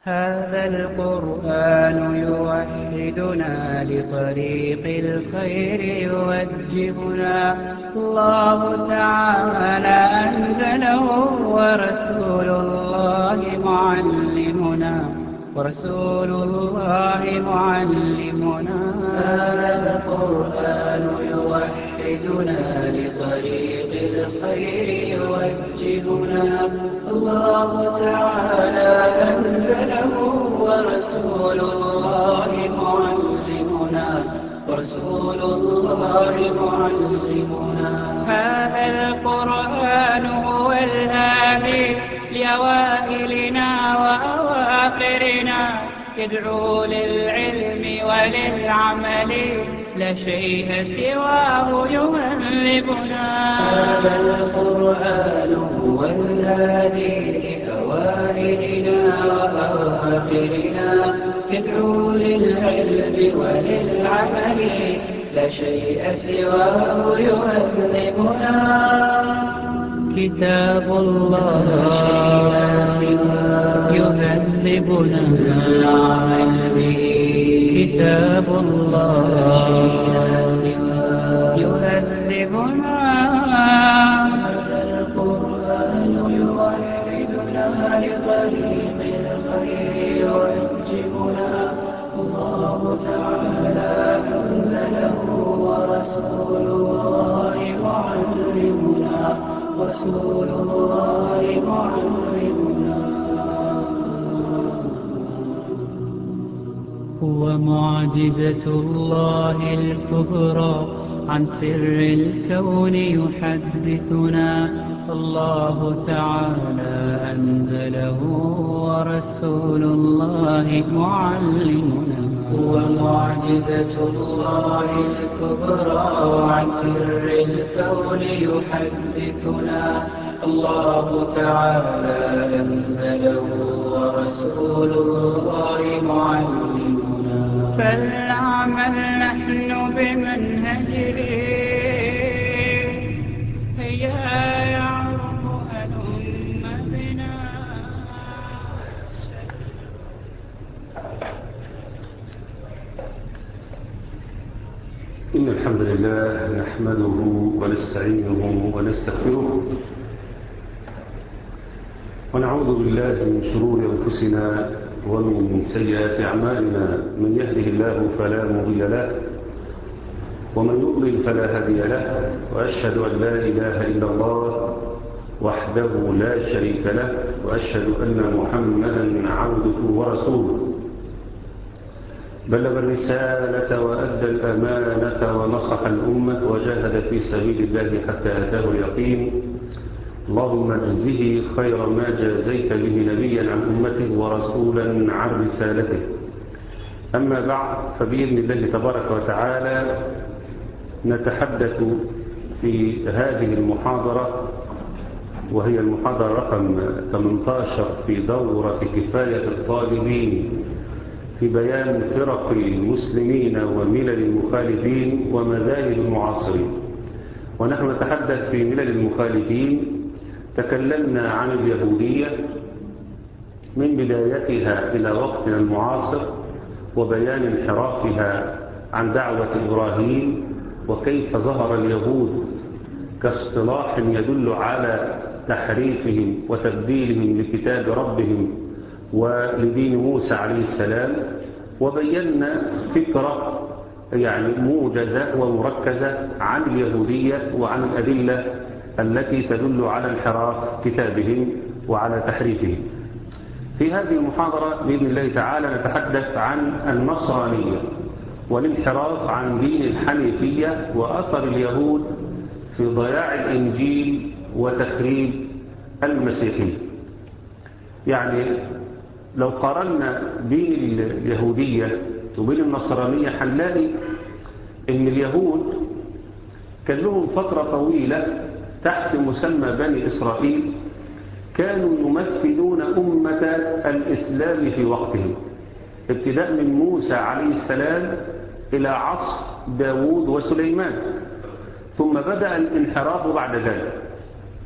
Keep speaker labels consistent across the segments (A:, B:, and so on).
A: هذا القرآن يوحدنا لطريق الخير يوجهنا الله تعالى أنزله ورسول الله معلمنا ورسول الله معلمنا هذا القرآن يوحدنا لطريق الخير يوجهنا الله تعالى أنزله ورسول الله معلمنا ورسول الله معلمنا هذا القرآن هو الهادي لأوائلنا وأواخرنا يدعو للعلم وللعمل لا شيء سواه يهذبنا هذا القرآن هو الهادي لأوائلنا وأواخرنا يدعو للعلم وللعمل لا شيء سواه يهذبنا كتاب الله يهذبنا العمل به كتاب الله يهذبنا القرآن يوحدنا لطريق الخير يوجهنا الله تعالى أنزله ورسول الله معلمنا رسول الله معلمنا هو معجزة الله الكبرى عن سر الكون يحدثنا الله تعالى أنزله ورسول الله معلمنا هو معجزة الله الكبرى عن سر الكون يحدثنا الله تعالى أنزله ورسول الله معلمنا فلنعمل نحن بمنهجه هيا يعرف هلم بنا
B: إن الحمد لله نحمده ونستعينه ونستغفره ونعوذ بالله من شرور أنفسنا ومن سيئات أعمالنا من يهده الله فلا مضل له ومن يضلل فلا هادي له وأشهد أن لا إله إلا الله وحده لا شريك له وأشهد أن محمدا عبده ورسوله بلغ الرسالة وأدى الأمانة ونصح الأمة وجاهد في سبيل الله حتى أتاه اليقين اللهم اجزه خير ما جازيت به نبيا عن أمته ورسولا عن رسالته أما بعد فبإذن الله تبارك وتعالى نتحدث في هذه المحاضرة وهي المحاضرة رقم 18 في دورة كفاية الطالبين في بيان فرق المسلمين وملل المخالفين ومذاهب المعاصرين ونحن نتحدث في ملل المخالفين تكلمنا عن اليهودية من بدايتها إلى وقتنا المعاصر وبيان انحرافها عن دعوة إبراهيم وكيف ظهر اليهود كاصطلاح يدل على تحريفهم وتبديلهم لكتاب ربهم ولدين موسى عليه السلام وبينا فكرة يعني موجزة ومركزة عن اليهودية وعن الأدلة التي تدل على انحراف كتابهم وعلى تحريفهم في هذه المحاضرة بإذن الله تعالى نتحدث عن النصرانية والانحراف عن دين الحنيفية وأثر اليهود في ضياع الإنجيل وتخريب المسيحية يعني لو قارنا بين اليهودية وبين النصرانية هنلاقي ان اليهود كان لهم فترة طويلة تحت مسمى بني إسرائيل كانوا يمثلون أمة الإسلام في وقتهم ابتداء من موسى عليه السلام إلى عصر داود وسليمان ثم بدأ الانحراف بعد ذلك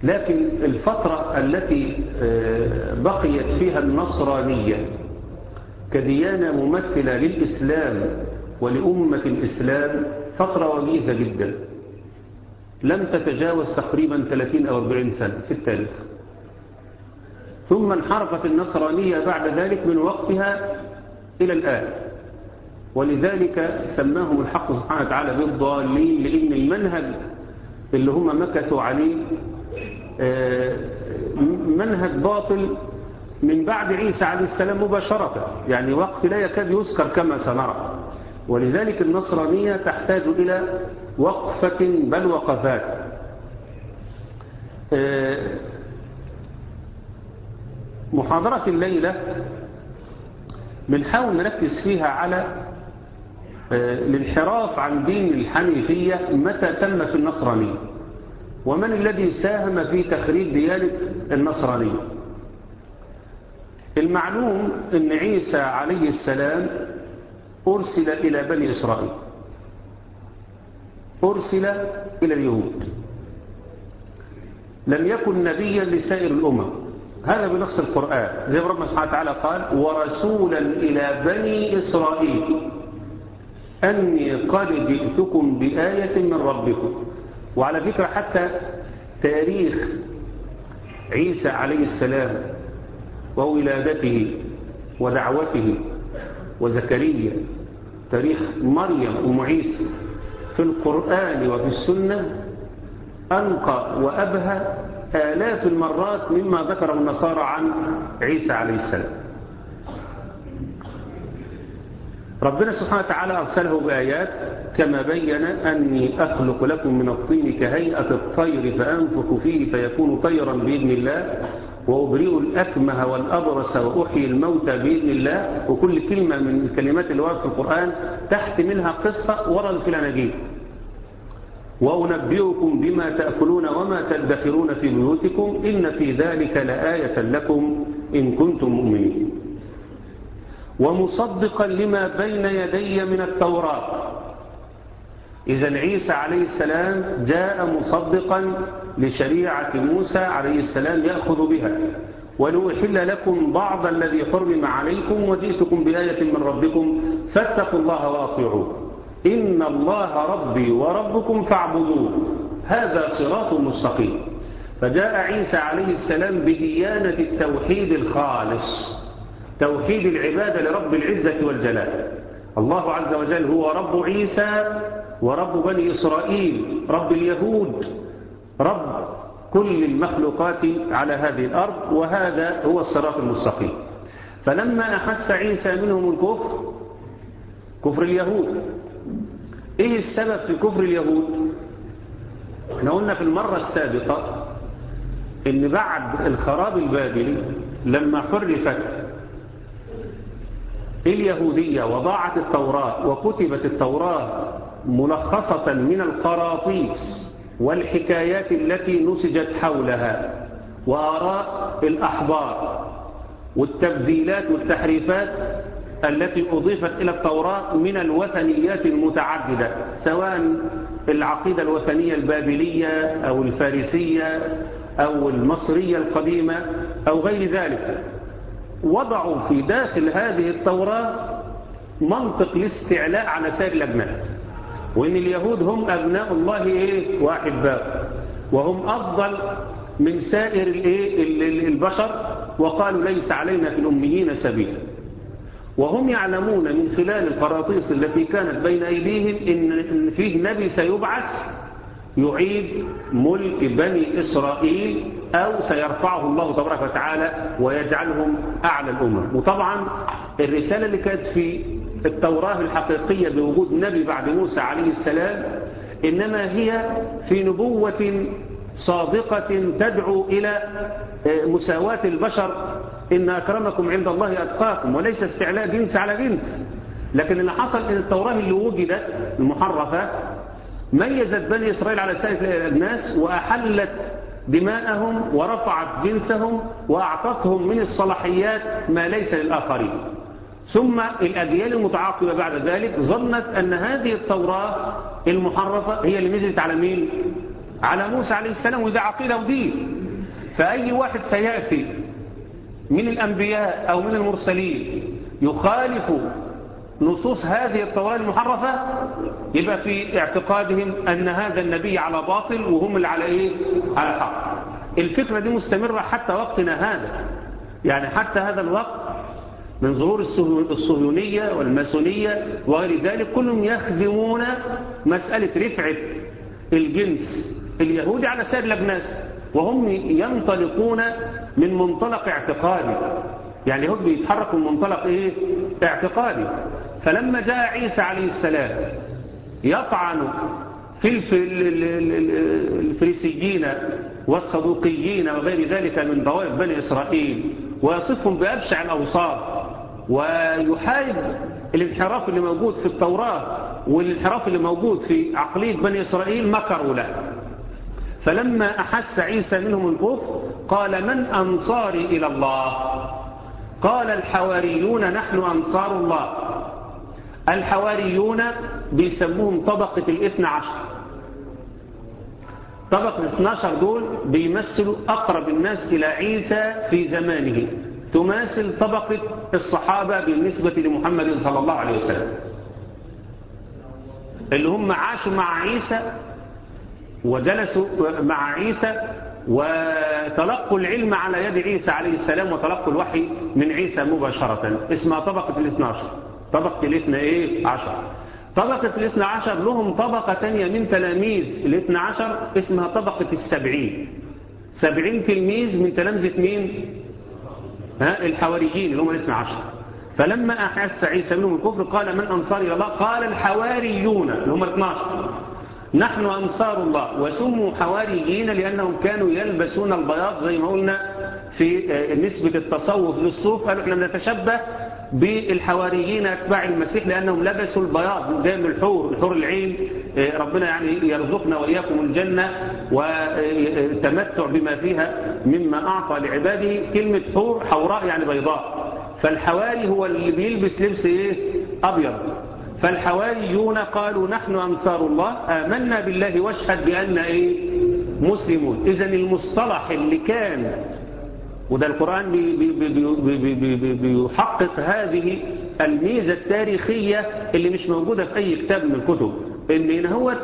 B: لكن الفترة التي بقيت فيها النصرانية كديانة ممثلة للإسلام ولأمة الإسلام فترة وجيزة جدا لم تتجاوز تقريبا 30 أو 40 سنة في التاريخ ثم انحرفت النصرانية بعد ذلك من وقتها إلى الآن ولذلك سماهم الحق سبحانه وتعالى بالضالين لأن المنهج اللي هم مكثوا عليه منهج باطل من بعد عيسى عليه السلام مباشرة يعني وقت لا يكاد يذكر كما سنرى ولذلك النصرانية تحتاج إلى وقفة بل وقفات محاضرة الليلة بنحاول نركز فيها على الانحراف عن دين الحنيفية متى تم في النصرانية ومن الذي ساهم في تخريب ديانة النصرانية المعلوم أن عيسى عليه السلام أرسل إلى بني إسرائيل أرسل إلى اليهود لم يكن نبيا لسائر الأمم هذا بنص القرآن زي ما ربنا سبحانه وتعالى قال ورسولا إلى بني إسرائيل أني قد جئتكم بآية من ربكم وعلى فكرة حتى تاريخ عيسى عليه السلام وولادته ودعوته وزكريا تاريخ مريم أم عيسى في القرآن وفي السنة أنقى وأبهى آلاف المرات مما ذكره النصارى عن عيسى عليه السلام ربنا سبحانه وتعالى أرسله بآيات كما بين أني أخلق لكم من الطين كهيئة الطير فأنفخ فيه فيكون طيرا بإذن الله وأبرئ الأكمه والأبرص وأحيي الموتى بإذن الله وكل كلمة من الكلمات اللي وردت في القرآن تحت منها قصة ورد في الأناجيل وأنبئكم بما تأكلون وما تدخرون في بيوتكم إن في ذلك لآية لكم إن كنتم مؤمنين ومصدقا لما بين يدي من التوراة إذا عيسى عليه السلام جاء مصدقا لشريعة موسى عليه السلام يأخذ بها ولأحل لكم بعض الذي حرم عليكم وجئتكم بآية من ربكم فاتقوا الله وأطيعوه إن الله ربي وربكم فاعبدوه هذا صراط مستقيم فجاء عيسى عليه السلام بديانة التوحيد الخالص توحيد العبادة لرب العزة والجلال الله عز وجل هو رب عيسى ورب بني إسرائيل رب اليهود رب كل المخلوقات على هذه الأرض وهذا هو الصراط المستقيم فلما أحس عيسى منهم الكفر كفر اليهود إيه السبب في كفر اليهود احنا قلنا في المرة السابقة ان بعد الخراب البابلي لما حرفت اليهودية وضاعت التوراة وكتبت التوراة ملخصة من القراطيس والحكايات التي نسجت حولها وآراء الأحبار والتبديلات والتحريفات التي أضيفت إلى التوراة من الوثنيات المتعددة سواء العقيدة الوثنية البابلية أو الفارسية أو المصرية القديمة أو غير ذلك وضعوا في داخل هذه التوراة منطق الاستعلاء على سائر الأجناس وإن اليهود هم أبناء الله إيه وأحباء وهم أفضل من سائر الإيه البشر وقالوا ليس علينا في الأميين سبيل وهم يعلمون من خلال القراطيس التي كانت بين أيديهم إن فيه نبي سيبعث يعيد ملك بني إسرائيل أو سيرفعه الله تبارك وتعالى ويجعلهم أعلى الأمم وطبعا الرسالة اللي كانت في التوراة الحقيقية بوجود نبي بعد موسى عليه السلام إنما هي في نبوة صادقة تدعو إلى مساواة البشر إن أكرمكم عند الله أتقاكم وليس استعلاء جنس على جنس لكن اللي حصل إن التوراة اللي وجدت المحرفة ميزت بني إسرائيل على سائر الناس وأحلت دماءهم ورفعت جنسهم وأعطتهم من الصلاحيات ما ليس للآخرين ثم الأجيال المتعاقبة بعد ذلك ظنت أن هذه التوراة المحرفة هي اللي نزلت على مين؟ على موسى عليه السلام وده عقيدة ودين فأي واحد سيأتي من الأنبياء أو من المرسلين يخالف نصوص هذه التوراة المحرفة يبقى في اعتقادهم أن هذا النبي على باطل وهم اللي على إيه؟ على حق الفكرة دي مستمرة حتى وقتنا هذا يعني حتى هذا الوقت من ظهور الصهيونية والماسونية وغير ذلك كلهم يخدمون مسألة رفعة الجنس اليهودي على سائر الأجناس وهم ينطلقون من منطلق اعتقادي يعني اليهود بيتحركوا من منطلق ايه اعتقادي فلما جاء عيسى عليه السلام يطعن في الفريسيين والصدوقيين وغير ذلك من ضوائف بني إسرائيل ويصفهم بأبشع الأوصاف ويحارب الانحراف اللي موجود في التوراة والانحراف اللي موجود في عقلية بني إسرائيل مكروا له فلما أحس عيسى منهم الكفر قال من أنصاري إلى الله قال الحواريون نحن أنصار الله الحواريون بيسموهم طبقة الاثنى عشر طبقة الاثنى عشر دول بيمثلوا أقرب الناس إلى عيسى في زمانه تماثل طبقة الصحابة بالنسبة لمحمد صلى الله عليه وسلم اللي هم عاشوا مع عيسى وجلسوا مع عيسى وتلقوا العلم على يد عيسى عليه السلام وتلقوا الوحي من عيسى مباشرة اسمها طبقة الاثنى عشر طبقة الاثنى ايه عشر طبقة الاثنى عشر لهم طبقة تانية من تلاميذ الاثنى عشر اسمها طبقة السبعين سبعين تلميذ من تلامذة مين ها الحواريين اللي هم الاثنى عشر فلما أحس عيسى منهم الكفر قال من أنصار إلى الله قال الحواريون اللي هم الاثنى عشر نحن أنصار الله وسموا حواريين لأنهم كانوا يلبسون البياض زي ما قلنا في نسبة التصوف للصوف قالوا احنا نتشبه بالحواريين أتباع المسيح لأنهم لبسوا البياض قدام الحور الحور العين ربنا يعني يرزقنا وإياكم الجنة وتمتع بما فيها مما أعطى لعباده كلمة حور حوراء يعني بيضاء فالحواري هو اللي بيلبس لبس إيه أبيض فالحواريون قالوا نحن أنصار الله آمنا بالله واشهد بأن إيه مسلمون إذا المصطلح اللي كان وده القرآن بي بي بي بي بي بيحقق هذه الميزة التاريخية اللي مش موجودة في أي كتاب من الكتب إن هو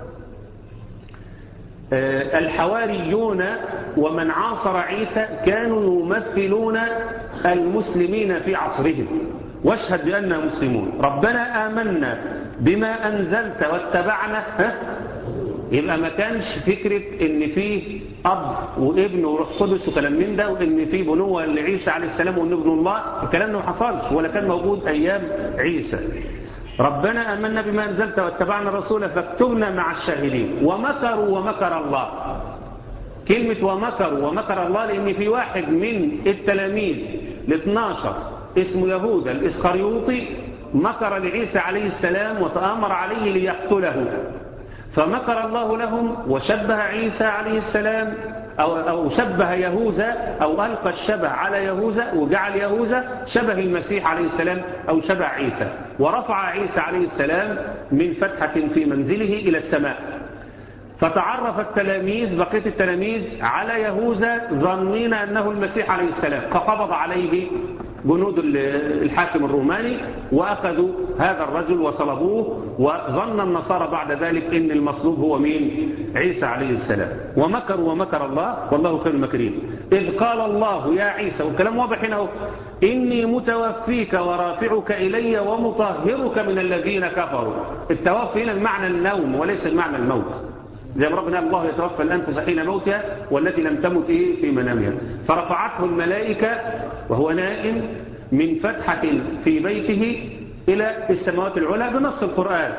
B: الحواريون ومن عاصر عيسى كانوا يمثلون المسلمين في عصرهم واشهد بأننا مسلمون ربنا آمنا بما أنزلت واتبعنا ها يبقى ما كانش فكرة ان في اب وابن وروح قدس وكلام من ده وان في بنوة لعيسى عليه السلام وان ابن الله الكلام ده ما حصلش ولا كان موجود ايام عيسى ربنا امنا بما انزلت واتبعنا الرسول فاكتبنا مع الشاهدين ومكروا ومكر الله كلمة ومكروا ومكر الله لان في واحد من التلاميذ ال 12 اسمه يهوذا الاسخريوطي مكر لعيسى عليه السلام وتآمر عليه ليقتله فمكر الله لهم وشبه عيسى عليه السلام أو, أو شبه يهوذا أو ألقى الشبه على يهوذا وجعل يهوذا شبه المسيح عليه السلام أو شبه عيسى ورفع عيسى عليه السلام من فتحة في منزله إلى السماء فتعرف التلاميذ بقية التلاميذ على يهوذا ظنين أنه المسيح عليه السلام فقبض عليه جنود الحاكم الروماني وأخذوا هذا الرجل وصلبوه وظن النصارى بعد ذلك إن المصلوب هو مين عيسى عليه السلام ومكروا ومكر الله والله خير المكرين إذ قال الله يا عيسى والكلام واضح هنا إني متوفيك ورافعك إلي ومطهرك من الذين كفروا التوفي هنا بمعنى النوم وليس بمعنى الموت زي ما ربنا الله يتوفى الأنفس حين موتها والتي لم تمت إيه في منامها فرفعته الملائكة وهو نائم من فتحة في بيته إلى السماوات العلى بنص القرآن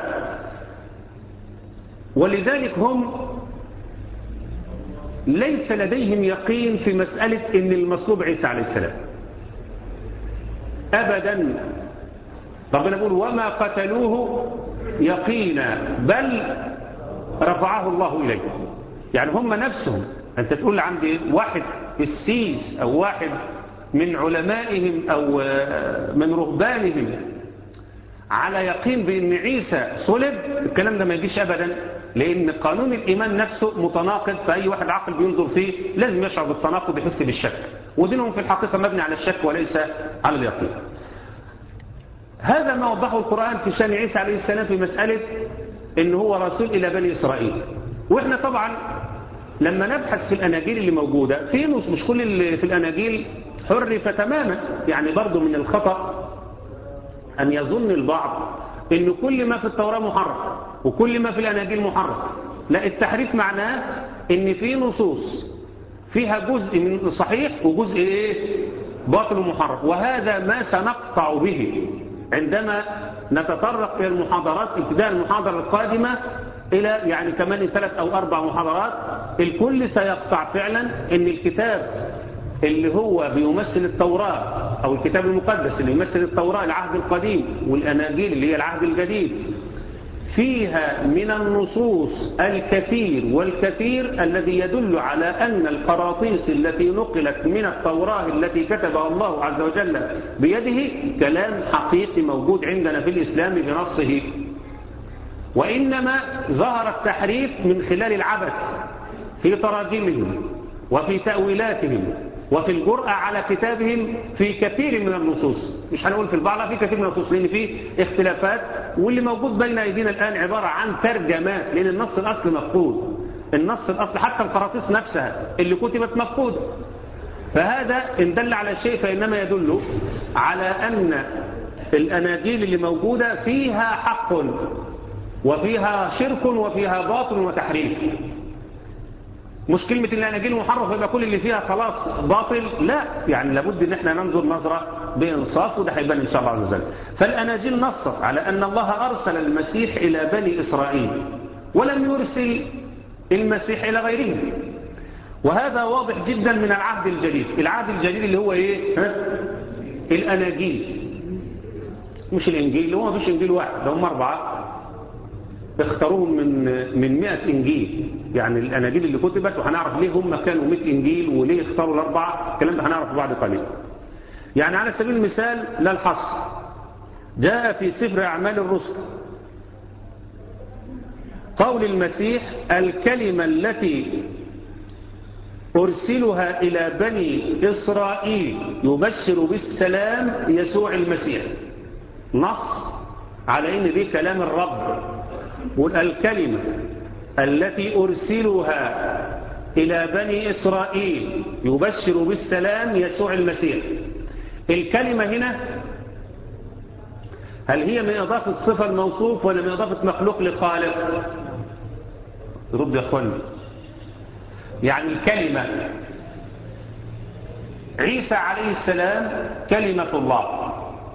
B: ولذلك هم ليس لديهم يقين في مسألة إن المصلوب عيسى عليه السلام أبدا ربنا يقول وما قتلوه يقينا بل رفعه الله إليه يعني هم نفسهم أنت تقول عند واحد السيس أو واحد من علمائهم أو من رهبانهم على يقين بأن عيسى صلب الكلام ده ما يجيش أبدا لأن قانون الإيمان نفسه متناقض فأي واحد عاقل بينظر فيه لازم يشعر بالتناقض يحس بالشك ودينهم في الحقيقة مبني على الشك وليس على اليقين هذا ما وضحه القرآن في شأن عيسى عليه السلام في مسألة إن هو رسول إلى بني إسرائيل وإحنا طبعا لما نبحث في الأناجيل اللي موجودة في نص مش كل اللي في الأناجيل حرف تماما يعني برضو من الخطأ أن يظن البعض إن كل ما في التوراة محرف وكل ما في الأناجيل محرف لا التحريف معناه إن في نصوص فيها جزء من صحيح وجزء إيه باطل ومحرف وهذا ما سنقطع به عندما نتطرق إلى المحاضرات ابتداء المحاضرة القادمة إلى يعني كمان ثلاث أو أربع محاضرات الكل سيقطع فعلا إن الكتاب اللي هو بيمثل التوراة أو الكتاب المقدس اللي يمثل التوراة العهد القديم والأناجيل اللي هي العهد الجديد فيها من النصوص الكثير والكثير الذي يدل على أن القراطيس التي نقلت من التوراة التي كتبها الله عز وجل بيده كلام حقيقي موجود عندنا في الإسلام بنصه وإنما ظهر التحريف من خلال العبث في تراجمهم وفي تأويلاتهم وفي الجرأة على كتابهم في كثير من النصوص مش هنقول في البعض في كثير من النصوص لأن في اختلافات واللي موجود بين أيدينا الآن عبارة عن ترجمات لأن النص الأصل مفقود النص الأصل حتى القراطيس نفسها اللي كتبت مفقودة فهذا إن دل على شيء فإنما يدل على أن الأناجيل اللي موجودة فيها حق وفيها شرك وفيها باطل وتحريف مش كلمة الأناجيل محرف يبقى كل اللي فيها خلاص باطل لا يعني لابد ان احنا ننظر نظرة بإنصاف وده هيبان إن شاء الله عز وجل فالأناجيل نصت على أن الله أرسل المسيح إلى بني إسرائيل ولم يرسل المسيح إلى غيرهم وهذا واضح جدا من العهد الجديد العهد الجديد اللي هو إيه ها؟ الأناجيل مش الإنجيل اللي هو مفيش إنجيل واحد ده هم أربعة اختاروهم من من 100 إنجيل يعني الأناجيل اللي كتبت وهنعرف ليه هم كانوا 100 إنجيل وليه اختاروا الأربعة الكلام ده هنعرفه بعد قليل يعني على سبيل المثال لا الحصر جاء في سفر أعمال الرسل قول المسيح الكلمة التي أرسلها إلى بني إسرائيل يبشر بالسلام يسوع المسيح نص على إن دي كلام الرب والكلمة التي أرسلها إلى بني إسرائيل يبشر بالسلام يسوع المسيح الكلمة هنا هل هي من إضافة صفة الموصوف ولا من إضافة مخلوق لخالق رد يا أخواني يعني الكلمة عيسى عليه السلام كلمة الله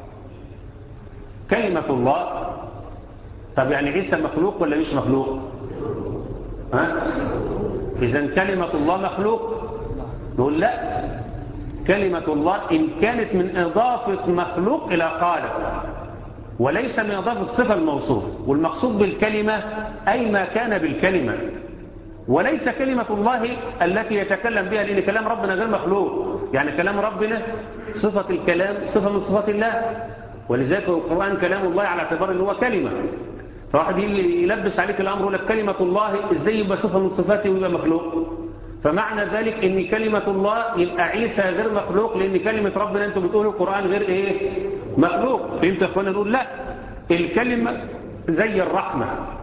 B: كلمة الله طب يعني عيسى مخلوق ولا مش مخلوق ها إذا كلمة الله مخلوق نقول لا كلمة الله إن كانت من إضافة مخلوق إلى خالق وليس من إضافة صفة الموصوف والمقصود بالكلمة أي ما كان بالكلمة وليس كلمة الله التي يتكلم بها لأن كلام ربنا غير مخلوق يعني كلام ربنا صفة الكلام صفة من صفات الله ولذلك القرآن كلام الله على اعتبار أنه هو كلمة فواحد يلبس عليك الأمر يقول لك كلمة الله إزاي يبقى صفة من صفاته ويبقى مخلوق فمعنى ذلك ان كلمة الله يبقى عيسى غير مخلوق لان كلمة ربنا انتم بتقولوا القرآن غير ايه مخلوق فهمت يا اخوانا نقول لا الكلمة زي الرحمة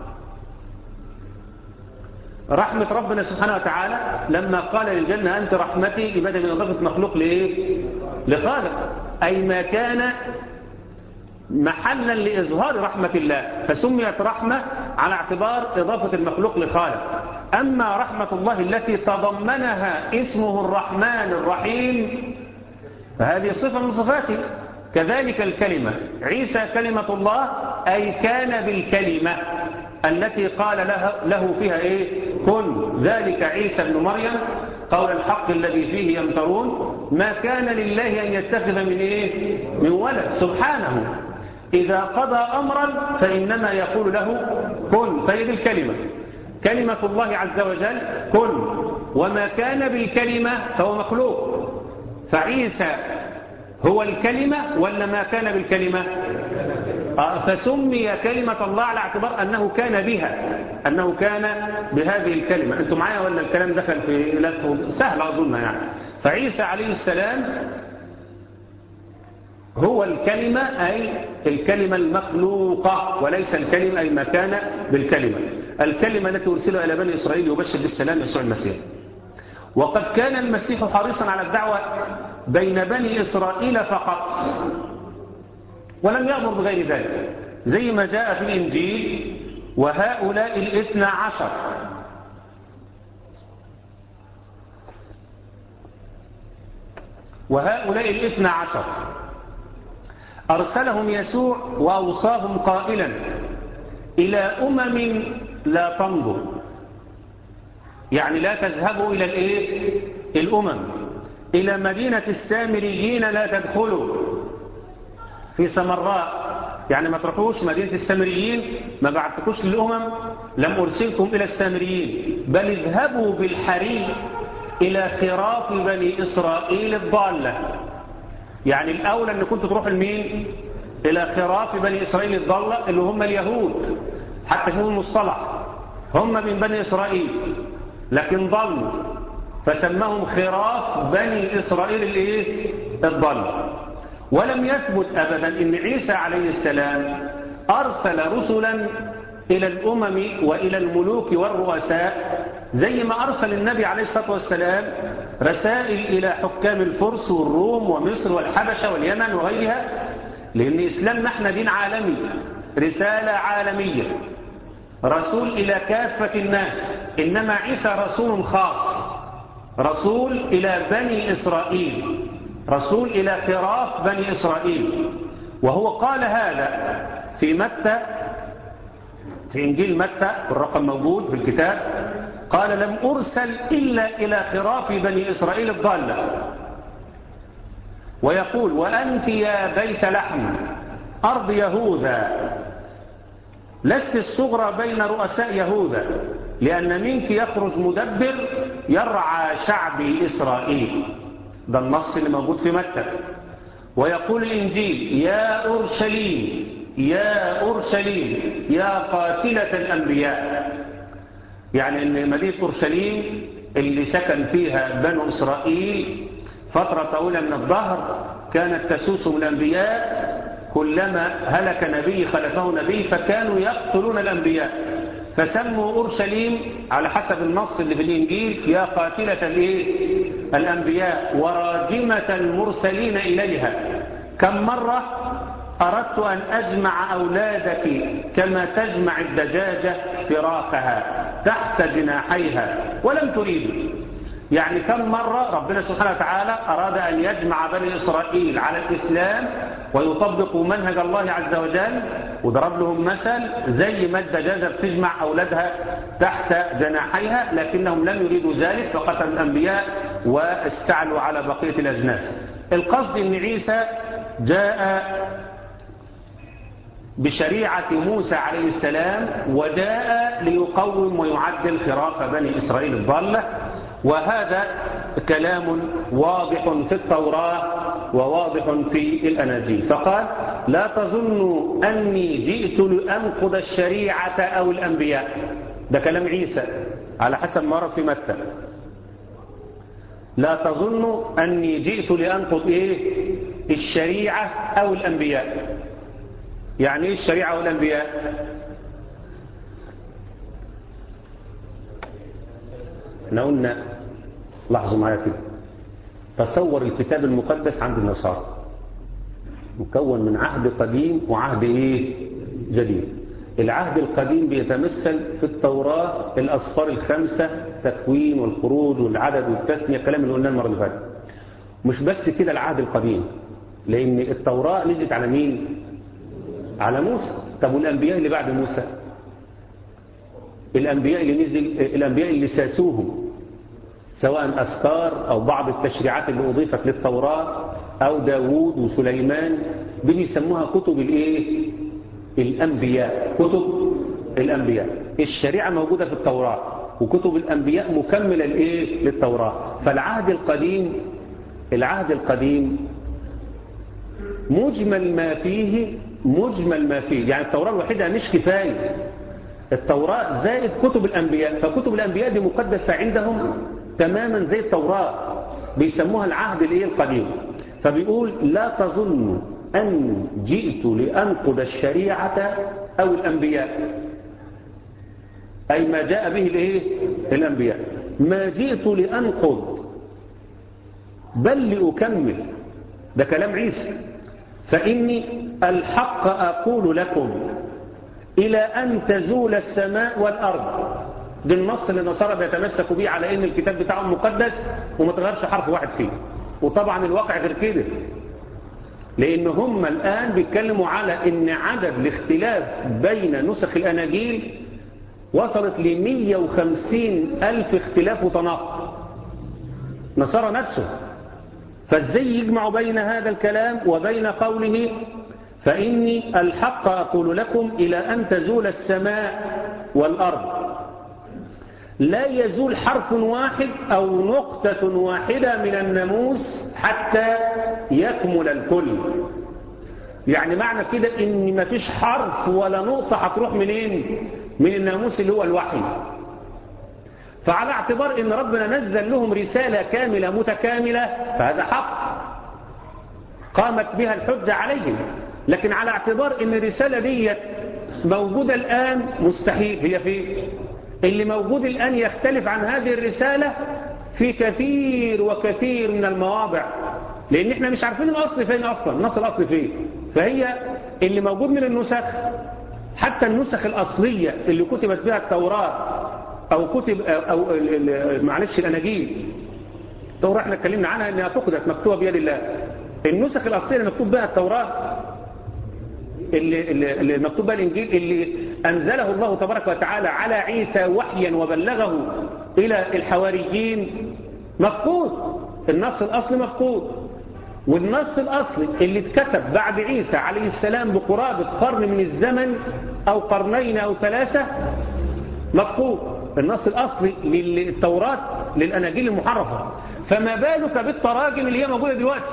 B: رحمة ربنا سبحانه وتعالى لما قال للجنة أنت رحمتي بدأ من إضافة مخلوق لإيه لخالق أي ما كان محلا لإظهار رحمة الله فسميت رحمة على اعتبار إضافة المخلوق لخالق أما رحمة الله التي تضمنها اسمه الرحمن الرحيم فهذه صفة من صفاته كذلك الكلمة عيسى كلمة الله أي كان بالكلمة التي قال له, له فيها إيه كن ذلك عيسى بن مريم قول الحق الذي فيه يمترون ما كان لله أن يتخذ من إيه من ولد سبحانه إذا قضى أمرا فإنما يقول له كن فهي الكلمة كلمة الله عز وجل كن وما كان بالكلمة فهو مخلوق فعيسى هو الكلمة ولا ما كان بالكلمة آه، فسمي كلمة الله على اعتبار أنه كان بها أنه كان بهذه الكلمة أنتم معايا ولا الكلام دخل في لفظ سهل أظن يعني فعيسى عليه السلام هو الكلمة أي الكلمة المخلوقة وليس الكلمة أي ما كان بالكلمة الكلمة التي أرسلها إلى بني إسرائيل يبشر بالسلام يسوع المسيح وقد كان المسيح حريصا على الدعوة بين بني إسرائيل فقط ولم يأمر بغير ذلك زي ما جاء في الإنجيل وهؤلاء الاثنى عشر وهؤلاء الاثنى عشر أرسلهم يسوع وأوصاهم قائلا إلى أمم لا تنظر يعني لا تذهبوا إلى الإيه؟ الأمم إلى مدينة السامريين لا تدخلوا في سمراء يعني ما تروحوش مدينة السامريين ما بعتكوش للأمم لم أرسلكم إلى السامريين بل اذهبوا بالحري إلى خراف بني إسرائيل الضالة يعني الأولى أن كنت تروح لمين إلى خراف بني إسرائيل الضالة اللي هم اليهود حتى شوفوا المصطلح هم من بني إسرائيل لكن ضلوا فسماهم خراف بني إسرائيل الإيه؟ الضالة ولم يثبت أبدا أن عيسى عليه السلام أرسل رسلا إلى الأمم وإلى الملوك والرؤساء زي ما أرسل النبي عليه الصلاة والسلام رسائل إلى حكام الفرس والروم ومصر والحبشة واليمن وغيرها لأن إسلامنا احنا دين عالمي رسالة عالمية رسول إلى كافة الناس إنما عيسى رسول خاص رسول إلى بني إسرائيل رسول إلى خراف بني إسرائيل وهو قال هذا في متى في إنجيل متى الرقم موجود في الكتاب قال لم أرسل إلا إلى خراف بني إسرائيل الضالة ويقول وأنت يا بيت لحم أرض يهوذا لست الصغرى بين رؤساء يهوذا لأن منك يخرج مدبر يرعى شعب إسرائيل ده النص اللي موجود في متى ويقول الإنجيل يا أورشليم يا أورشليم يا قاتلة الأنبياء يعني أن مدينة أورشليم اللي سكن فيها بنو إسرائيل فترة طويلة من الظهر كانت تسوسهم الأنبياء كلما هلك نبي خلفه نبي فكانوا يقتلون الأنبياء فسموا أورشليم على حسب النص اللي في الإنجيل يا قاتلة الإيه؟ الأنبياء وراجمة المرسلين إليها كم مرة أردت أن أجمع أولادك كما تجمع الدجاجة فراخها تحت جناحيها ولم تريد يعني كم مرة ربنا سبحانه وتعالى أراد أن يجمع بني إسرائيل على الإسلام ويطبقوا منهج الله عز وجل وضرب لهم مثل زي ما الدجاجة بتجمع أولادها تحت جناحيها لكنهم لم يريدوا ذلك فقتلوا الأنبياء واستعلوا على بقية الأجناس القصد أن عيسى جاء بشريعة موسى عليه السلام وجاء ليقوم ويعدل خراف بني إسرائيل الضالة وهذا كلام واضح في التوراة وواضح في الأناجيل فقال لا تظنوا أني جئت لأنقض الشريعة أو الأنبياء ده كلام عيسى على حسب ما ورد في متى لا تظنوا أني جئت لأنقض إيه الشريعة أو الأنبياء يعني إيه الشريعة والأنبياء احنا قلنا لاحظوا معايا كده تصور الكتاب المقدس عند النصارى مكون من عهد قديم وعهد ايه جديد العهد القديم بيتمثل في التوراة الأصفار الخمسة تكوين والخروج والعدد والتسمية الكلام اللي قلناه المرة اللي فاتت مش بس كده العهد القديم لأن التوراة نزلت على مين على موسى طب والأنبياء اللي بعد موسى الأنبياء اللي نزل الأنبياء اللي ساسوهم سواء أذكار أو بعض التشريعات اللي أضيفت للتوراة أو داوود وسليمان دي بيسموها كتب الإيه الأنبياء كتب الأنبياء الشريعة موجودة في التوراة وكتب الأنبياء مكملة الإيه للتوراة فالعهد القديم العهد القديم مجمل ما فيه مجمل ما فيه يعني التوراة الوحيدة مش كفاية التوراة زائد كتب الأنبياء فكتب الأنبياء دي مقدسة عندهم تماما زي التوراة بيسموها العهد الايه القديم فبيقول لا تظن أن جئت لأنقض الشريعة أو الأنبياء أي ما جاء به الايه الأنبياء ما جئت لأنقض بل لأكمل ده كلام عيسى فإني الحق أقول لكم إلى أن تزول السماء والأرض ده النص اللي النصارى بيتمسكوا بيه على ان الكتاب بتاعهم مقدس وما تغيرش حرف واحد فيه وطبعا الواقع غير كده لان هم الان بيتكلموا على ان عدد الاختلاف بين نسخ الاناجيل وصلت ل 150 الف اختلاف وتناقض نصارى نفسه فازاي يجمعوا بين هذا الكلام وبين قوله فاني الحق اقول لكم الى ان تزول السماء والارض لا يزول حرف واحد أو نقطة واحدة من الناموس حتى يكمل الكل يعني معنى كده ان ما فيش حرف ولا نقطة هتروح منين من الناموس اللي هو الوحي فعلى اعتبار ان ربنا نزل لهم رسالة كاملة متكاملة فهذا حق قامت بها الحجة عليهم لكن على اعتبار ان الرسالة دي موجودة الآن مستحيل هي في اللي موجود الآن يختلف عن هذه الرسالة في كثير وكثير من المواضع لأن احنا مش عارفين الأصل فين أصلا النص الأصل فين فهي اللي موجود من النسخ حتى النسخ الأصلية اللي كتبت بها التوراة أو كتب أو معلش الأناجيل التوراة احنا اتكلمنا عنها انها فقدت مكتوبة بيد الله النسخ الأصلية اللي مكتوب بها التوراة اللي, اللي مكتوب بها الإنجيل اللي أنزله الله تبارك وتعالى على عيسى وحيا وبلغه إلى الحواريين مفقود النص الأصلي مفقود والنص الأصلي اللي اتكتب بعد عيسى عليه السلام بقرابة قرن من الزمن أو قرنين أو ثلاثة مفقود النص الأصلي للتوراة للأناجيل المحرفة فما بالك بالتراجم اللي هي موجودة دلوقتي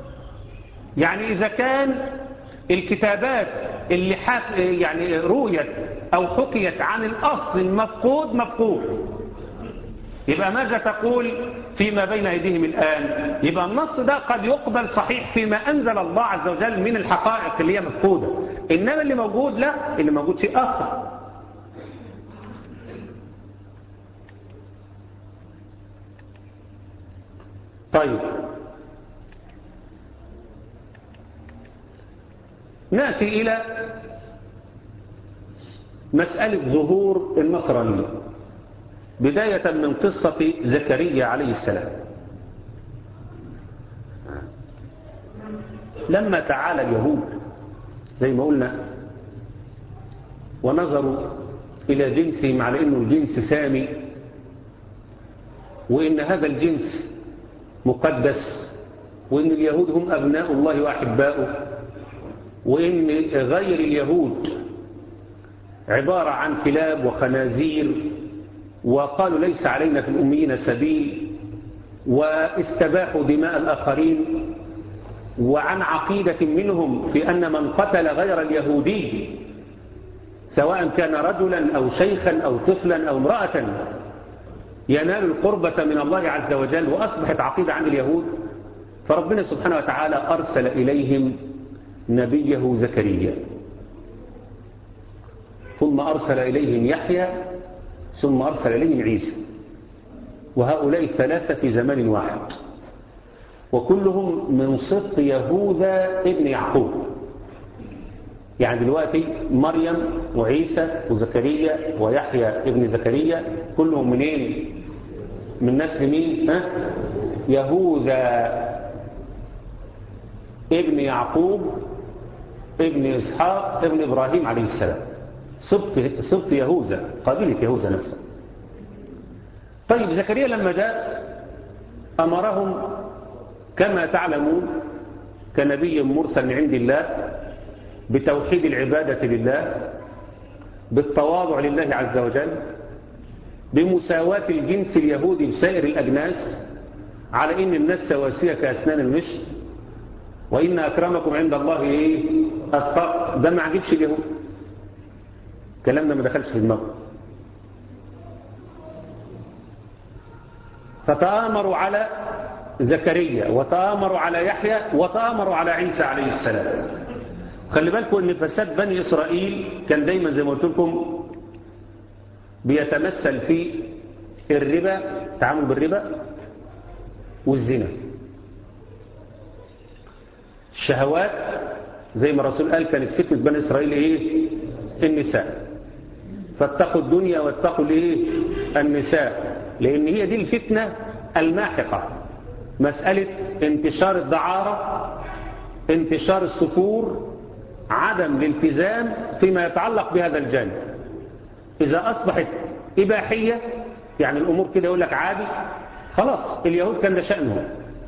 B: يعني إذا كان الكتابات اللي حك... يعني رويت أو حكيت عن الأصل المفقود مفقود يبقى ماذا تقول فيما بين أيديهم الآن يبقى النص ده قد يقبل صحيح فيما أنزل الله عز وجل من الحقائق اللي هي مفقودة إنما اللي موجود لا اللي موجود شيء آخر طيب نأتي إلى مسألة ظهور النصرانية بداية من قصة زكريا عليه السلام لما تعالى اليهود زي ما قلنا ونظروا إلى جنسهم على أنه الجنس سامي وإن هذا الجنس مقدس وإن اليهود هم أبناء الله وأحباؤه وإن غير اليهود عبارة عن كلاب وخنازير وقالوا ليس علينا في الأميين سبيل واستباحوا دماء الآخرين وعن عقيدة منهم في أن من قتل غير اليهودي سواء كان رجلا أو شيخا أو طفلا أو امرأة ينال القربة من الله عز وجل وأصبحت عقيدة عن اليهود فربنا سبحانه وتعالى أرسل إليهم نبيه زكريا ثم أرسل إليهم يحيى ثم أرسل إليهم عيسى وهؤلاء الثلاثة في زمان واحد وكلهم من سبط يهوذا ابن يعقوب يعني دلوقتي مريم وعيسى وزكريا ويحيى ابن زكريا كلهم منين من نسل مين ها؟ يهوذا ابن يعقوب ابن إسحاق ابن إبراهيم عليه السلام سبط, سبط يهوذا قبيلة يهوذا نفسها طيب زكريا لما جاء أمرهم كما تعلمون كنبي مرسل من عند الله بتوحيد العبادة لله بالتواضع لله عز وجل بمساواة الجنس اليهودي بسائر الأجناس على إن الناس سواسية كأسنان المشط وإن أكرمكم عند الله إيه التقوى ده ما عجبش اليهود كلامنا ما دخلش في دماغه فتآمروا على زكريا وتآمروا على يحيى وتآمروا على عيسى عليه السلام خلي بالكم ان فساد بني إسرائيل كان دايما زي ما قلت لكم بيتمثل في الربا التعامل بالربا والزنا الشهوات زي ما الرسول قال كانت فتنة بني إسرائيل إيه النساء فاتقوا الدنيا واتقوا الإيه النساء لأن هي دي الفتنة الماحقة مسألة انتشار الدعارة انتشار السفور عدم الالتزام فيما يتعلق بهذا الجانب إذا أصبحت إباحية يعني الأمور كده يقول لك عادي خلاص اليهود كان ده شأنهم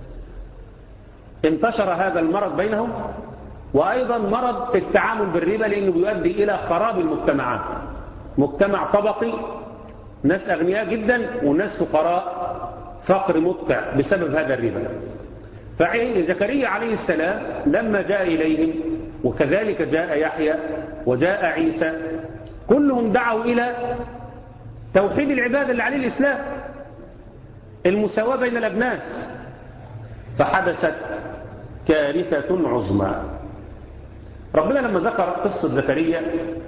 B: انتشر هذا المرض بينهم وأيضا مرض التعامل بالربا لأنه بيؤدي إلى خراب المجتمعات مجتمع طبقي ناس أغنياء جدا وناس فقراء فقر مدقع بسبب هذا الربا فزكريا عليه السلام لما جاء إليهم وكذلك جاء يحيى وجاء عيسى كلهم دعوا إلى توحيد العبادة اللي عليه الإسلام المساواة بين الأبناس فحدثت كارثة عظمى ربنا لما ذكر قصة زكريا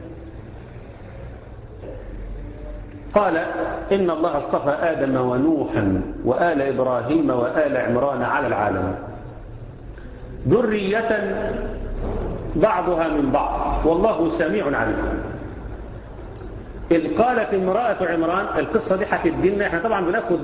B: قال إن الله اصطفى آدم ونوحا وآل إبراهيم وآل عمران على العالم ذرية بعضها من بعض والله سميع عليم إذ قالت امرأة عمران القصة دي حكت لنا احنا طبعا بناخد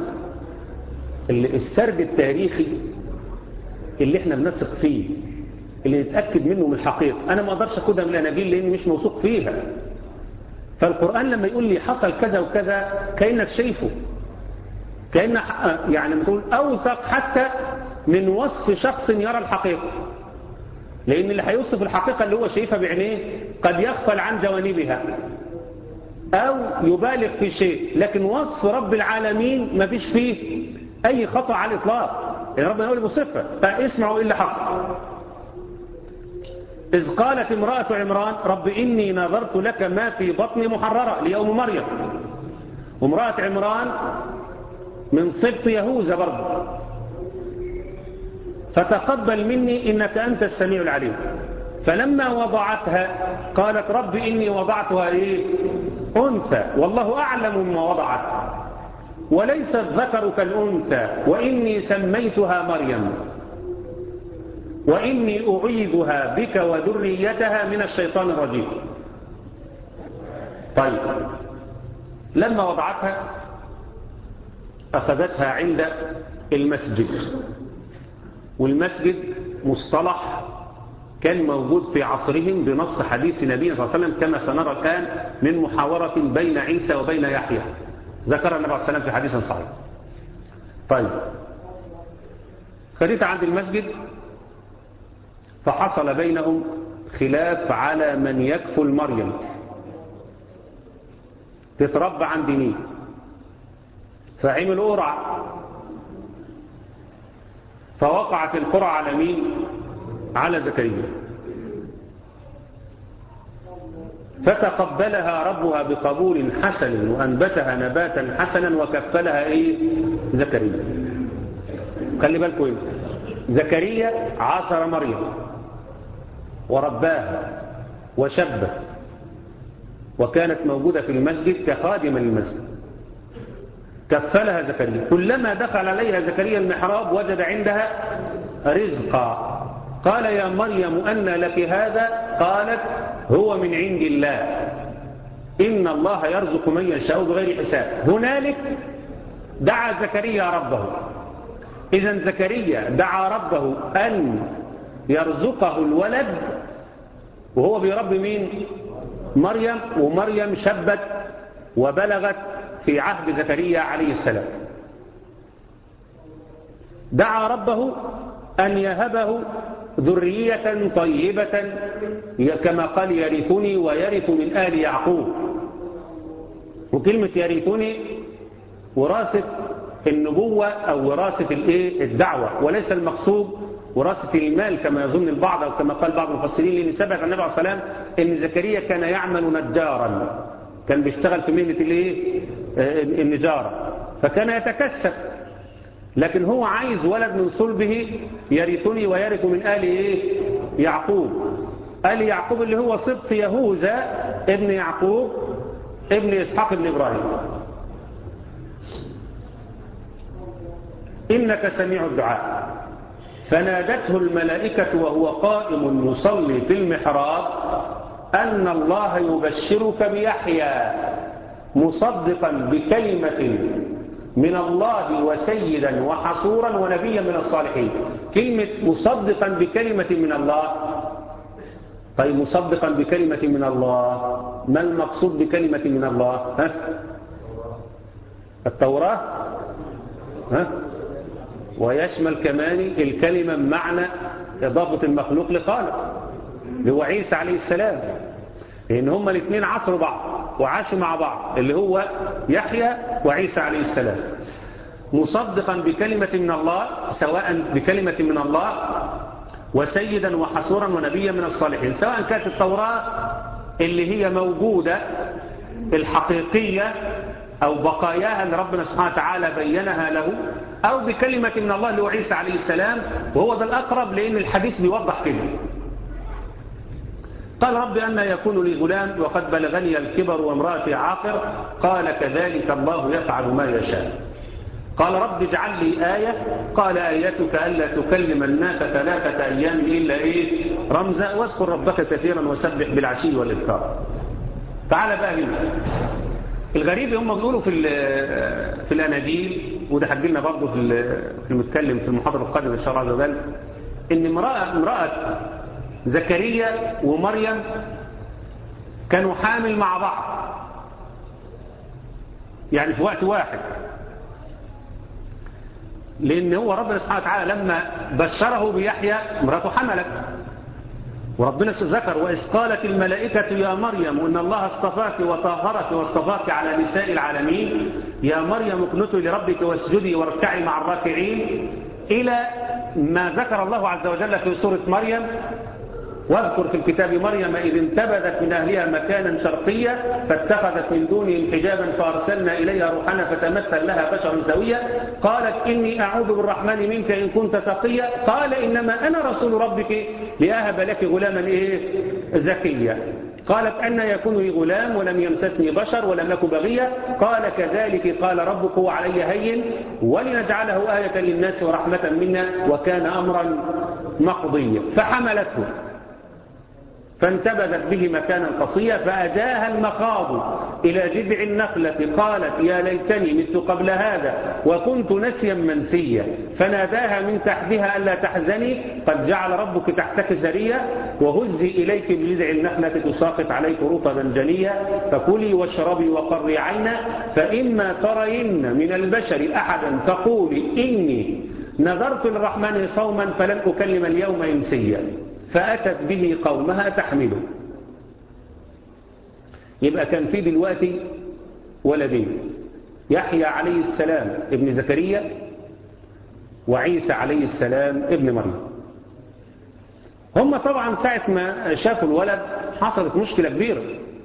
B: السرد التاريخي اللي احنا بنثق فيه اللي نتأكد منه من الحقيقة أنا ما أقدرش أخدها من الأناجيل لأني مش موثوق فيها فالقرآن لما يقول لي حصل كذا وكذا كأنك شايفه كأن يعني بتقول أوثق حتى من وصف شخص يرى الحقيقة لأن اللي هيوصف الحقيقة اللي هو شايفها بعينيه قد يغفل عن جوانبها أو يبالغ في شيء لكن وصف رب العالمين ما فيش فيه أي خطأ على الإطلاق يعني ربنا يقول بصفة فاسمعوا إيه اللي حصل إذ قالت امرأة عمران رب إني نظرت لك ما في بطني محررة ليوم مريم وامرأة عمران من سبط يهوذا برضه فتقبل مني إنك أنت السميع العليم فلما وضعتها قالت رب إني وضعتها إيه أنثى والله أعلم ما وضعت وليس الذكر كالأنثى وإني سميتها مريم وإني أعيذها بك وذريتها من الشيطان الرجيم طيب لما وضعتها أخذتها عند المسجد والمسجد مصطلح كان موجود في عصرهم بنص حديث النبي صلى الله عليه وسلم كما سنرى الآن من محاورة بين عيسى وبين يحيى ذكر النبي صلى الله عليه وسلم في حديث صحيح طيب خديت عند المسجد فحصل بينهم خلاف على من يكفل مريم تتربى عند مين فعملوا قرعة فوقعت القرعة على مين على زكريا فتقبلها ربها بقبول حسن وأنبتها نباتا حسنا وكفلها إيه زكريا خلي بالكم إيه زكريا عاصر مريم ورباها وشبه وكانت موجودة في المسجد كخادمة للمسجد كفلها زكريا كلما دخل عليها زكريا المحراب وجد عندها رزقا قال يا مريم أن لك هذا قالت هو من عند الله إن الله يرزق من يشاء بغير حساب هنالك دعا زكريا ربه إذا زكريا دعا ربه أن يرزقه الولد وهو بيربي مين مريم ومريم شبت وبلغت في عهد زكريا عليه السلام دعا ربه أن يهبه ذرية طيبة كما قال يرثني ويرث من آل يعقوب وكلمة يرثني وراثة النبوة أو وراثة الدعوة وليس المقصود وراثة المال كما يظن البعض أو كما قال بعض المفسرين لأن ثبت عن النبي عليه الصلاة والسلام أن زكريا كان يعمل نجارا كان بيشتغل في مهنة الايه النجارة فكان يتكسب لكن هو عايز ولد من صلبه يرثني ويرث من آل إيه؟ يعقوب آل يعقوب اللي هو سبط يهوذا ابن يعقوب ابن إسحاق ابن إبراهيم إنك سميع الدعاء فنادته الملائكة وهو قائم يصلي في المحراب أن الله يبشرك بيحيى مصدقا بكلمة من الله وسيدا وحصورا ونبيا من الصالحين كلمة مصدقا بكلمة من الله طيب مصدقا بكلمة من الله ما المقصود بكلمة من الله ها؟ التوراة ها؟ ويشمل كمان الكلمة معنى إضافة المخلوق لخالق اللي هو عيسى عليه السلام لأن هما الاثنين عصروا بعض وعاشوا مع بعض اللي هو يحيى وعيسى عليه السلام مصدقا بكلمة من الله سواء بكلمة من الله وسيدا وحصورا ونبيا من الصالحين سواء كانت التوراة اللي هي موجودة الحقيقية أو بقاياها اللي ربنا سبحانه وتعالى بينها له أو بكلمة من الله اللي هو عيسى عليه السلام وهو ده الأقرب لأن الحديث بيوضح كده قال رب أن يكون لي غلام وقد بلغني الكبر وامرأتي عاقر قال كذلك الله يفعل ما يشاء قال رب اجعل لي آية قال آيتك ألا تكلم الناس ثلاثة أيام إلا إيه رمزا واذكر ربك كثيرا وسبح بالعشي والإذكار تعال بقى هنا الغريب هم بيقولوا في في الاناجيل وده هتجي لنا برضه في في المتكلم في المحاضره القادمه ان شاء الله عز وجل ان امراه امراه زكريا ومريم كانوا حامل مع بعض يعني في وقت واحد لان هو ربنا سبحانه وتعالى لما بشره بيحيى امراته حملت وربنا ذكر وإذ قالت الملائكة يا مريم إن الله اصطفاك وطهرك واصطفاك على نساء العالمين يا مريم اقنتي لربك واسجدي واركعي مع الراكعين إلى ما ذكر الله عز وجل في سورة مريم واذكر في الكتاب مريم إذ انتبذت من أهلها مكانا شرقيا فاتخذت من دونهم حجابا فأرسلنا إليها روحنا فتمثل لها بشرا سويا قالت إني أعوذ بالرحمن منك إن كنت تقيا قال إنما أنا رسول ربك لأهب لك غلاما إيه زكيا قالت أن يكون لي غلام ولم يمسسني بشر ولم أك بغيا قال كذلك قال ربك هو علي هين ولنجعله آية للناس ورحمة منا وكان أمرا مقضيا فحملته فانتبذت به مكانا قصيا فأجاها المخاض إلى جذع النخلة قالت يا ليتني مت قبل هذا وكنت نسيا منسيا فناداها من تحتها ألا تحزني قد جعل ربك تحتك سريا وهزي إليك بجذع النخلة تساقط عليك رطبا جنيا فكلي واشربي وقري عينا فإما ترين من البشر أحدا فقولي إني نذرت للرحمن صوما فلن أكلم اليوم إنسيا فأتت به قومها تحمله يبقى كان في دلوقتي ولدين يحيى عليه السلام ابن زكريا وعيسى عليه السلام ابن مريم هم طبعا ساعة ما شافوا الولد حصلت مشكلة كبيرة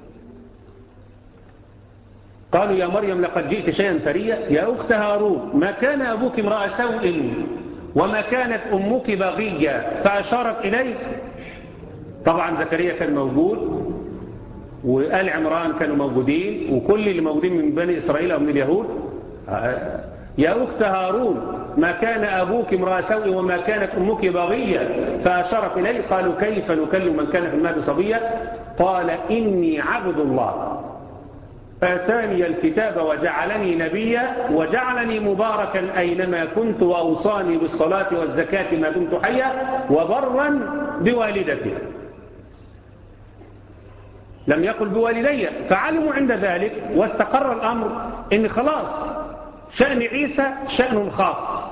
B: قالوا يا مريم لقد جئت شيئا فريا يا أخت هارون ما كان أبوك امرأ سوء وما كانت أمك بغية فأشارت إليه طبعا زكريا كان موجود وآل عمران كانوا موجودين وكل اللي موجودين من بني إسرائيل أو من اليهود يا أخت هارون ما كان أبوك امرأ سوء وما كانت أمك بغية فأشارت إليه قالوا كيف نكلم من كان في المهد صبيا قال إني عبد الله آتاني الكتاب وجعلني نبيا وجعلني مباركا أينما كنت وأوصاني بالصلاة والزكاة ما دمت حيا وبرا بوالدتي لم يقل بوالدي فعلموا عند ذلك واستقر الأمر إن خلاص شأن عيسى شأن خاص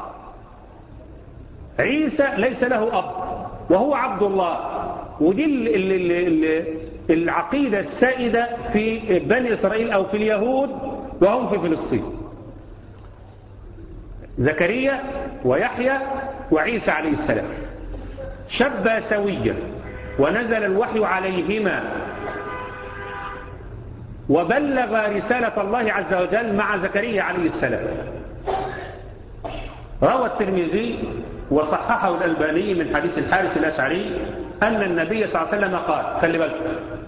B: عيسى ليس له أب وهو عبد الله ودي ال ال ال العقيدة السائدة في بني إسرائيل أو في اليهود وهم في فلسطين زكريا ويحيى وعيسى عليه السلام شبا سويا ونزل الوحي عليهما وبلغ رسالة الله عز وجل مع زكريا عليه السلام روى الترمذي وصححه الألباني من حديث الحارث الأشعري أن النبي صلى الله عليه وسلم قال خلي بالكم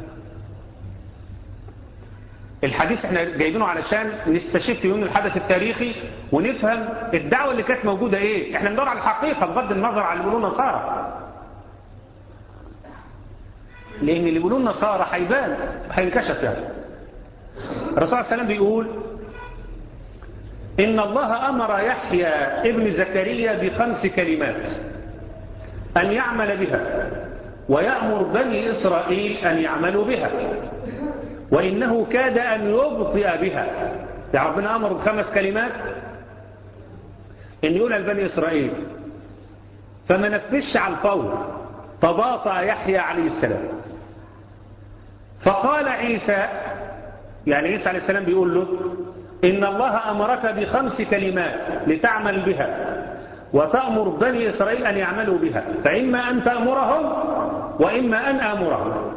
B: الحديث احنا جايبينه علشان نستشف منه الحدث التاريخي ونفهم الدعوة اللي كانت موجودة ايه احنا ندور على الحقيقة بغض النظر على اللي بيقولوه نصارى لان اللي بيقولوه النصارى هيبان هينكشف يعني الرسول صلى الله عليه وسلم بيقول إن الله أمر يحيى ابن زكريا بخمس كلمات أن يعمل بها ويأمر بني إسرائيل أن يعملوا بها وإنه كاد أن يبطئ بها يعني ربنا أمر بخمس كلمات إن يقولها لبني إسرائيل فما نفذش على الفور تباطأ يحيى عليه السلام فقال عيسى يعني عيسى عليه السلام بيقول له إن الله أمرك بخمس كلمات لتعمل بها وتأمر بني إسرائيل أن يعملوا بها فإما أن تأمرهم وإما أن آمرهم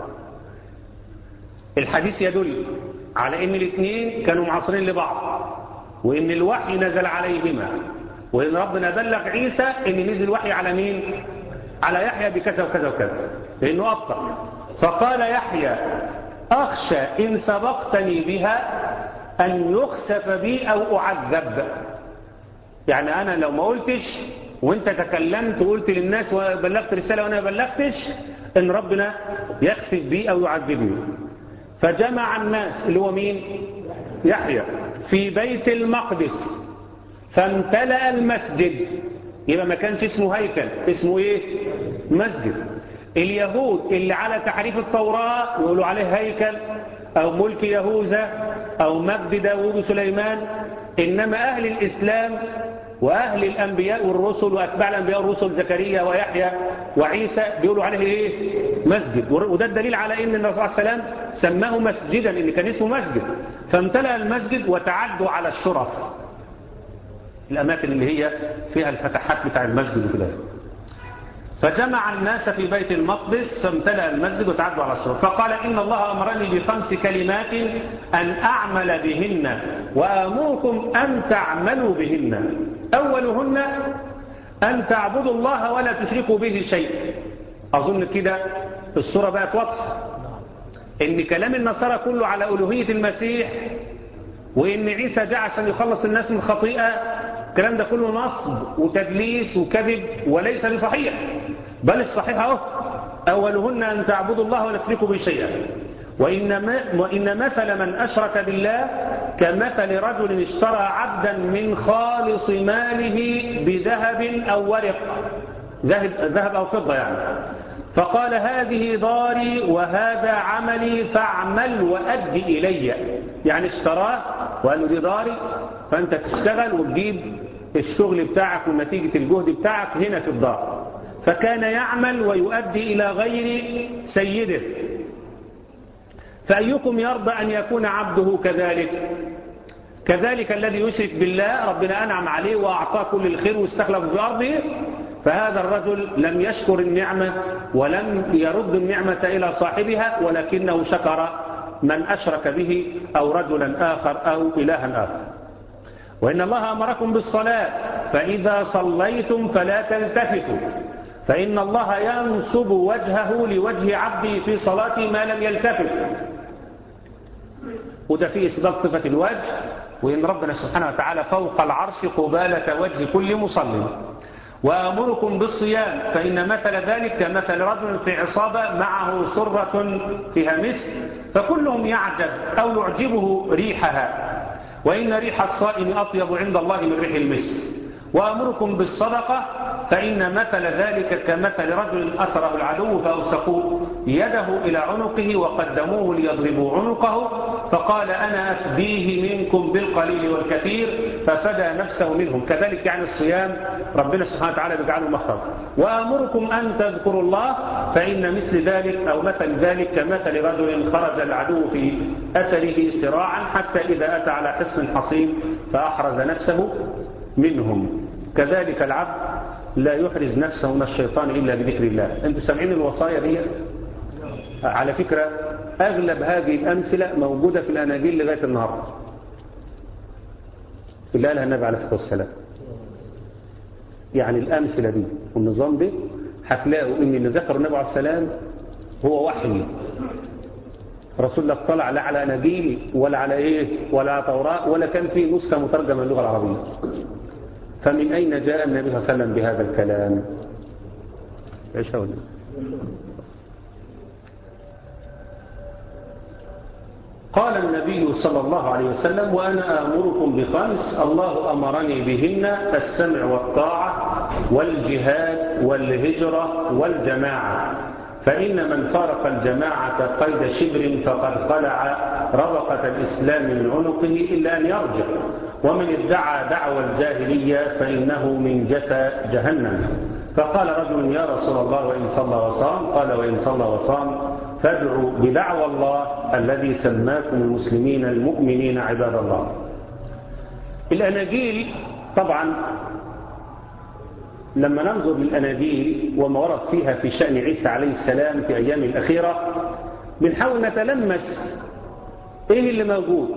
B: الحديث يدل على أن الاثنين كانوا معاصرين لبعض وأن الوحي نزل عليهما وأن ربنا بلغ عيسى أن نزل وحي على مين على يحيى بكذا وكذا وكذا لأنه أبطأ فقال يحيى أخشى إن سبقتني بها أن يخسف بي أو أعذب يعني أنا لو ما قلتش وانت تكلمت وقلت للناس وبلغت رسالة وانا ما بلغتش ان ربنا يخسف بي او يعذبني فجمع الناس اللي هو مين يحيى في بيت المقدس فامتلأ المسجد يبقى ما كانش اسمه هيكل اسمه ايه مسجد اليهود اللي على تحريف التوراة يقولوا عليه هيكل او ملك يهوذا او مجد داوود وسليمان انما اهل الاسلام واهل الانبياء والرسل واتباع الانبياء والرسل زكريا ويحيى وعيسى بيقولوا عليه ايه مسجد وده الدليل على ان النبي صلى الله عليه وسلم سماه مسجدا ان كان اسمه مسجد فامتلأ المسجد وتعدوا على الشرف الاماكن اللي هي فيها الفتحات بتاع المسجد وكده فجمع الناس في بيت المقدس فامتلأ المسجد وتعدوا على الشرف فقال إن الله أمرني بخمس كلمات أن أعمل بهن وآمركم أن تعملوا بهن أولهن أن تعبدوا الله ولا تشركوا به شيء أظن كده الصورة بقت واضحة إن كلام النصارى كله على ألوهية المسيح وإن عيسى جاء عشان يخلص الناس من الخطيئة الكلام ده كله نصب وتدليس وكذب وليس بصحيح بل الصحيح اهو أولهن أن تعبدوا الله ولا تشركوا به شيئا وإن, وإن مثل من أشرك بالله كمثل رجل اشترى عبدا من خالص ماله بذهب أو ورق ذهب, ذهب أو فضة يعني فقال هذه داري وهذا عملي فاعمل وأد إلي يعني اشتراه وقال له دي داري فأنت تشتغل وتجيب الشغل بتاعك ونتيجة الجهد بتاعك هنا في الدار فكان يعمل ويؤدي إلى غير سيده فأيكم يرضى أن يكون عبده كذلك كذلك الذي يشرك بالله ربنا أنعم عليه وأعطاه كل الخير واستخلف في أرضه فهذا الرجل لم يشكر النعمة ولم يرد النعمة إلى صاحبها ولكنه شكر من أشرك به أو رجلا آخر أو إلها آخر وإن الله أمركم بالصلاة فإذا صليتم فلا تلتفتوا فإن الله ينصب وجهه لوجه عبده في صلاته ما لم يلتفت وده فيه إثبات صفة الوجه وإن ربنا سبحانه وتعالى فوق العرش قبالة وجه كل مصلي وأمركم بالصيام فإن مثل ذلك كمثل رجل في عصابة معه سرة فيها مسك فكلهم يعجب أو يعجبه ريحها وإن ريح الصائم أطيب عند الله من ريح المسك وأمركم بالصدقة فإن مثل ذلك كمثل رجل أسره العدو فأوسقوا يده إلى عنقه وقدموه ليضربوا عنقه فقال أنا أفديه منكم بالقليل والكثير ففدى نفسه منهم كذلك يعني الصيام ربنا سبحانه وتعالى بيجعله مخرج وأمركم أن تذكروا الله فإن مثل ذلك أو مثل ذلك كمثل رجل خرج العدو في أثره سراعا حتى إذا أتى على حصن حصين فأحرز نفسه منهم كذلك العبد لا يحرز نفسه من الشيطان إلا بذكر الله أنتم سامعين الوصايا دي على فكرة أغلب هذه الأمثلة موجودة في الأناجيل لغاية النهاردة اللي قالها النبي عليه الصلاة والسلام يعني الأمثلة دي والنظام دي هتلاقوا إن اللي ذكر النبي عليه السلام هو وحي رسول الله اطلع لا على أناجيل ولا على إيه ولا على توراة ولا كان في نسخة مترجمة للغة العربية فمن أين جاء النبي صلى الله عليه وسلم بهذا الكلام ايش هو قال النبي صلى الله عليه وسلم وأنا آمركم بخمس الله أمرني بهن السمع والطاعة والجهاد والهجرة والجماعة فإن من فارق الجماعة قيد شبر فقد خلع ربقة الإسلام من عنقه إلا أن يرجع ومن ادعى دعوى الجاهلية فإنه من جثى جهنم فقال رجل يا رسول الله وإن صلى وصام قال وإن صلى وصام فادعوا بدعوى الله الذي سماكم المسلمين المؤمنين عباد الله الأناجيل طبعا لما ننظر للأناجيل وما ورد فيها في شأن عيسى عليه السلام في أيام الأخيرة بنحاول نتلمس إيه اللي موجود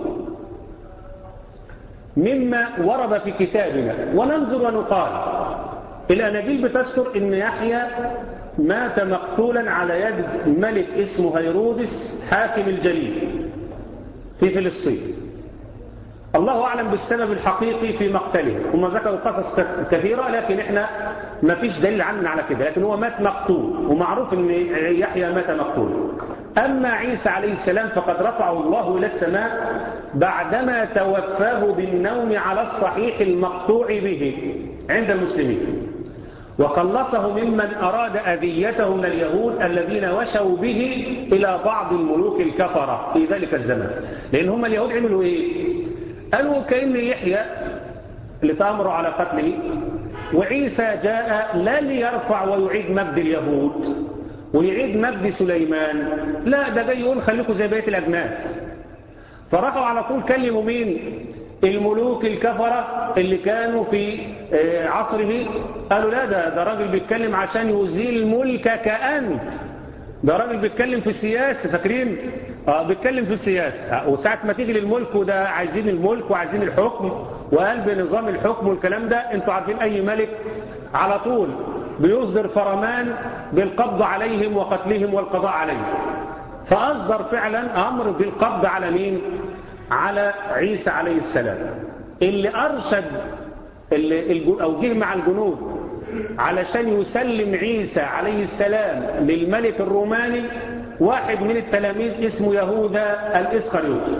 B: مما ورد في كتابنا وننظر ونقال الأناجيل بتذكر أن يحيى مات مقتولا على يد ملك اسمه هيرودس حاكم الجليل في فلسطين الله أعلم بالسبب الحقيقي في مقتله هم ذكروا قصص كثيرة لكن احنا ما فيش دليل عننا على كده لكن هو مات مقتول ومعروف ان يحيى مات مقتول أما عيسى عليه السلام فقد رفعه الله إلى السماء بعدما توفاه بالنوم على الصحيح المقطوع به عند المسلمين وخلصه ممن أراد أذيته من اليهود الذين وشوا به إلى بعض الملوك الكفرة في ذلك الزمن لأن هم اليهود عملوا إيه قالوا كأن يحيى اللي تأمروا على قتله وعيسى جاء لا ليرفع ويعيد مجد اليهود ويعيد مجد سليمان لا ده جاي يقول خليكم زي بقيه الأجناس فراحوا على طول كلموا مين الملوك الكفرة اللي كانوا في عصره قالوا لا ده ده راجل بيتكلم عشان يزيل ملكك أنت ده راجل بيتكلم في السياسة فاكرين اه بيتكلم في السياسة وساعة ما تيجي للملك وده عايزين الملك وعايزين الحكم وقلب نظام الحكم والكلام ده انتوا عارفين اي ملك على طول بيصدر فرمان بالقبض عليهم وقتلهم والقضاء عليهم فأصدر فعلا أمر بالقبض على مين على عيسى عليه السلام اللي أرشد اللي أو جه مع الجنود علشان يسلم عيسى عليه السلام للملك الروماني واحد من التلاميذ اسمه يهوذا الإسخريوطي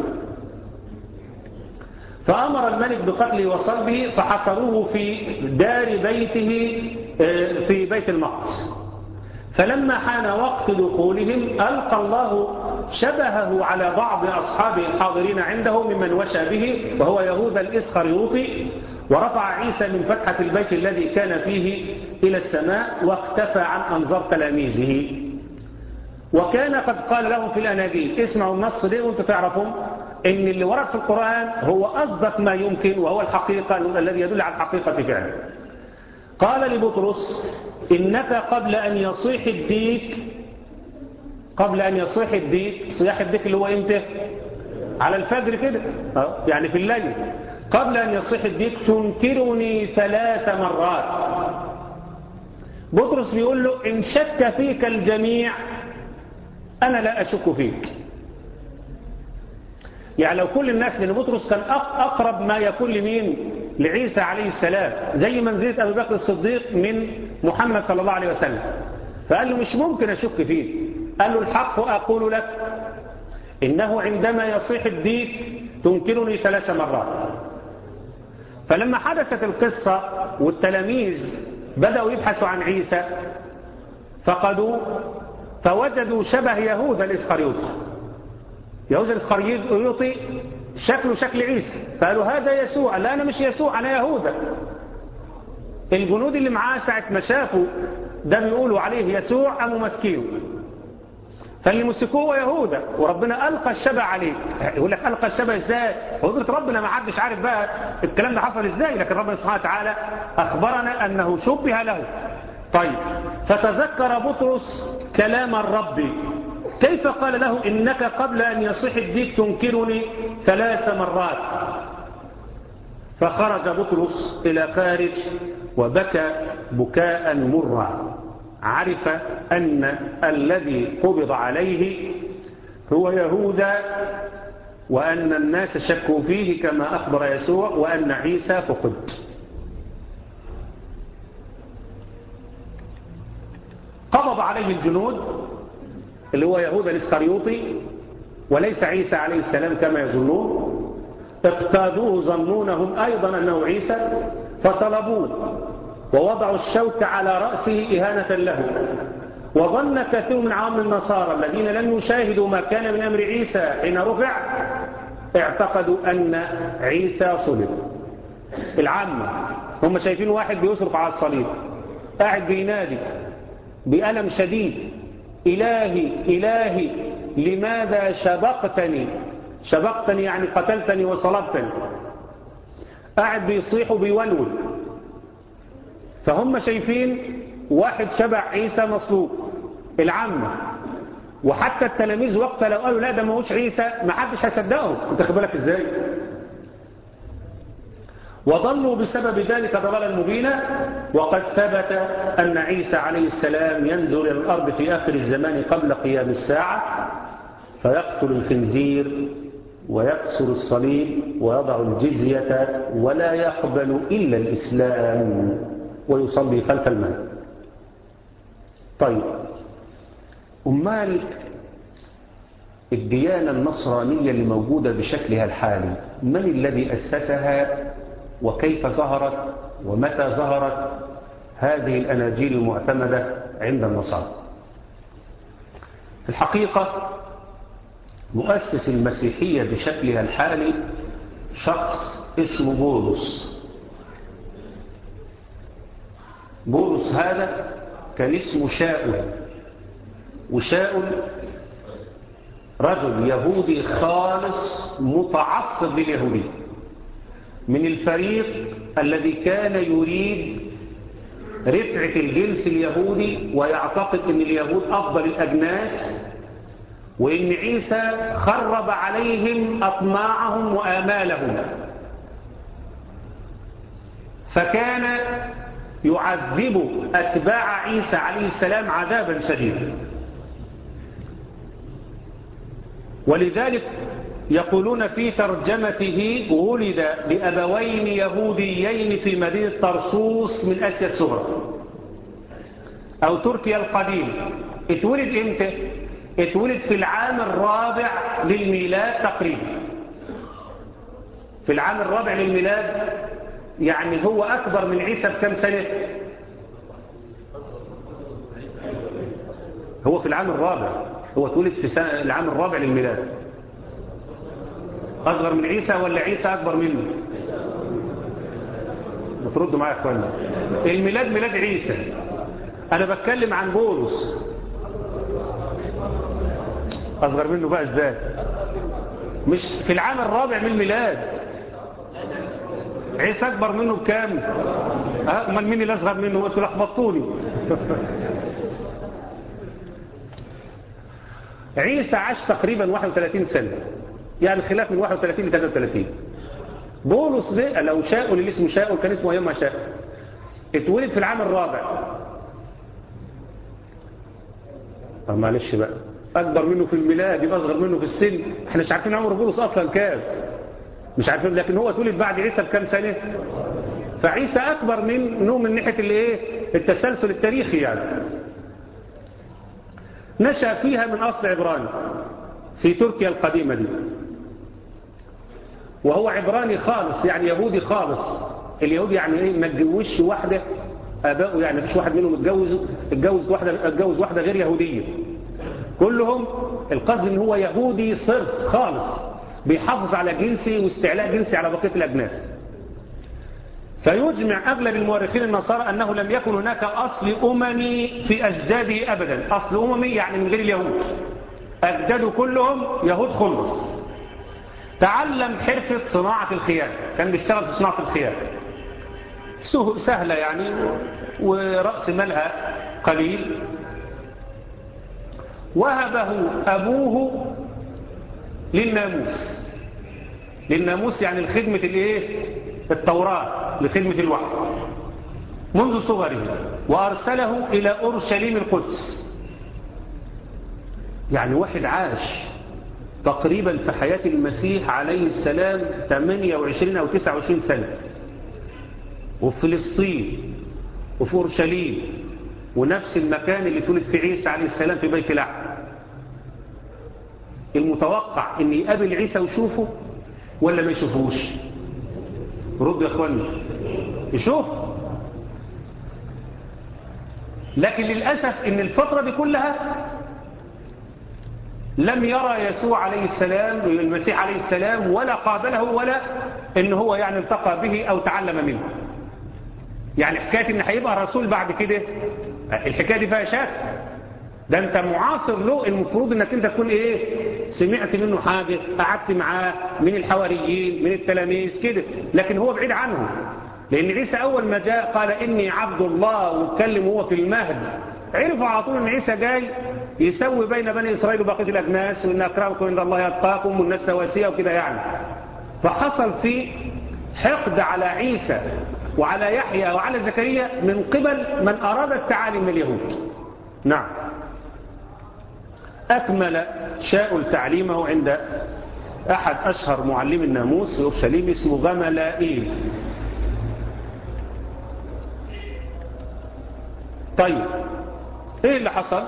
B: فأمر الملك بقتله وصلبه فحصروه في دار بيته في بيت المقدس فلما حان وقت دخولهم ألقى الله شبهه على بعض أصحابه الحاضرين عنده ممن وشى به وهو يهوذا الإسخريوطي ورفع عيسى من فتحة البيت الذي كان فيه إلى السماء واختفى عن أنظار تلاميذه وكان قد قال لهم في الأناجيل اسمعوا النص ده وانتم تعرفون ان اللي ورد في القرآن هو أصدق ما يمكن وهو الحقيقة الذي يدل على الحقيقة فعلا قال لبطرس إنك قبل أن يصيح الديك قبل أن يصيح الديك صياح الديك اللي هو إمتى على الفجر كده يعني في الليل قبل أن يصيح الديك تنكرني ثلاث مرات بطرس بيقول له إن شك فيك الجميع أنا لا أشك فيك يعني لو كل الناس لأن بطرس كان أقرب ما يكون لمين لعيسى عليه السلام زي منزلة أبي بكر الصديق من محمد صلى الله عليه وسلم فقال له مش ممكن أشك فيه قال له الحق أقول لك إنه عندما يصيح الديك تنكرني ثلاث مرات فلما حدثت القصة والتلاميذ بدأوا يبحثوا عن عيسى فقدوا فوجدوا شبه يهوذا الإسخريوطي يهوذا الإسخريوطي شكله شكل عيسى فقالوا هذا يسوع لا أنا مش يسوع أنا يهوذا الجنود اللي معاه ساعة ما شافوا ده بيقولوا عليه يسوع أم مسكين فاللي مسكوه هو يهوذا وربنا ألقى الشبه عليه يقول لك ألقى الشبه إزاي قدرة ربنا ما حدش عارف بقى الكلام ده حصل إزاي لكن ربنا سبحانه وتعالى أخبرنا أنه شبه له طيب فتذكر بطرس كلام الرب كيف قال له إنك قبل أن يصح الديك تنكرني ثلاث مرات فخرج بطرس إلى خارج وبكى بكاء مرا عرف أن الذي قبض عليه هو يهوذا وأن الناس شكوا فيه كما أخبر يسوع وأن عيسى فقد قبض عليه الجنود اللي هو يهوذا الاسخريوطي وليس عيسى عليه السلام كما يظنون اقتادوه ظنونهم أيضا أنه عيسى فصلبوه ووضعوا الشوك على رأسه إهانة له وظن كثير من عام النصارى الذين لم يشاهدوا ما كان من أمر عيسى حين رفع اعتقدوا أن عيسى صلب العامة هم شايفين واحد بيصرف على الصليب قاعد بينادي بألم شديد إلهي إلهي لماذا شبقتني شبقتني يعني قتلتني وصلبتني قاعد بيصيح وبيولول فهم شايفين واحد شبع عيسى مصلوب العامة وحتى التلاميذ وقت لو قالوا لا ده ما هوش عيسى ما حدش هيصدقهم انت خد بالك ازاي وضلوا بسبب ذلك ضلالا مبينا وقد ثبت أن عيسى عليه السلام ينزل إلى الأرض في آخر الزمان قبل قيام الساعة فيقتل الخنزير ويكسر الصليب ويضع الجزية ولا يقبل إلا الإسلام ويصلي خلف المهد طيب أمال الديانة النصرانية اللي موجودة بشكلها الحالي من الذي أسسها وكيف ظهرت ومتى ظهرت هذه الأناجيل المعتمدة عند النصارى في الحقيقة مؤسس المسيحية بشكلها الحالي شخص اسمه بولس بولس هذا كان اسمه شاؤل وشاؤل رجل يهودي خالص متعصب لليهودية من الفريق الذي كان يريد رفعة الجنس اليهودي ويعتقد ان اليهود افضل الاجناس وان عيسى خرب عليهم اطماعهم وامالهم فكان يعذب اتباع عيسى عليه السلام عذابا شديدا ولذلك يقولون في ترجمته ولد لأبوين يهوديين في مدينة طرسوس من آسيا الصغرى أو تركيا القديم اتولد امتى؟ اتولد في العام الرابع للميلاد تقريبا في العام الرابع للميلاد يعني هو أكبر من عيسى بكم سنة هو في العام الرابع هو اتولد في سنة العام الرابع للميلاد أصغر من عيسى ولا عيسى أكبر منه بتردوا معايا يا اخوانا الميلاد ميلاد عيسى أنا بتكلم عن بولس أصغر منه بقى إزاي مش في العام الرابع من الميلاد عيسى أكبر منه بكام أه أمال مين اللي أصغر منه وأنتوا لخبطوني عيسى عاش تقريبا 31 سنة يعني خلاف من 31 ل 33 بولس ده لو شاءوا اللي اسمه شاءوا كان اسمه ايام ما شاء اتولد في العام الرابع طب معلش بقى اكبر منه في الميلاد يبقى اصغر منه في السن احنا مش عارفين عمر بولس اصلا كام مش عارفين لكن هو اتولد بعد عيسى بكام سنه فعيسى اكبر منه من ناحيه الايه التسلسل التاريخي يعني نشأ فيها من اصل عبراني في تركيا القديمة دي وهو عبراني خالص يعني يهودي خالص اليهود يعني ايه ما تجوزش واحدة ابائه يعني مفيش واحد منهم اتجوز اتجوز واحدة اتجوز واحدة غير يهودية كلهم القصد ان هو يهودي صرف خالص بيحافظ على جنسي واستعلاء جنسي على بقية الاجناس فيجمع أغلب المؤرخين النصارى أنه لم يكن هناك أصل أممي في أجداده أبدا أصل أممي يعني من غير اليهود أجداده كلهم يهود خلص تعلم حرفة صناعة الخيام كان بيشتغل في صناعة الخيام سهلة يعني ورأس مالها قليل وهبه أبوه للناموس للناموس يعني لخدمة الايه التوراة لخدمة الوحي منذ صغره وأرسله إلى أورشليم القدس يعني واحد عاش تقريبا في حياة المسيح عليه السلام 28 أو 29 سنة وفي فلسطين وفي أورشليم ونفس المكان اللي تولد في عيسى عليه السلام في بيت لحم المتوقع ان يقابل عيسى ويشوفه ولا ما يشوفوش رد يا اخواني يشوف لكن للأسف ان الفترة دي كلها لم يرى يسوع عليه السلام المسيح عليه السلام ولا قابله ولا ان هو يعني التقى به او تعلم منه يعني حكاية ان هيبقى رسول بعد كده الحكاية دي فيها شك ده انت معاصر له المفروض انك انت تكون ايه سمعت منه حاجة قعدت معاه من الحواريين من التلاميذ كده لكن هو بعيد عنه لان عيسى اول ما جاء قال اني عبد الله واتكلم هو في المهد عرف على طول ان عيسى جاي يسوي بين بني اسرائيل وبقيه الاجناس وان اكرمكم عند الله يتقاكم والناس سواسيه وكده يعني فحصل في حقد على عيسى وعلى يحيى وعلى زكريا من قبل من اراد التعالي من اليهود نعم أكمل شاء تعليمه عند أحد أشهر معلم الناموس في أورشليم اسمه غملائيل طيب إيه اللي حصل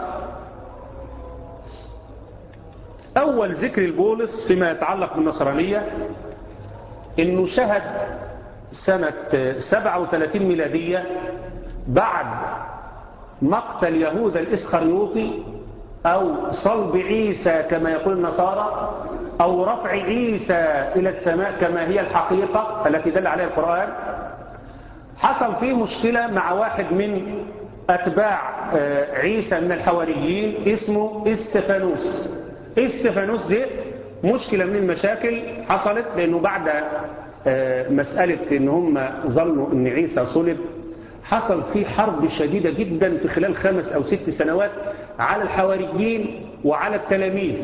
B: أول ذكر البولس فيما يتعلق بالنصرانية إنه شهد سنة 37 ميلادية بعد مقتل يهوذا الإسخريوطي أو صلب عيسى كما يقول النصارى أو رفع عيسى إلى السماء كما هي الحقيقة التي دل عليها القرآن حصل فيه مشكلة مع واحد من أتباع عيسى من الحواريين اسمه استفانوس استفانوس دي مشكلة من المشاكل حصلت لأنه بعد مسألة إن هم ظنوا إن عيسى صلب حصل في حرب شديدة جدا في خلال خمس أو ست سنوات على الحواريين وعلى التلاميذ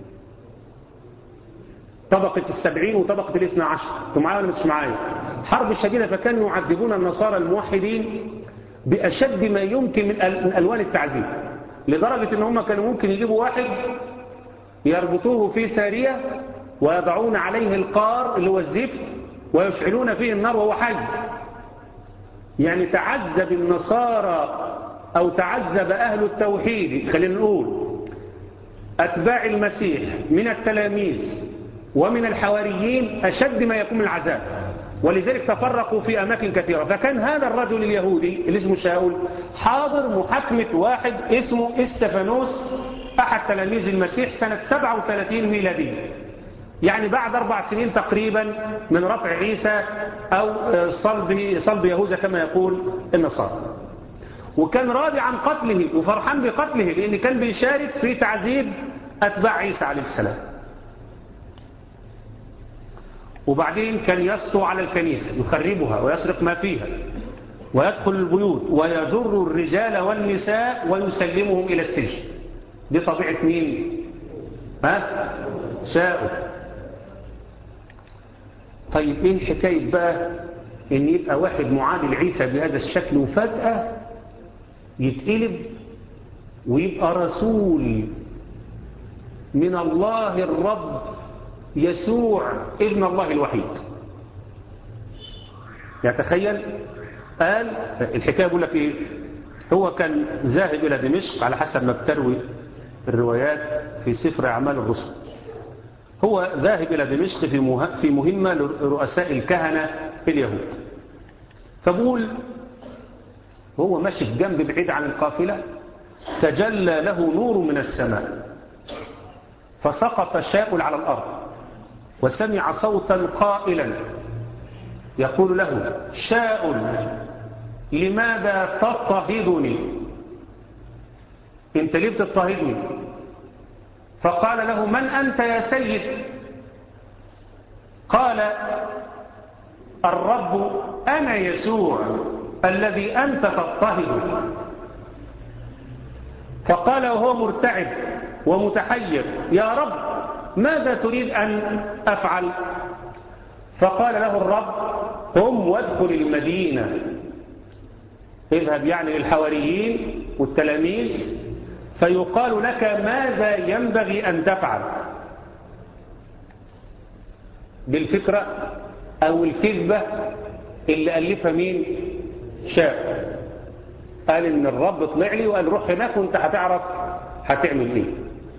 B: طبقة السبعين وطبقة الاثنى عشر انتوا معايا ولا مش معايا حرب شديدة فكانوا يعذبون النصارى الموحدين بأشد ما يمكن من ألوان التعذيب لدرجة ان هم كانوا ممكن يجيبوا واحد يربطوه في سارية ويضعون عليه القار اللي هو الزفت ويشعلون فيه النار وهو حي يعني تعذب النصارى أو تعذب أهل التوحيد خلينا نقول أتباع المسيح من التلاميذ ومن الحواريين أشد ما يكون العذاب ولذلك تفرقوا في أماكن كثيرة فكان هذا الرجل اليهودي اللي اسمه شاول حاضر محاكمة واحد اسمه استفانوس أحد تلاميذ المسيح سنة 37 ميلادية يعني بعد أربع سنين تقريبا من رفع عيسى أو صلب, صلب يهوذا كما يقول النصارى وكان راضي عن قتله وفرحان بقتله لأن كان بيشارك في تعذيب أتباع عيسى عليه السلام وبعدين كان يسطو على الكنيسة يخربها ويسرق ما فيها ويدخل البيوت ويجر الرجال والنساء ويسلمهم إلى السجن دي طبيعة مين ها شاءوا طيب ايه حكاية بقى ان يبقى واحد معادي لعيسى بهذا الشكل وفجأة يتقلب ويبقى رسول من الله الرب يسوع ابن الله الوحيد يتخيل قال الحكاية بيقول لك ايه هو كان ذاهب الى دمشق على حسب ما بتروي الروايات في سفر اعمال الرسل هو ذاهب الى دمشق في في مهمة لرؤساء الكهنة اليهود فبقول هو ماشي في جنب بعيد عن القافلة تجلى له نور من السماء فسقط شاؤل على الأرض وسمع صوتا قائلا يقول له شاؤل لماذا تضطهدني انت ليه بتضطهدني فقال له من أنت يا سيد قال الرب أنا يسوع الذي أنت تضطهد فقال وهو مرتعب ومتحير يا رب ماذا تريد أن أفعل فقال له الرب قم وادخل المدينة اذهب يعني للحواريين والتلاميذ فيقال لك ماذا ينبغي أن تفعل بالفكرة أو الكذبة اللي ألفها مين شاء قال إن الرب طلع لي وقال روح هناك وانت هتعرف هتعمل ايه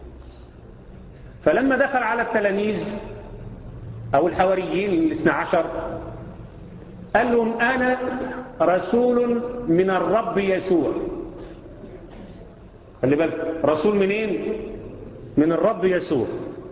B: فلما دخل على التلاميذ أو الحواريين الاثنى عشر قال لهم أنا رسول من الرب يسوع خلي بالك رسول منين من الرب يسوع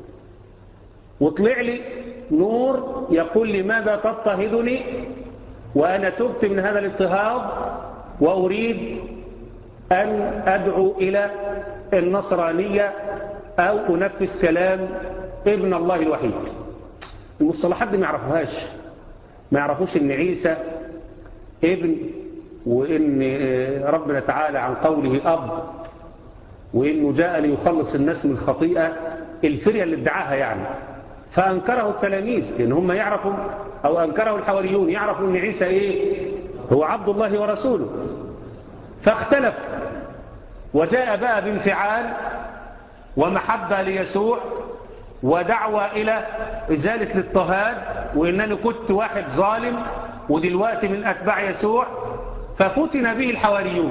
B: وطلع لي نور يقول لي ماذا تضطهدني وأنا تبت من هذا الاضطهاد وأريد أن أدعو إلى النصرانية أو أنفذ كلام ابن الله الوحيد المصطلحات دي ما يعرفوهاش ما يعرفوش ان عيسى ابن وان ربنا تعالى عن قوله اب وانه جاء ليخلص الناس من الخطيئه الفريه اللي ادعاها يعني فانكره التلاميذ لان هم يعرفوا او انكره الحواريون يعرفوا ان عيسى ايه هو عبد الله ورسوله فاختلف وجاء بقى بانفعال ومحبه ليسوع ودعوة إلى إزالة الاضطهاد وإنني كنت واحد ظالم ودلوقتي من أتباع يسوع ففتن به الحواريون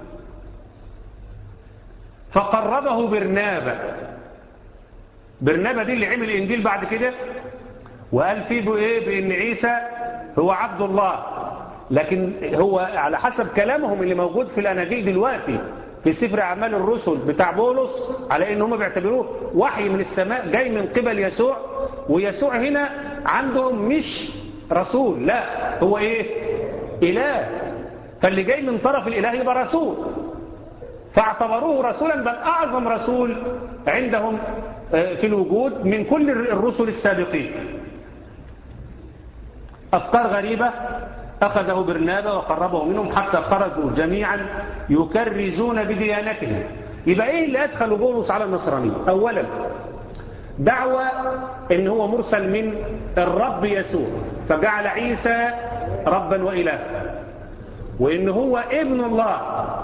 B: فقربه برنابة برنابة دي اللي عمل الإنجيل بعد كده وقال فيه بإيه بإن عيسى هو عبد الله لكن هو على حسب كلامهم اللي موجود في الأناجيل دلوقتي في سفر أعمال الرسل بتاع بولس على إن هم بيعتبروه وحي من السماء جاي من قبل يسوع ويسوع هنا عندهم مش رسول لا هو إيه إله فاللي جاي من طرف الإله يبقى رسول فاعتبروه رسولا بل أعظم رسول عندهم في الوجود من كل الرسل السابقين أفكار غريبة أخذه برنابا وقربه منهم حتى خرجوا جميعا يكرزون بديانتهم يبقى إيه اللي أدخل بولس على النصرانية أولا دعوة إن هو مرسل من الرب يسوع فجعل عيسى ربا وإله وإن هو ابن الله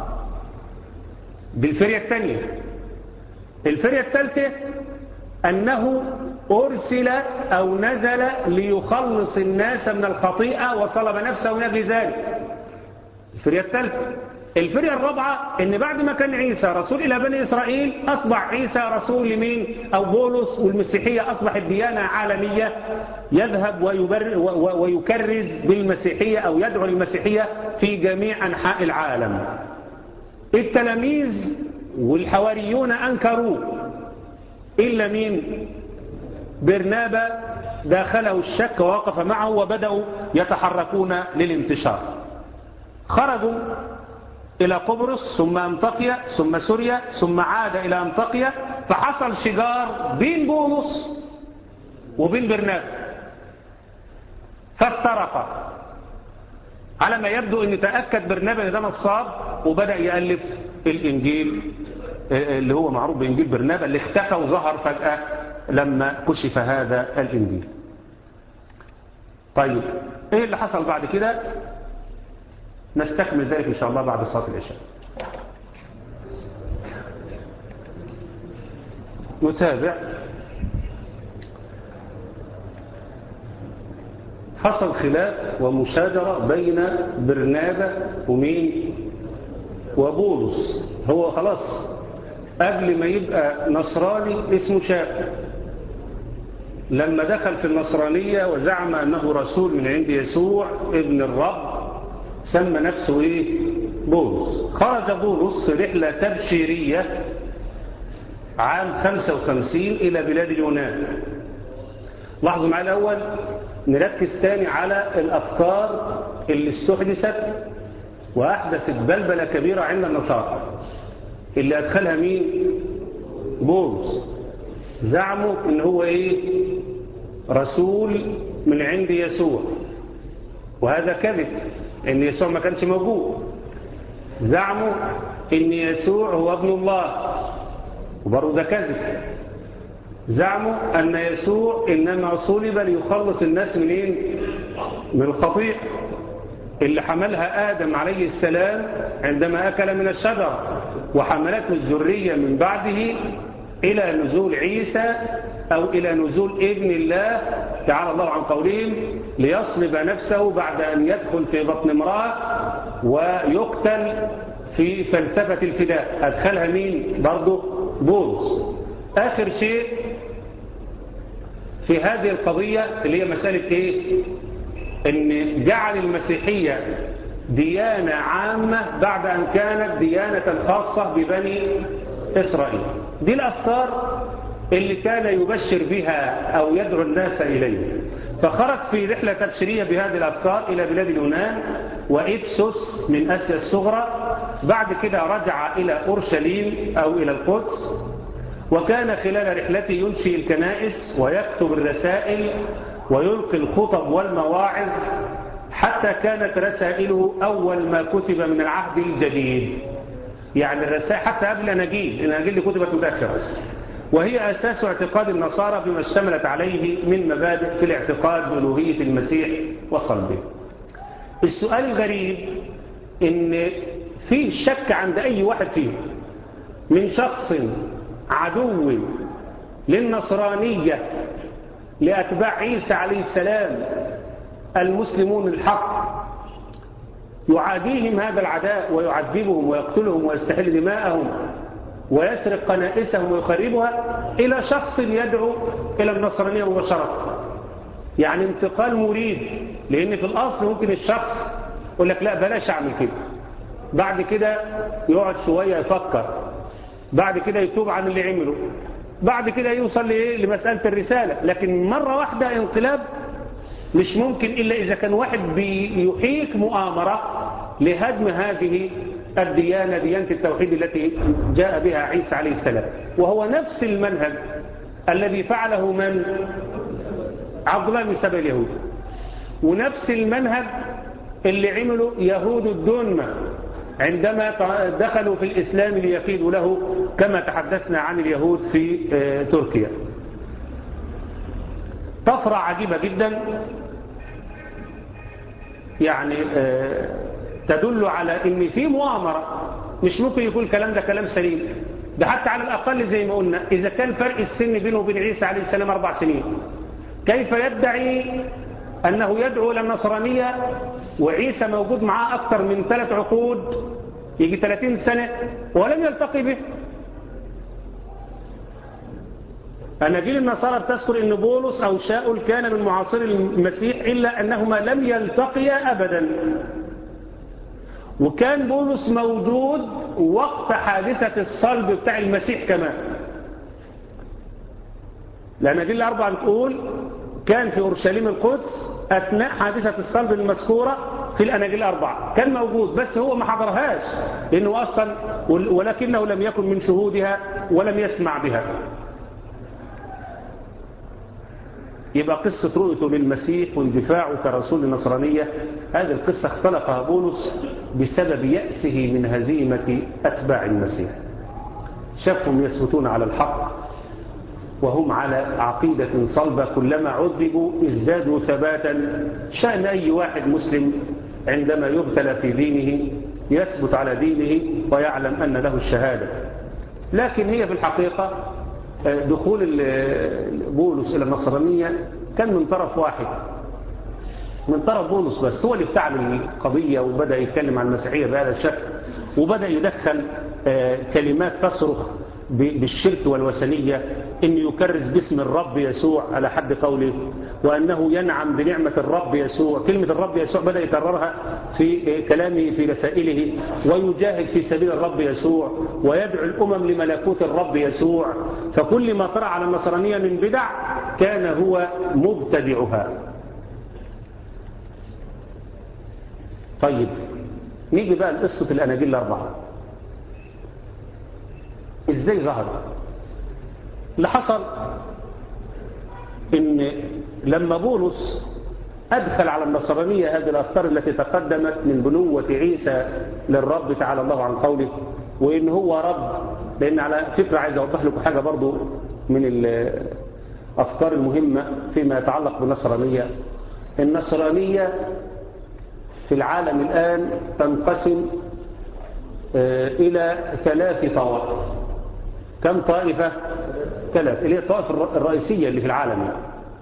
B: بالفرية الثانية الفرية الثالثة أنه أرسل أو نزل ليخلص الناس من الخطيئة وصلب نفسه من أجل ذلك الفرية الثالثة الفرية الرابعة أن بعد ما كان عيسى رسول إلى بني إسرائيل أصبح عيسى رسول لمين أو بولس والمسيحية أصبحت ديانة عالمية يذهب ويبر ويكرز بالمسيحية أو يدعو للمسيحية في جميع أنحاء العالم التلاميذ والحواريون أنكروا إلا مين برنابا داخله الشك ووقف معه وبدأوا يتحركون للانتشار خرجوا إلى قبرص ثم أنطاكيا ثم سوريا ثم عاد إلى أنطاكيا فحصل شجار بين بولس وبين برنابا فافترقا على ما يبدو أن تأكد برنابا أن ده نصاب وبدأ يألف الإنجيل اللي هو معروف بإنجيل برنابا اللي اختفى وظهر فجأة لما كشف هذا الإنجيل طيب ايه اللي حصل بعد كده نستكمل ذلك ان شاء الله بعد صلاة العشاء نتابع حصل خلاف ومشاجرة بين برنابة ومين وبولس هو خلاص قبل ما يبقى نصراني اسمه شاء لما دخل في النصرانية وزعم أنه رسول من عند يسوع ابن الرب سمى نفسه إيه؟ بولس خرج بولس في رحلة تبشيرية عام 55 إلى بلاد اليونان لاحظوا معي الأول نركز تاني على الأفكار اللي استحدثت وأحدثت بلبلة كبيرة عند النصارى اللي أدخلها مين؟ بولس زعموا ان هو ايه رسول من عند يسوع وهذا كذب ان يسوع ما كانش موجود زعموا ان يسوع هو ابن الله وبرضه ده كذب زعموا ان يسوع انما صلب ليخلص الناس من ايه من الخطيئه اللي حملها آدم عليه السلام عندما أكل من الشجر وحملته الذرية من بعده إلى نزول عيسى أو إلى نزول ابن الله تعالى الله عن قولهم ليصلب نفسه بعد أن يدخل في بطن امرأة ويقتل في فلسفة الفداء أدخلها مين برضه بولس آخر شيء في هذه القضية اللي هي مسألة إيه ان جعل المسيحية ديانة عامة بعد أن كانت ديانة خاصة ببني إسرائيل دي الأفكار اللي كان يبشر بها أو يدعو الناس إليه فخرج في رحلة تبشيرية بهذه الأفكار إلى بلاد اليونان وإفسس من آسيا الصغرى بعد كده رجع إلى أورشليم أو إلى القدس وكان خلال رحلته ينشئ الكنائس ويكتب الرسائل ويلقي الخطب والمواعظ حتى كانت رسائله أول ما كتب من العهد الجديد يعني الرسائل حتى قبل الأناجيل الأناجيل اللي كتبت متأخرة وهي أساس اعتقاد النصارى بما اشتملت عليه من مبادئ في الاعتقاد بألوهية المسيح وصلبه السؤال الغريب ان في شك عند أي واحد فيهم من شخص عدو للنصرانية لأتباع عيسى عليه السلام المسلمون الحق يعاديهم هذا العداء ويعذبهم ويقتلهم ويستحل دماءهم ويسرق كنائسهم ويخربها إلى شخص يدعو إلى النصرانية مباشرة يعني انتقال مريد لأن في الأصل ممكن الشخص يقول لك لا بلاش أعمل كده بعد كده يقعد شوية يفكر بعد كده يتوب عن اللي عمله بعد كده يوصل لإيه؟ لمسألة الرسالة لكن مرة واحدة انقلاب مش ممكن إلا إذا كان واحد بيحيك مؤامرة لهدم هذه الديانة ديانة التوحيد التي جاء بها عيسى عليه السلام وهو نفس المنهج الذي فعله من عبد الله بن سبا اليهود ونفس المنهج اللي عمله يهود الدنمة عندما دخلوا في الإسلام ليفيدوا له كما تحدثنا عن اليهود في تركيا طفرة عجيبة جدا يعني تدل على ان في مؤامرة مش ممكن يكون الكلام ده كلام سليم ده حتى على الأقل زي ما قلنا إذا كان فرق السن بينه وبين عيسى عليه السلام أربع سنين كيف يدعي أنه يدعو إلى النصرانية وعيسى موجود معاه أكثر من ثلاث عقود يجي 30 سنة ولم يلتقي به أناجيل النصارى بتذكر أن بولس أو شاؤل كان من معاصري المسيح إلا أنهما لم يلتقيا أبدا وكان بولس موجود وقت حادثة الصلب بتاع المسيح كمان الأناجيل الأربعة بتقول كان في أورشليم القدس أثناء حادثة الصلب المذكورة في الأناجيل الأربعة كان موجود بس هو ما حضرهاش لأنه أصلا ولكنه لم يكن من شهودها ولم يسمع بها يبقى قصة رؤيته للمسيح واندفاعه كرسول النصرانية هذه القصة اختلقها بولس بسبب يأسه من هزيمة أتباع المسيح شافهم يثبتون على الحق وهم على عقيدة صلبة كلما عذبوا ازدادوا ثباتا شأن أي واحد مسلم عندما يبتلى في دينه يثبت على دينه ويعلم أن له الشهادة لكن هي في الحقيقة دخول بولس إلى النصرانية كان من طرف واحد من طرف بولس بس هو اللي افتعل القضية وبدأ يتكلم عن المسيحية بهذا الشكل وبدأ يدخل كلمات تصرخ بالشرك والوثنية إن يكرز باسم الرب يسوع على حد قوله وأنه ينعم بنعمة الرب يسوع كلمة الرب يسوع بدأ يكررها في كلامه في رسائله ويجاهد في سبيل الرب يسوع ويدعو الأمم لملكوت الرب يسوع فكل ما طرأ على النصرانية من بدع كان هو مبتدعها طيب نيجي بقى لقصة الأناجيل الأربعة ازاي ظهر اللي حصل ان لما بولس أدخل على النصرانية هذه الأفكار التي تقدمت من بنوة عيسى للرب تعالى الله عن قوله وإن هو رب لأن على فكرة عايز أوضح لكم حاجة برضو من الأفكار المهمة فيما يتعلق بالنصرانية النصرانية في العالم الآن تنقسم إلى ثلاث طوائف كم طائفة؟ ثلاث اللي هي الطائفة الرئيسية اللي في العالم يعني.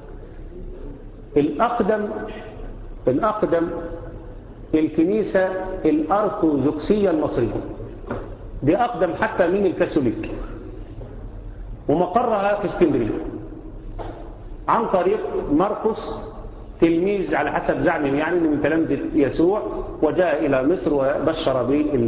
B: الأقدم الأقدم الكنيسة الأرثوذكسية المصرية دي أقدم حتى من الكاثوليك ومقرها في اسكندرية عن طريق مرقس تلميذ على حسب زعمهم يعني من تلامذة يسوع وجاء إلى مصر وبشر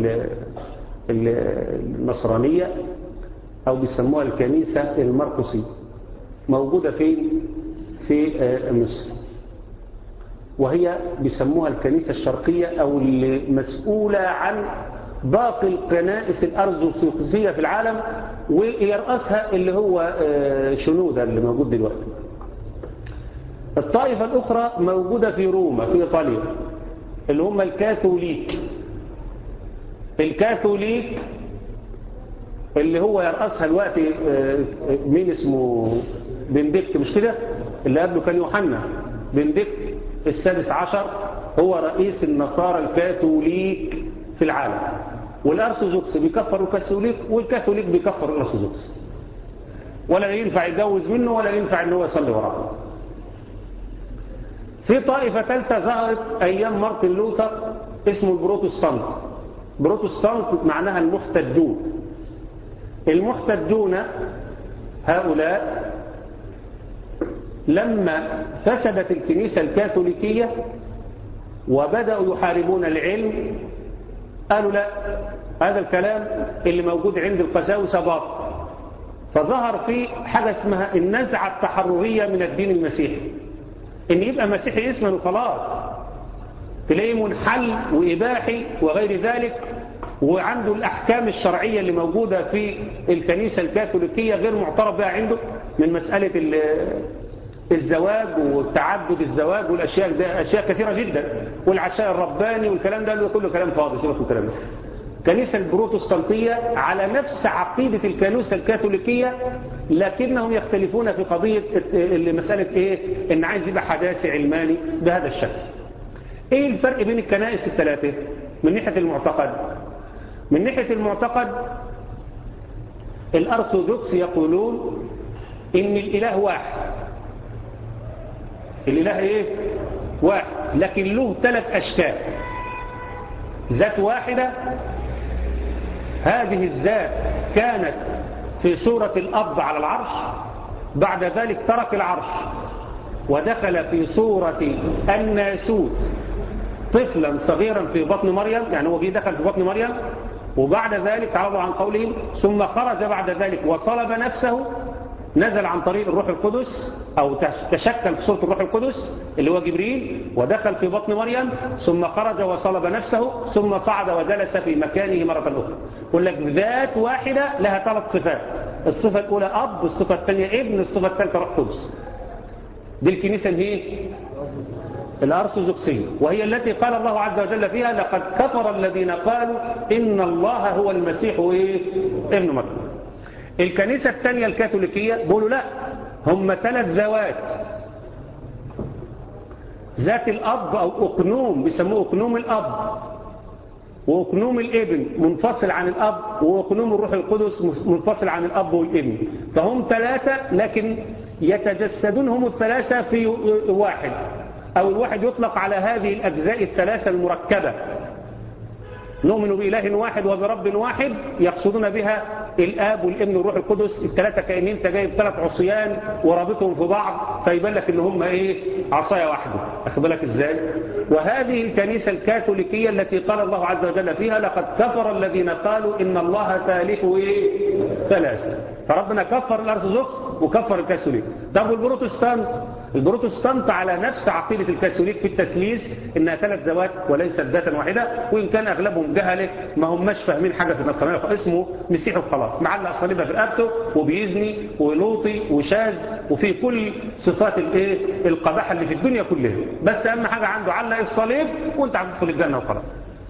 B: بالنصرانية أو بيسموها الكنيسة المرقسية موجودة فين؟ في مصر وهي بيسموها الكنيسة الشرقية أو المسؤولة عن باقي الكنائس الأرثوذكسية في العالم ويرأسها اللي هو شنودة اللي موجود دلوقتي الطائفة الأخرى موجودة في روما في إيطاليا اللي هم الكاثوليك الكاثوليك اللي هو يرأسها الوقت مين اسمه بنديكت مش كده اللي قبله كان يوحنا بنديكت السادس عشر هو رئيس النصارى الكاثوليك في العالم والأرثوذكس بيكفروا الكاثوليك والكاثوليك بيكفر الأرثوذكس ولا ينفع يتجوز منه ولا ينفع ان هو يصلي وراه في طائفة ثالثة ظهرت أيام مارتن لوثر اسمه البروتستانت بروتستانت معناها المحتجون المحتجون هؤلاء لما فسدت الكنيسة الكاثوليكية وبدأوا يحاربون العلم قالوا لا هذا الكلام اللي موجود عند القساوسة باطل فظهر في حاجة اسمها النزعة التحررية من الدين المسيحي ان يبقى مسيحي اسما وخلاص تلاقيه منحل وإباحي وغير ذلك وعنده الأحكام الشرعية اللي موجودة في الكنيسة الكاثوليكية غير معترف بها عنده من مسألة الزواج وتعدد الزواج والأشياء ده أشياء كثيرة جدا والعشاء الرباني والكلام ده كله كلام فاضي سيبك من الكلام ده الكنيسة البروتستانتية على نفس عقيدة الكنيسة الكاثوليكية لكنهم يختلفون في قضية مسألة إيه إن عايز يبقى حداثي علماني بهذا الشكل إيه الفرق بين الكنائس الثلاثة من ناحية المعتقد من ناحية المعتقد الأرثوذكس يقولون إن الإله واحد الإله إيه واحد لكن له ثلاث أشكال ذات واحدة هذه الذات كانت في صورة الأب على العرش بعد ذلك ترك العرش ودخل في صورة الناسوت طفلا صغيرا في بطن مريم يعني هو جه دخل في بطن مريم وبعد ذلك عرضوا عن قولهم ثم خرج بعد ذلك وصلب نفسه نزل عن طريق الروح القدس أو تشكل في صورة الروح القدس اللي هو جبريل ودخل في بطن مريم ثم خرج وصلب نفسه ثم صعد وجلس في مكانه مرة أخرى يقول لك ذات واحدة لها ثلاث صفات الصفة الأولى أب الصفة الثانية ابن الصفة الثالثة روح قدس دي الكنيسة هي الأرثوذكسية وهي التي قال الله عز وجل فيها لقد كفر الذين قالوا إن الله هو المسيح وإيه ابن مريم الكنيسة الثانية الكاثوليكية بيقولوا لا هم ثلاث ذوات ذات الأب أو أقنوم بيسموه أقنوم الأب وأقنوم الابن منفصل عن الأب وأقنوم الروح القدس منفصل عن الأب والابن فهم ثلاثة لكن يتجسدون هم الثلاثة في واحد أو الواحد يطلق على هذه الأجزاء الثلاثة المركبة نؤمن بإله واحد وبرب واحد يقصدون بها الآب والابن والروح القدس الثلاثة كائنين انت جايب ثلاث عصيان ورابطهم في بعض فيبان لك ان هم ايه عصاية واحدة اخد بالك ازاي وهذه الكنيسة الكاثوليكية التي قال الله عز وجل فيها لقد كفر الذين قالوا ان الله ثالث ايه ثلاثة فربنا كفر الارثوذكس وكفر الكاثوليك طب والبروتستانت البروتستانت على نفس عقيدة الكاثوليك في التثليث انها ثلاث ذوات وليست ذاتا واحدة وان كان اغلبهم جهلة ما هماش فاهمين حاجة في النصرانية اسمه مسيح وخلاص معلق صليبة في رقبته وبيزني ولوطي وشاذ وفي كل صفات الايه القباحة اللي في الدنيا كلها بس اهم حاجة عنده علق الصليب وانت هتدخل الجنة وخلاص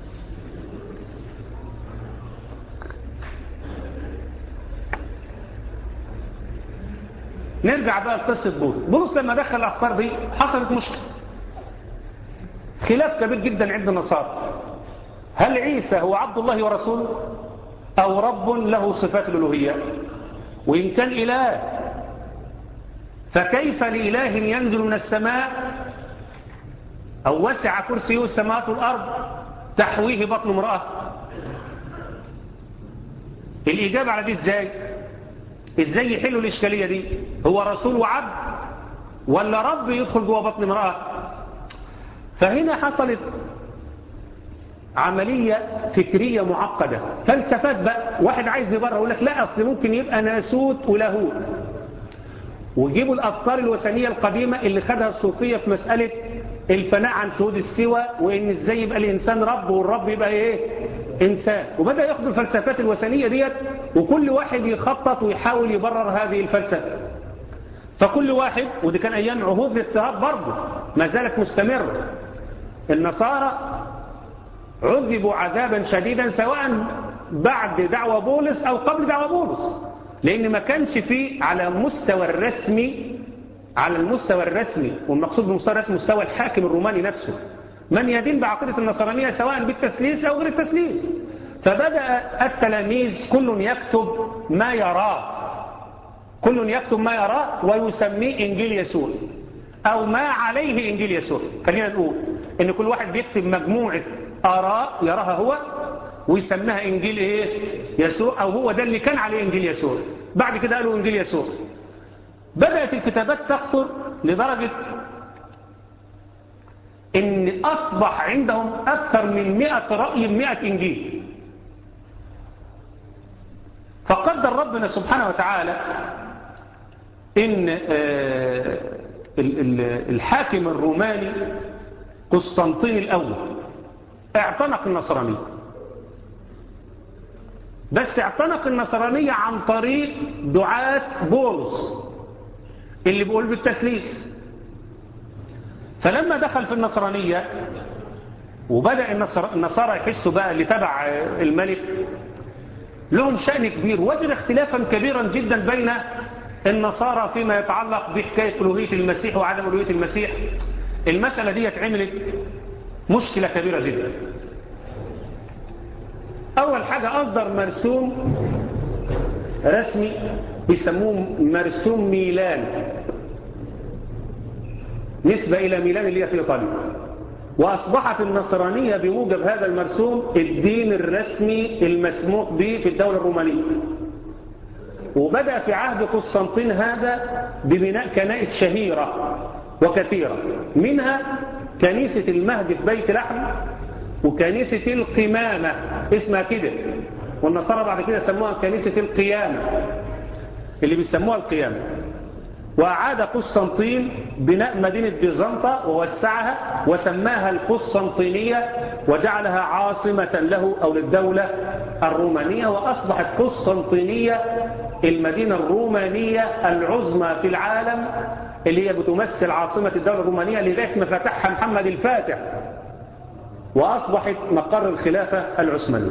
B: نرجع بقى لقصة بولس بولس لما دخل الأفكار دي حصلت مشكلة خلاف كبير جدا عند النصارى هل عيسى هو عبد الله ورسوله أو رب له صفات الألوهية وإن كان إله فكيف لإله ينزل من السماء أو وسع كرسيه السماوات والأرض تحويه بطن امرأة الإجابة على دي إزاي ازاي يحلوا الاشكاليه دي هو رسول وعبد ولا رب يدخل جوه بطن امراه فهنا حصلت عملية فكرية معقدة فلسفات بقى واحد عايز يبرر يقول لك لا أصل ممكن يبقى ناسوت ولاهوت ويجيبوا الأفكار الوثنية القديمة اللي خدها الصوفية في مسألة الفناء عن شهود السوى وإن إزاي يبقى الإنسان رب والرب يبقى إيه إنسان وبدأ ياخدوا الفلسفات الوثنية ديت وكل واحد يخطط ويحاول يبرر هذه الفلسفة فكل واحد ودي كان أيام عهود الاضطهاد برضه ما زالت مستمرة النصارى عذبوا عذابا شديدا سواء بعد دعوة بولس أو قبل دعوة بولس لأن ما كانش فيه على مستوى الرسمي على المستوى الرسمي والمقصود بالمستوى الرسمي مستوى الحاكم الروماني نفسه من يدين بعقيدة النصرانية سواء بالتسليس أو غير التسليس فبدأ التلاميذ كل يكتب ما يراه كل يكتب ما يراه ويسميه إنجيل يسوع أو ما عليه إنجيل يسوع خلينا نقول إن كل واحد بيكتب مجموعة آراء يراها هو ويسميها إنجيل إيه يسوع أو هو ده اللي كان عليه إنجيل يسوع بعد كده قالوا إنجيل يسوع بدأت الكتابات تكثر لدرجة إن أصبح عندهم أكثر من مئة رأي مئة إنجيل فقدر ربنا سبحانه وتعالى إن الحاكم الروماني قسطنطين الأول اعتنق النصرانية بس اعتنق النصرانية عن طريق دعاة بولس اللي بيقول بالتسليس فلما دخل في النصرانية وبدأ النصارى يحسوا بقى اللي تبع الملك لهم شأن كبير وجد اختلافا كبيرا جدا بين النصارى فيما يتعلق بحكاية ألوهية المسيح وعدم ألوهية المسيح المسألة دي عملت مشكلة كبيرة جدا أول حاجة أصدر مرسوم رسمي بيسموه مرسوم ميلان نسبة إلى ميلان اللي هي في إيطاليا وأصبحت النصرانية بموجب هذا المرسوم الدين الرسمي المسموح به في الدولة الرومانية وبدأ في عهد قسطنطين هذا ببناء كنائس شهيرة وكثيرة منها كنيسة المهد في بيت لحم وكنيسة القمامة اسمها كده والنصارى بعد كده سموها كنيسة القيامة اللي بيسموها القيامة وأعاد قسطنطين بناء مدينة بيزنطة ووسعها وسماها القسطنطينية وجعلها عاصمة له أو للدولة الرومانية وأصبحت قسطنطينية المدينة الرومانية العظمى في العالم اللي هي بتمثل عاصمة الدولة الرومانية لذلك ما فتحها محمد الفاتح وأصبحت مقر الخلافة العثمانية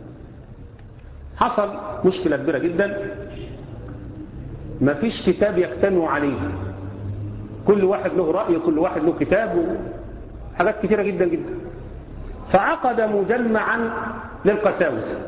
B: حصل مشكلة كبيرة جدا ما فيش كتاب يجتمع عليه كل واحد له رأي كل واحد له كتاب حاجات كثيرة جدا جدا فعقد مجمعا للقساوسة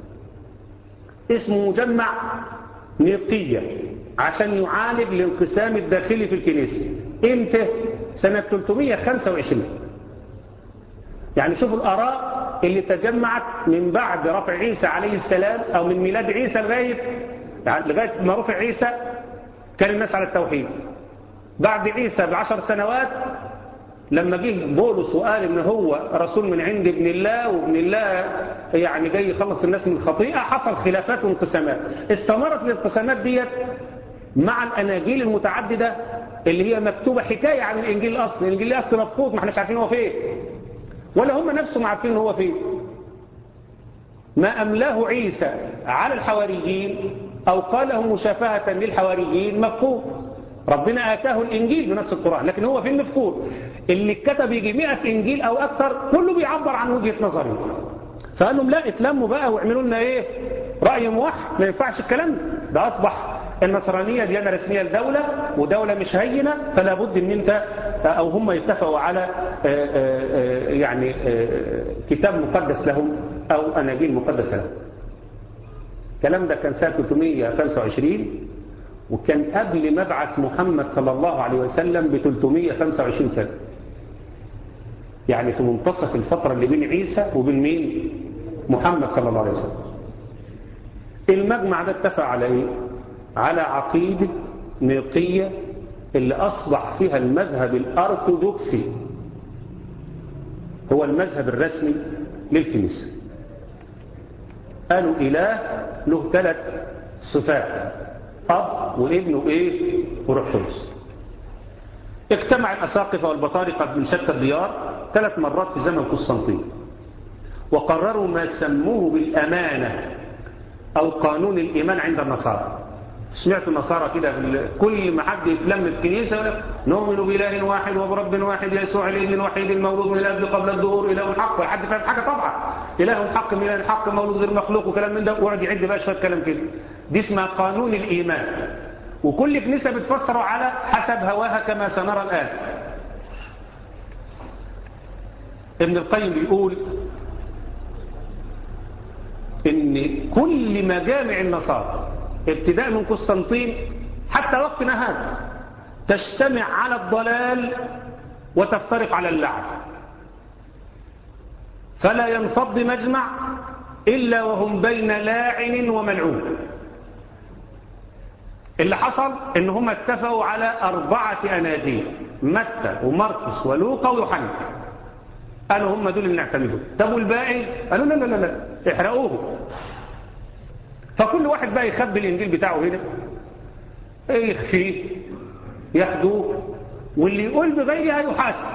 B: اسمه مجمع نيقية عشان يعالج الانقسام الداخلي في الكنيسة امتى سنة 325 يعني شوفوا الآراء اللي تجمعت من بعد رفع عيسى عليه السلام أو من ميلاد عيسى لغاية يعني لغاية ما رفع عيسى كان الناس على التوحيد بعد عيسى بعشر سنوات لما جه بولس وقال ان هو رسول من عند ابن الله وابن الله يعني جاي يخلص الناس من الخطيئة حصل خلافات وانقسامات استمرت الانقسامات ديت مع الاناجيل المتعددة اللي هي مكتوبة حكاية عن الانجيل الاصلي الانجيل الاصلي مفقود ما احناش عارفين هو فين ولا هم نفسهم عارفين هو فين ما أملاه عيسى على الحواريين أو قاله مشافهة للحواريين مفقود ربنا آتاه الإنجيل بنفس القرآن لكن هو فين مفقود اللي كتب يجي 100 إنجيل أو أكثر كله بيعبر عن وجهة نظره فقال لهم لا اتلموا بقى واعملوا لنا إيه رأي موحد ما ينفعش الكلام ده ده أصبح النصرانية ديانة رسمية لدولة ودولة مش هينة فلا بد ان انت او هم يتفقوا على يعني كتاب مقدس لهم او اناجيل مقدسة لهم الكلام ده كان سنة 325 وكان قبل مبعث محمد صلى الله عليه وسلم ب 325 سنة يعني في منتصف الفترة اللي بين عيسى وبين مين محمد صلى الله عليه وسلم المجمع ده اتفق على ايه على عقيدة نيقية اللي أصبح فيها المذهب الأرثوذكسي هو المذهب الرسمي للكنيسة قالوا إله له ثلاث صفات أب وابن وإيه وروح قدس اجتمع الأساقفة والبطارقة من شتى الديار ثلاث مرات في زمن قسطنطين وقرروا ما سموه بالأمانة أو قانون الإيمان عند النصارى سمعت النصارى كده كل ما حد يتلم في كنيسة نؤمن بإله واحد وبرب واحد يسوع الابن الوحيد المولود من الأب قبل الظهور إله الحق حد فاهم حاجة طبعا إله الحق من إله الحق مولود غير مخلوق وكلام من ده وقعد يعد بقى شوية كلام كده دي اسمها قانون الإيمان وكل كنيسة بتفسره على حسب هواها كما سنرى الآن ابن القيم بيقول ان كل مجامع النصارى ابتداء من قسطنطين حتى وقتنا هذا تجتمع على الضلال وتفترق على اللعب فلا ينفض مجمع إلا وهم بين لاعن وملعون اللي حصل ان هم اتفقوا على أربعة أناجيل متى ومرقس ولوقا ويوحنا قالوا هم دول اللي نعتمدهم طب والباقي قالوا لا لا لا لا احرقوه فكل واحد بقى يخبي الانجيل بتاعه هنا يخفيه ياخدوه واللي يقول بغيرها يحاسب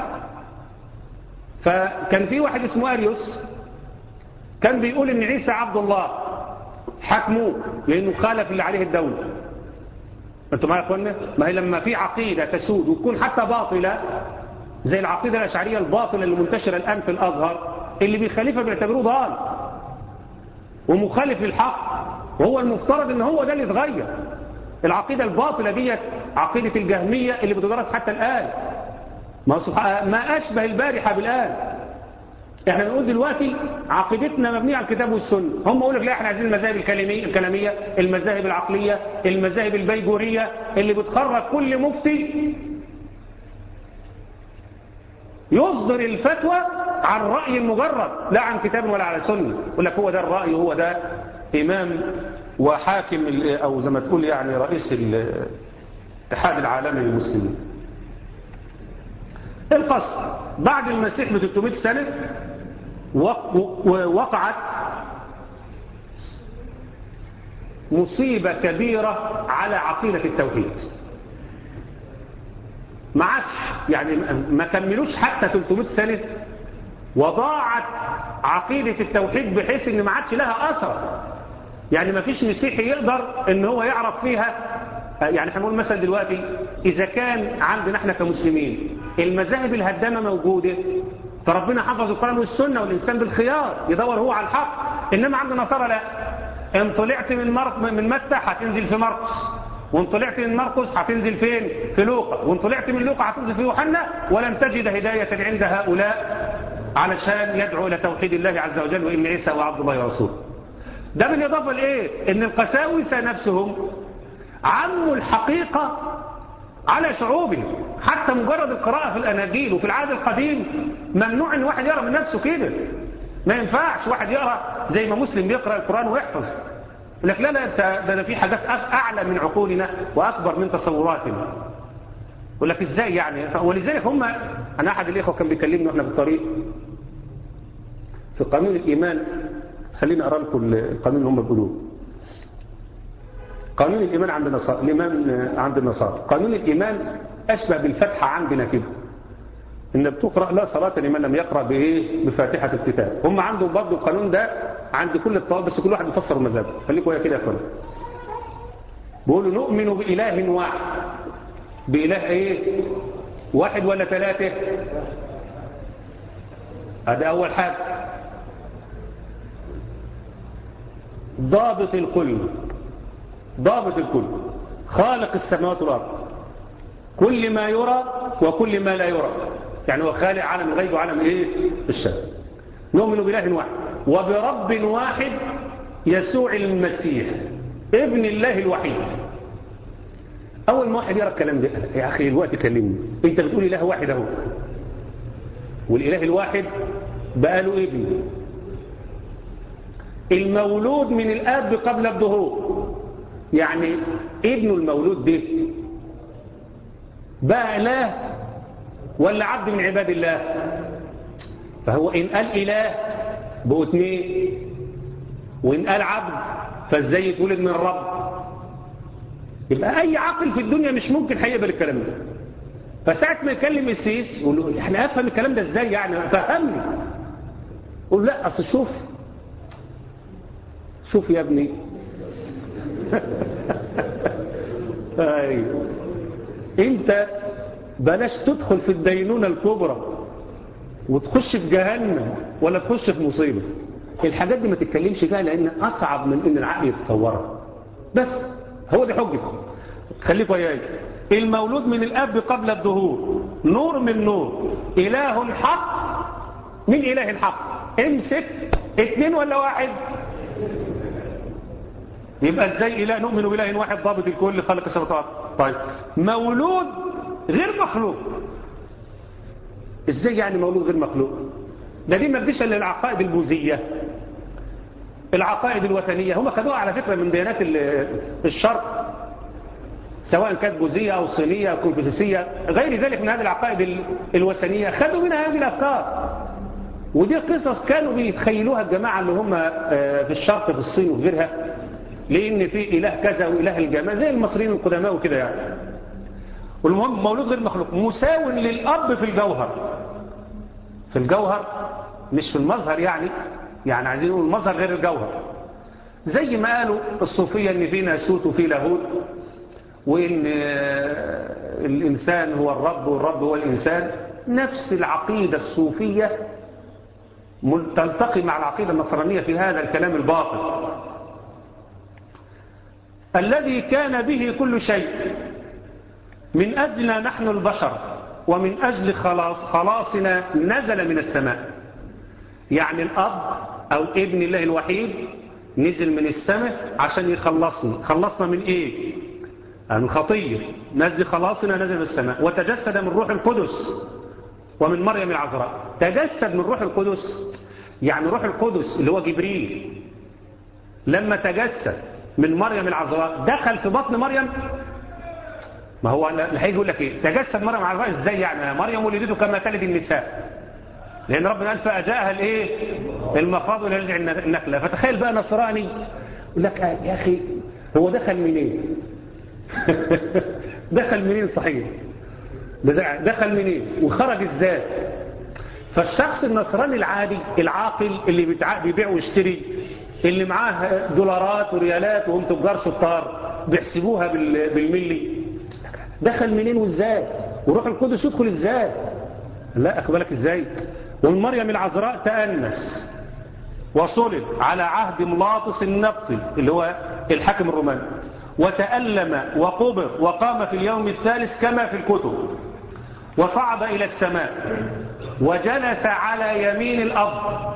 B: فكان في واحد اسمه اريوس كان بيقول ان عيسى عبد الله حكموه لانه خالف اللي عليه الدوله انتوا معايا يا اخوانا ما هي لما في عقيده تسود وتكون حتى باطله زي العقيده الاشعريه الباطله اللي منتشره الان في الازهر اللي بيخالفها بيعتبروه ضال ومخالف للحق وهو المفترض ان هو ده اللي اتغير العقيدة الباطلة ديت عقيدة الجهمية اللي بتدرس حتى الآن ما, ما أشبه البارحة بالآن احنا بنقول دلوقتي عقيدتنا مبنية على الكتاب والسنة هم يقول لك لا احنا عايزين المذاهب الكلامية, الكلامية المذاهب العقلية المذاهب البيجورية اللي بتخرج كل مفتي يصدر الفتوى عن رأي المجرد لا عن كتاب ولا على سنة يقول لك هو ده الرأي هو ده إمام وحاكم أو زي ما تقول يعني رئيس الاتحاد العالمي للمسلمين القصر بعد المسيح ب 300 سنة وقعت مصيبة كبيرة على عقيدة التوحيد ما عادش يعني ما كملوش حتى 300 سنة وضاعت عقيدة التوحيد بحيث ان ما عادش لها أثر يعني ما فيش مسيحي يقدر ان هو يعرف فيها يعني احنا نقول مثلا دلوقتي اذا كان عندنا احنا كمسلمين المذاهب الهدامة موجودة فربنا حفظ القرآن والسنة والإنسان بالخيار يدور هو على الحق إنما عند النصارى لا إن طلعت من مرق من متى هتنزل في مرقس وإن طلعت من مرقس هتنزل فين في لوقا وإن طلعت من لوقا هتنزل في يوحنا ولن تجد هداية عند هؤلاء علشان يدعو إلى توحيد الله عز وجل وإن عيسى وعبد الله ورسوله ده بالإضافة لإيه إن القساوسة نفسهم عموا الحقيقة على شعوبهم حتى مجرد القراءة في الأناجيل وفي العهد القديم ممنوع ان واحد يقرأ من نفسه كده ما ينفعش واحد يقرأ زي ما مسلم بيقرأ القرآن ويحفظ يقول لك لا لا ده, ده في حاجات أعلى من عقولنا وأكبر من تصوراتنا يقول لك ازاي يعني ولذلك هم انا احد الاخوه كان بيكلمني واحنا في الطريق في قانون الايمان خليني اقرا لكم القانون اللي هم بيقولوه قانون الايمان عند النصارى الامام عند النصارى قانون الايمان اشبه بالفتحه عندنا كده ان بتقرا لا صلاه لمن لم يقرا بايه بفاتحه الكتاب هم عندهم برضه القانون ده عند كل الطوائف بس كل واحد بيفسر مذهبه خليكم كده يا اخوانا بيقولوا نؤمن باله واحد بإله ايه واحد ولا ثلاثة هذا أول حاجة ضابط الكل ضابط الكل خالق السماوات والأرض كل ما يرى وكل ما لا يرى يعني هو خالق عالم الغيب وعالم ايه الشهادة نؤمن بإله واحد وبرب واحد يسوع المسيح ابن الله الوحيد أول ما واحد يرى الكلام ده يا أخي الوقت كلمني أنت بتقول إله واحد أهو والإله الواحد بقى له ابن المولود من الآب قبل الظهور يعني ابن المولود ده بقى إله ولا عبد من عباد الله فهو إن قال إله بقوا اتنين وإن قال عبد فازاي يتولد من الرب يبقى أي عقل في الدنيا مش ممكن هيقبل الكلام ده فساعة ما يكلم السيس يقول له احنا افهم الكلام ده ازاي يعني فهمني قول لا اصل شوف شوف يا ابني ايوه انت بلاش تدخل في الدينونة الكبرى وتخش في جهنم ولا تخش في مصيبة الحاجات دي ما تتكلمش فيها لان اصعب من ان العقل يتصورها بس هو دي حجته خليك وياي المولود من الاب قبل الظهور نور من نور اله حق من اله الحق امسك اتنين ولا واحد يبقى ازاي اله نؤمن باله واحد ضابط الكل خلق السماوات طيب مولود غير مخلوق ازاي يعني مولود غير مخلوق ده دي ما تجيش الا العقائد البوذيه العقائد الوثنيه هم خدوها على فكره من ديانات الشرق سواء كانت بوذيه او صينيه او كونفوشيوسيه غير ذلك من هذه العقائد الوثنيه خدوا منها هذه الافكار ودي قصص كانوا بيتخيلوها الجماعه اللي هم في الشرق في الصين وفي غيرها لان في اله كذا واله الجماعه زي المصريين القدماء وكده يعني والمهم مولود غير مخلوق مساو للاب في الجوهر في الجوهر مش في المظهر يعني يعني عايزين نقول المظهر غير الجوهر زي ما قالوا الصوفية ان في ناسوت وفي لاهوت وان الانسان هو الرب والرب هو الانسان نفس العقيدة الصوفية تلتقي مع العقيدة النصرانية في هذا الكلام الباطل الذي كان به كل شيء من أجلنا نحن البشر ومن أجل خلاص خلاصنا نزل من السماء يعني الأب أو ابن الله الوحيد نزل من السماء عشان يخلصنا خلصنا من إيه من خطية نزل خلاصنا نزل من السماء وتجسد من روح القدس ومن مريم العذراء تجسد من روح القدس يعني روح القدس اللي هو جبريل لما تجسد من مريم العذراء دخل في بطن مريم ما هو هيجي يقول لك ايه تجسد مريم العذراء ازاي يعني مريم ولدته كما تلد النساء لان ربنا قال فاجاءها الايه المخاض الى رجع النخله فتخيل بقى نصراني يقول لك يا اخي هو دخل منين دخل منين صحيح دخل منين وخرج ازاي فالشخص النصراني العادي العاقل اللي بيبيع ويشتري اللي معاه دولارات وريالات وهم تجار شطار بيحسبوها بالملي دخل منين وازاي وروح القدس يدخل ازاي لا اخبرك ازاي ومن مريم العذراء تأنس وصلب على عهد ملاطس النبطي اللي هو الحاكم الروماني وتألم وقبر وقام في اليوم الثالث كما في الكتب وصعد إلى السماء وجلس على يمين الأرض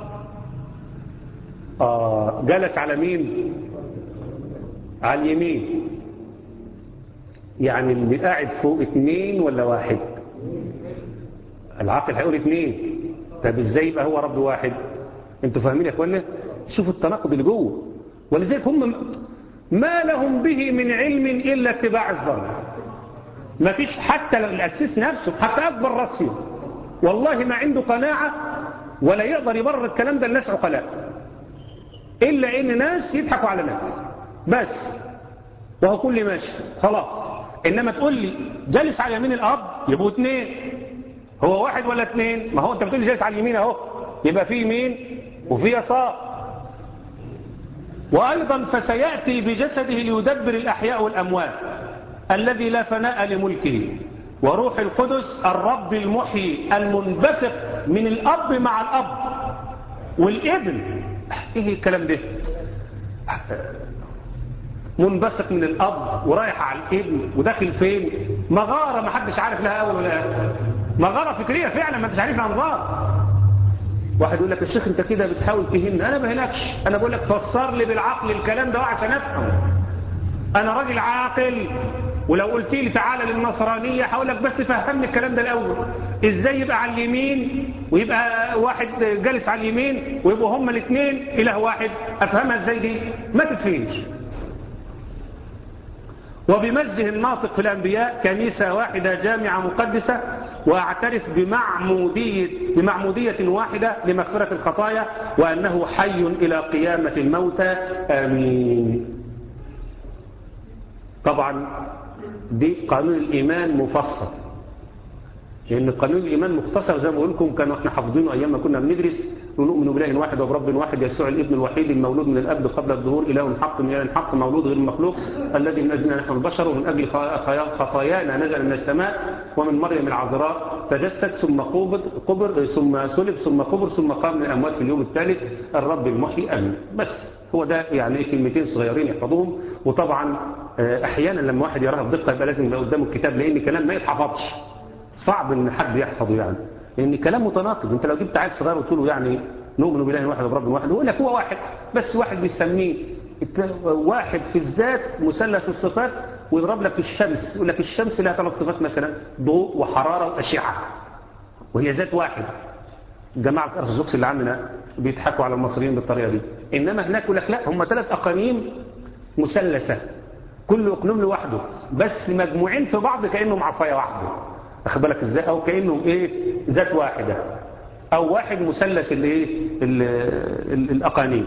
B: آه جلس على مين على اليمين يعني اللي قاعد فوق اتنين ولا واحد العاقل هيقول اتنين طب ازاي يبقى هو رب واحد انتوا فاهمين يا اخوانا شوفوا التناقض اللي جوه ولذلك هم ما لهم به من علم الا اتباع الظن ما فيش حتى لو الأسيس نفسه حتى أكبر راس فيهم والله ما عنده قناعة ولا يقدر يبرر الكلام ده الناس عقلاء إلا إن ناس يضحكوا على ناس بس وهو كل ماشي خلاص إنما تقول لي جالس على يمين الأب يبقوا اثنين هو واحد ولا اثنين ما هو أنت بتقول لي جالس على اليمين أهو يبقى في يمين وفي يسار وأيضا فسيأتي بجسده ليدبر الأحياء والأموات الذي لا فناء لملكه وروح القدس الرب المحيي المنبثق من الأب مع الأب والابن ايه الكلام ده منبثق من الأب ورايح على الابن وداخل فين مغارة ما حدش عارف لها أول ولا آخر مغارة فكرية فعلا ما انتش عارف لها مغارة واحد يقول لك يا شيخ انت كده بتحاول تهمني انا بهنكش انا بقول لك فسر لي بالعقل الكلام ده عشان افهم انا راجل عاقل ولو قلت لي تعالى للنصرانية هقول لك بس فهمني الكلام ده الأول ازاي يبقى على اليمين ويبقى واحد جالس على اليمين ويبقوا هما الاثنين إله واحد أفهمها ازاي دي ما تتفهمش وبمجده الناطق في الأنبياء كنيسة واحدة جامعة مقدسة وأعترف بمعمودية, بمعمودية واحدة لمغفرة الخطايا وأنه حي إلى قيامة الموتى آمين طبعا دي قانون الإيمان مفصل لأن قانون الإيمان مختصر زي ما بقول لكم كانوا احنا حافظينه أيام ما كنا بندرس ونؤمن بإله واحد وبرب واحد يسوع الابن الوحيد المولود من الأب قبل الظهور إله حق من إله حق مولود غير مخلوق الذي من أجلنا نحن البشر ومن أجل خطايانا نزل من السماء ومن مريم العذراء تجسد ثم قبر, قبر ثم سلب ثم قبر ثم قام من الأموات في اليوم الثالث الرب المحيي أمين بس هو ده يعني كلمتين صغيرين يحفظوهم وطبعا أحيانا لما واحد يراها بدقة يبقى لازم يبقى قدامه الكتاب لأن كلام ما يتحفظش صعب ان حد يحفظه يعني لان كلام متناقض انت لو جبت عيل صغير وتقول له يعني نؤمن باله واحد وبرب واحد يقول لك هو واحد بس واحد بيسميه واحد في الذات مثلث الصفات ويضرب لك الشمس يقول لك الشمس لها ثلاث صفات مثلا ضوء وحراره واشعه وهي ذات واحد جماعه الارثوذكس اللي عندنا بيضحكوا على المصريين بالطريقه دي انما هناك يقول لك لا هم ثلاث اقانيم مثلثه كل اقليم لوحده بس مجموعين في بعض كانهم عصايه واحده واخد بالك ازاي او كانهم ايه ذات واحده او واحد مثلث الايه الاقانيم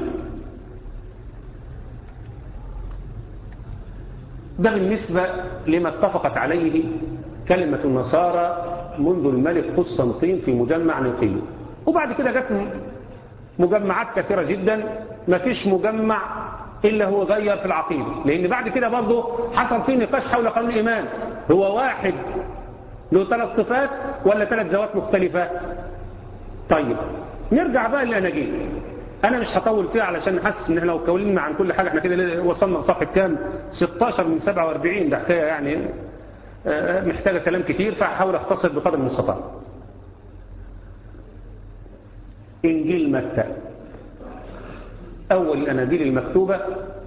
B: ده بالنسبه لما اتفقت عليه كلمه النصارى منذ الملك قسطنطين في مجمع نيقيه وبعد كده جت مجمعات كثيره جدا ما فيش مجمع الا هو غير في العقيده لان بعد كده برضه حصل فيه نقاش حول قانون الايمان هو واحد له ثلاث صفات ولا ثلاث ذوات مختلفة طيب نرجع بقى للأناجيل أنا مش هطول فيها علشان نحس إن احنا لو اتكلمنا عن كل حاجة احنا كده وصلنا لصفحة كام 16 من 47 ده حكاية يعني محتاجة كلام كتير فهحاول أختصر بقدر المستطاع إنجيل متى أول الأناجيل المكتوبة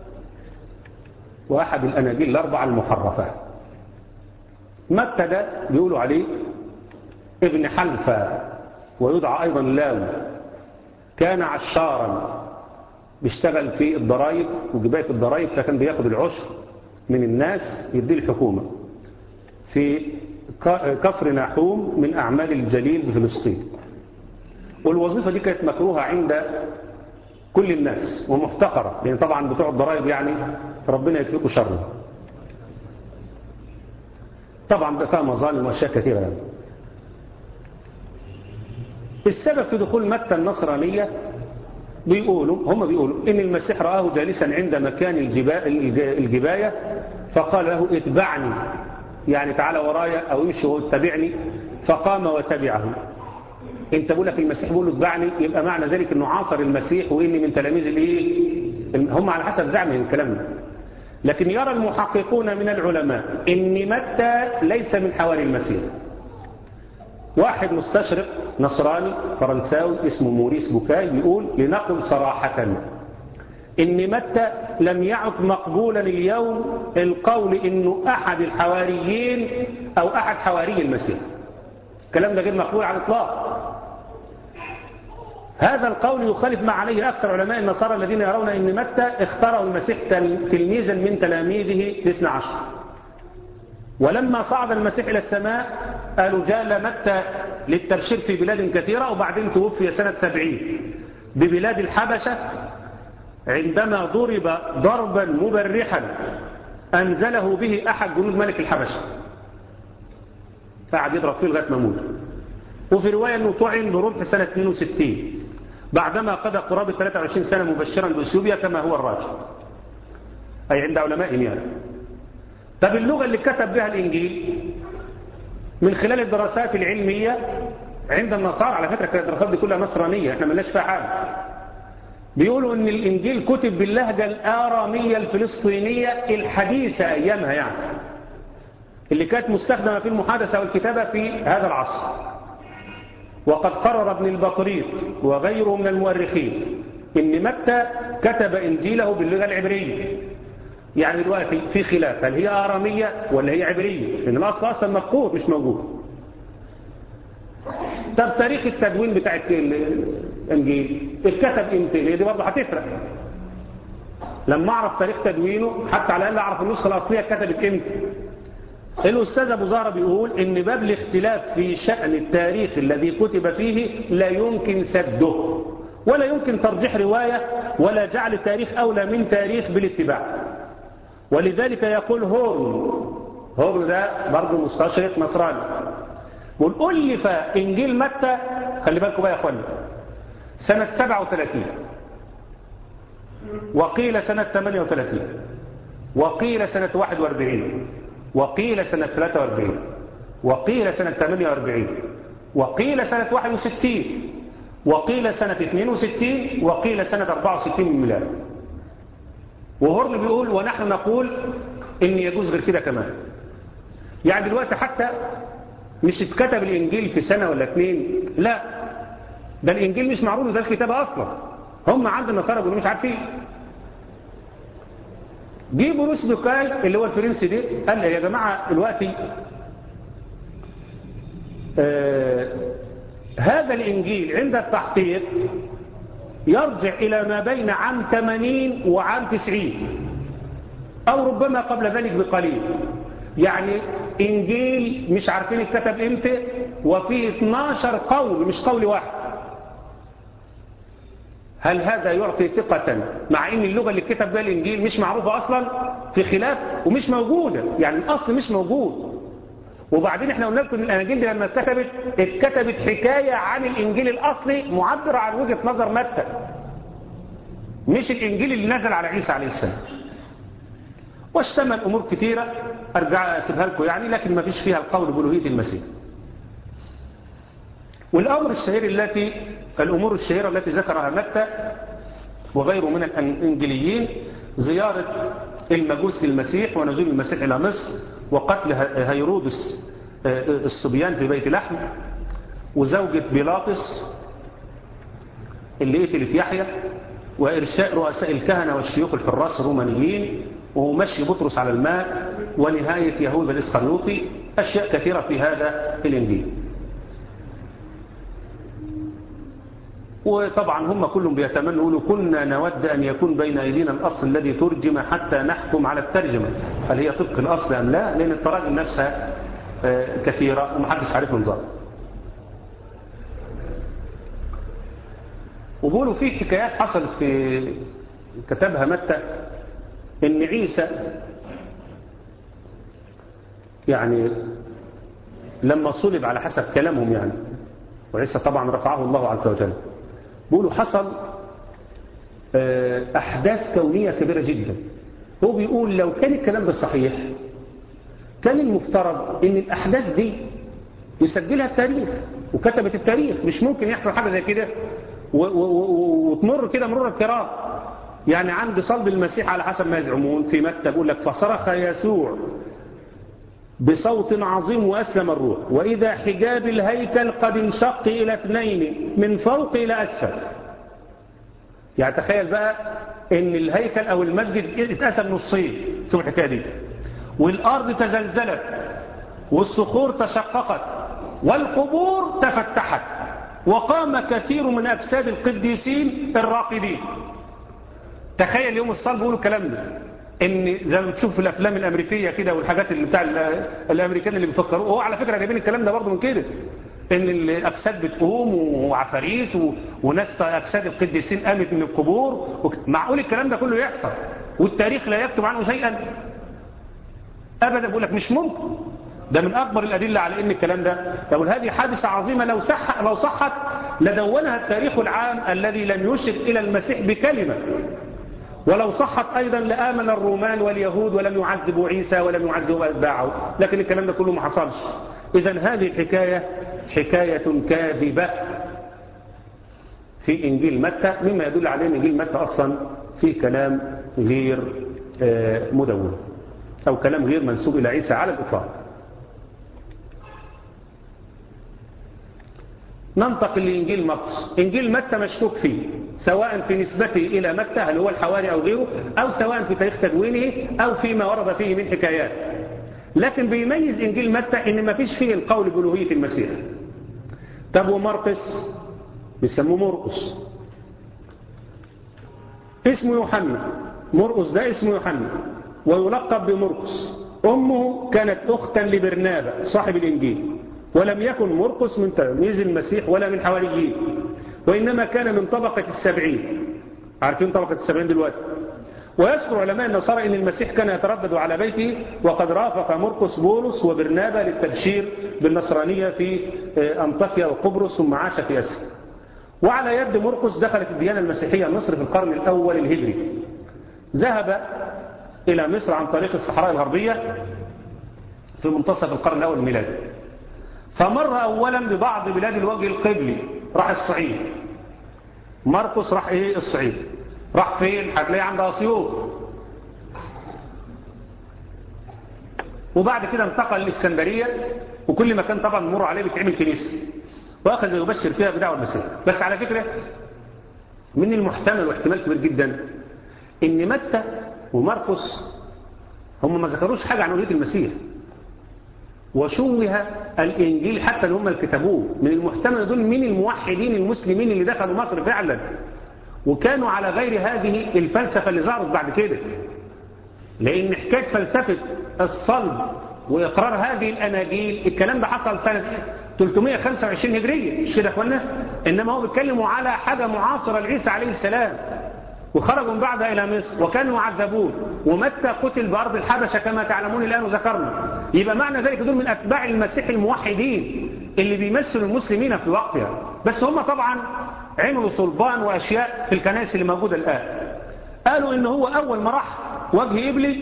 B: وأحد الأناجيل الأربعة المحرفة متى ده بيقولوا عليه ابن حلفة ويدعى أيضا لاوي كان عشارا بيشتغل في الضرائب وجباية الضرائب فكان بياخد العشر من الناس يديه الحكومة في كفر ناحوم من أعمال الجليل بفلسطين والوظيفة دي كانت مكروهة عند كل الناس ومحتقرة لأن طبعا بتوع الضرائب يعني ربنا يكفيكوا شره طبعا بقى فيها مظالم واشياء كثيره يعني. السبب في دخول متى النصرانيه بيقولوا هم بيقولوا ان المسيح راه جالسا عند مكان الجبايه فقال له اتبعني يعني تعالى ورايا او امشي واتبعني فقام وتبعه انت بقول لك المسيح بيقول له اتبعني يبقى معنى ذلك انه عاصر المسيح واني من تلاميذ الايه هم على حسب زعمهم الكلام ده لكن يرى المحققون من العلماء ان متى ليس من حواري المسيح واحد مستشرق نصراني فرنساوي اسمه موريس بوكاي بيقول لنقل صراحة ان متى لم يعد مقبولا اليوم القول انه احد الحواريين او احد حواري المسيح الكلام ده غير مقبول على الاطلاق هذا القول يخالف ما عليه أكثر علماء النصارى الذين يرون أن متى اختاروا المسيح تلميذا من تلاميذه الاثنى عشر ولما صعد المسيح إلى السماء قالوا جاء متى للتبشير في بلاد كثيرة وبعدين توفي سنة سبعين ببلاد الحبشة عندما ضرب ضربا مبرحا أنزله به أحد جنود ملك الحبشة قاعد يضرب فيه لغاية ما موت وفي رواية أنه طعن برمح سنة 62 بعدما قضى قرابة 23 سنة مبشرا بأثيوبيا كما هو الراجح أي عند علمائهم يعني طب اللغة اللي كتب بها الإنجيل من خلال الدراسات العلمية عند النصارى على فكرة كانت الدراسات دي كلها نصرانية احنا ملناش فيها حاجة بيقولوا ان الإنجيل كتب باللهجة الآرامية الفلسطينية الحديثة أيامها يعني اللي كانت مستخدمة في المحادثة والكتابة في هذا العصر وقد قرر ابن البطريق وغيره من المؤرخين ان متى كتب إنجيله باللغة العبرية يعني دلوقتي في خلاف هل هي آرامية ولا هي عبرية لأن الأصل أصلا مفقود مش موجود طب تاريخ التدوين بتاع الإنجيل اتكتب امتى دي برضه هتفرق لما أعرف تاريخ تدوينه حتى على الأقل أعرف النسخة الأصلية اتكتبت امتى الأستاذ أبو زهرة بيقول إن باب الاختلاف في شأن التاريخ الذي كتب فيه لا يمكن سده ولا يمكن ترجيح رواية ولا جعل تاريخ أولى من تاريخ بالاتباع ولذلك يقول هورن هورن ده برضه مستشرق نصراني بيقول ألف إنجيل متى خلي بالكم بقى يا أخواني سنة 37 وقيل سنة 38 وقيل سنة 41 وقيل سنة 43 وقيل سنة 48 وقيل سنة 61 وقيل سنة 62 وقيل سنة 64 من الميلاد وهرن بيقول ونحن نقول ان يجوز غير كده كمان يعني دلوقتي حتى مش اتكتب الانجيل في سنة ولا اتنين لا ده الانجيل مش معروف ده الكتابة اصلا هم عند النصارى بيقولوا مش عارفين جه بروس بوكاي اللي هو الفرنسي ده قال يا جماعة دلوقتي آه هذا الانجيل عند التحقيق يرجع إلى ما بين عام 80 وعام 90 أو ربما قبل ذلك بقليل يعني إنجيل مش عارفين اتكتب إمتى وفيه 12 قول مش قول واحد هل هذا يعطي ثقة مع ان اللغة اللي كتب بها الانجيل مش معروفة اصلا في خلاف ومش موجودة يعني الاصل مش موجود وبعدين احنا قلنا لكم ان الاناجيل دي لما اتكتبت اتكتبت حكاية عن الانجيل الاصلي معبرة عن وجهة نظر متى مش الانجيل اللي نزل على عيسى عليه السلام واشتمل امور كثيرة ارجع اسيبها لكم يعني لكن ما فيش فيها القول بألوهية المسيح والامر الشهير التي الامور الشهيرة التي ذكرها متى وغيره من الانجيليين زيارة المجوس للمسيح ونزول المسيح الى مصر وقتل هيرودس الصبيان في بيت لحم وزوجة بيلاطس اللي قتلت يحيى وإرشاء رؤساء الكهنة والشيوخ الحراس الرومانيين ومشي بطرس على الماء ونهاية يهوذا الإسخريوطي أشياء كثيرة في هذا الإنجيل وطبعا هم كلهم بيتمنوا يقولوا كنا نود أن يكون بين أيدينا الأصل الذي ترجم حتى نحكم على الترجمة هل هي طبق الأصل أم لا لأن التراجم نفسها كثيرة ومحدش عارف نظام وبقولوا في حكايات حصلت في كتبها متى ان عيسى يعني لما صلب على حسب كلامهم يعني وعيسى طبعا رفعه الله عز وجل بيقولوا حصل أحداث كونية كبيرة جدا هو بيقول لو كان الكلام ده صحيح كان المفترض ان الأحداث دي يسجلها التاريخ وكتبت التاريخ مش ممكن يحصل حاجة زي كده وتمر كده مرور الكرام يعني عند صلب المسيح على حسب ما يزعمون في مكة بيقول لك فصرخ يسوع بصوت عظيم وأسلم الروح وإذا حجاب الهيكل قد انشق إلى اثنين من فوق إلى أسفل يعني تخيل بقى ان الهيكل أو المسجد اتقسم نصين شوف الحكاية دي والأرض تزلزلت والصخور تشققت والقبور تفتحت وقام كثير من أجساد القديسين الراقدين تخيل يوم الصلب بيقولوا الكلام ده ان زي ما بتشوف في الافلام الامريكيه كده والحاجات اللي بتاع الامريكان اللي بيفكروا هو على فكره جايبين الكلام ده برضه من كده ان الاجساد بتقوم وعفاريت و... وناس اجساد القديسين قامت من القبور و... معقول الكلام ده كله يحصل والتاريخ لا يكتب عنه شيئا ابدا بقول لك مش ممكن ده من اكبر الادله على ان الكلام ده لو هذه حادثه عظيمه لو صح لو صحت لدونها التاريخ العام الذي لم يشر الى المسيح بكلمه ولو صحت أيضا لآمن الرومان واليهود ولم يعذبوا عيسى ولم يعذبوا أتباعه لكن الكلام ده كله ما حصلش إذا هذه الحكاية حكاية كاذبة في إنجيل متى مما يدل على أن إنجيل متى أصلا في كلام غير مدون أو كلام غير منسوب إلى عيسى على الإطلاق ننتقل لإنجيل مرقس إنجيل متى مشكوك فيه سواء في نسبته إلى متى هل هو الحواري أو غيره أو سواء في تاريخ تدوينه أو فيما ورد فيه من حكايات لكن بيميز إنجيل متى إن ما فيش فيه القول بألوهية المسيح طب ومرقس بيسموه مرقس اسمه يوحنا مرقس ده اسمه يوحنا ويلقب بمرقس أمه كانت أختا لبرنابا صاحب الإنجيل ولم يكن مرقس من تلاميذ المسيح ولا من حواريين وإنما كان من طبقة السبعين عارفين طبقة السبعين دلوقتي ويذكر علماء النصارى أن المسيح كان يتردد على بيته وقد رافق مرقس بولس وبرنابا للتبشير بالنصرانية في أنطاكيا وقبرص ثم عاش في أسيا وعلى يد مرقس دخلت الديانة المسيحية مصر في القرن الأول الهجري ذهب إلى مصر عن طريق الصحراء الغربية في منتصف القرن الأول الميلادي فمر أولا ببعض بلاد الوجه القبلي راح الصعيد مرقس راح ايه الصعيد راح فين هتلاقيه عند اسيوط وبعد كده انتقل للاسكندريه وكل مكان طبعا مر عليه بتعمل كنيسه واخذ يبشر فيها بدعوه المسيح بس على فكره من المحتمل واحتمال كبير جدا ان متى ومرقس هم ما ذكروش حاجه عن الوهيه المسيح وشوه الإنجيل حتى اللي هم اللي كتبوه من المحتمل دول من الموحدين المسلمين اللي دخلوا مصر فعلا وكانوا على غير هذه الفلسفة اللي ظهرت بعد كده لأن حكاية فلسفة الصلب وإقرار هذه الأناجيل الكلام ده حصل سنة 325 هجرية مش كده يا اخوانا إنما هو بيتكلموا على حاجة معاصرة لعيسى عليه السلام وخرجوا من بعدها إلى مصر وكانوا يعذبون ومتى قتل بأرض الحبشة كما تعلمون الآن وذكرنا يبقى معنى ذلك دول من أتباع المسيح الموحدين اللي بيمثلوا المسلمين في وقتها بس هم طبعا عملوا صلبان وأشياء في الكنائس اللي موجودة الآن قالوا إن هو أول ما راح وجه إبلي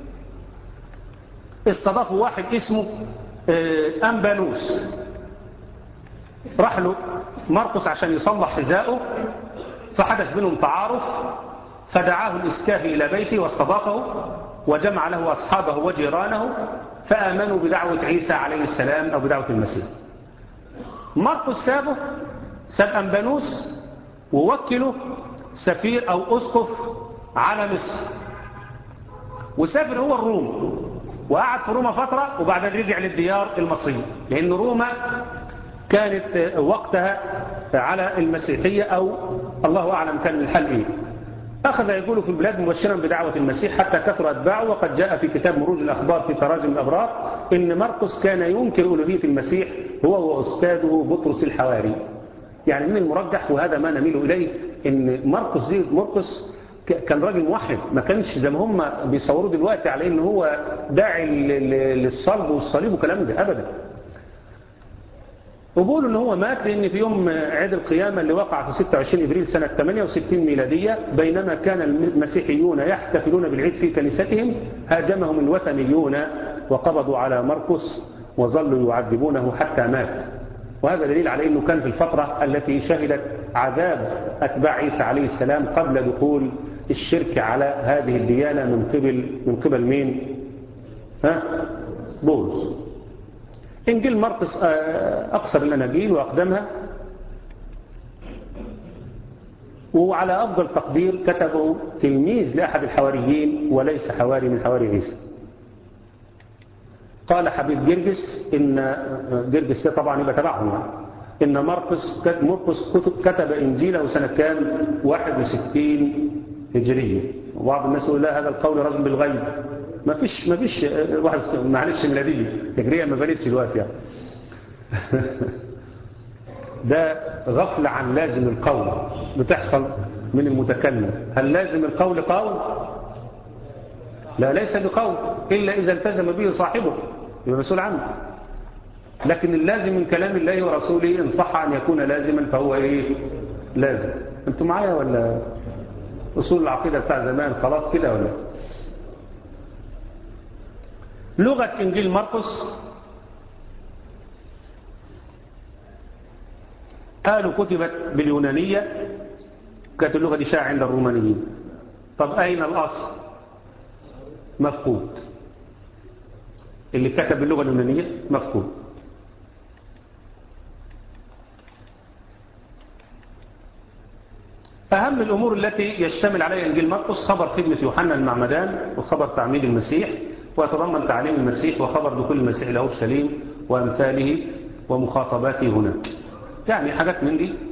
B: استضافوا واحد اسمه أمبانوس راح له مرقس عشان يصلح حذائه فحدث بينهم تعارف فدعاه الإسكافي إلى بيته واستضافه وجمع له أصحابه وجيرانه فآمنوا بدعوة عيسى عليه السلام أو بدعوة المسيح مرقس سابه ساب أنبانوس ووكله سفير أو أسقف على مصر وسافر هو الروم وقعد في روما فترة وبعدين رجع للديار المصرية لأن روما كانت وقتها على المسيحية أو الله أعلم كان الحل إيه أخذ يقول في البلاد مبشرا بدعوة المسيح حتى كثر أتباعه وقد جاء في كتاب مروج الأخبار في تراجم الأبرار إن مرقس كان ينكر ألوهية المسيح هو وأستاذه بطرس الحواري يعني من المرجح وهذا ما نميل إليه إن مرقس دي مرقس كان راجل موحد ما كانش زي ما هم بيصوروا دلوقتي على إن هو داعي للصلب والصليب وكلام ده أبدا وبيقولوا ان هو مات لان في يوم عيد القيامة اللي وقع في 26 ابريل سنة 68 ميلادية بينما كان المسيحيون يحتفلون بالعيد في كنيستهم هاجمهم الوثنيون وقبضوا على مرقس وظلوا يعذبونه حتى مات وهذا دليل على انه كان في الفترة التي شهدت عذاب اتباع عيسى عليه السلام قبل دخول الشرك على هذه الديانة من قبل من قبل مين؟ ها؟ بولس إنجيل مرقس أقصر الأناجيل وأقدمها وعلى أفضل تقدير كتبه تلميذ لأحد الحواريين وليس حواري من حواري عيسى قال حبيب جرجس إن جرجس طبعا يبقى تبعهم إن مرقس مرقس كتب إنجيله سنة كام 61 هجرية وبعض الناس يقول لا هذا القول رجل بالغيب ما فيش ما فيش واحد معلش ميلادية هجرية ما بنتش الوقت يعني ده غفلة عن لازم القول بتحصل من المتكلم هل لازم القول قول لا ليس بقول إلا إذا التزم به صاحبه يبقى مسؤول عنه لكن اللازم من كلام الله ورسوله إن صح أن يكون لازما فهو إيه لازم أنتم معايا ولا أصول العقيدة بتاع زمان خلاص كده ولا لغة إنجيل مرقس قالوا كتبت باليونانية كانت اللغة دي شائعة عند الرومانيين طب أين الأصل مفقود اللي كتب باللغة اليونانية مفقود أهم الأمور التي يشتمل عليها إنجيل مرقس خبر خدمة يوحنا المعمدان وخبر تعميد المسيح ويتضمن تعليم المسيح وخبر دخول المسيح إلى أورشليم وأمثاله ومخاطباته هناك يعني حاجات من دي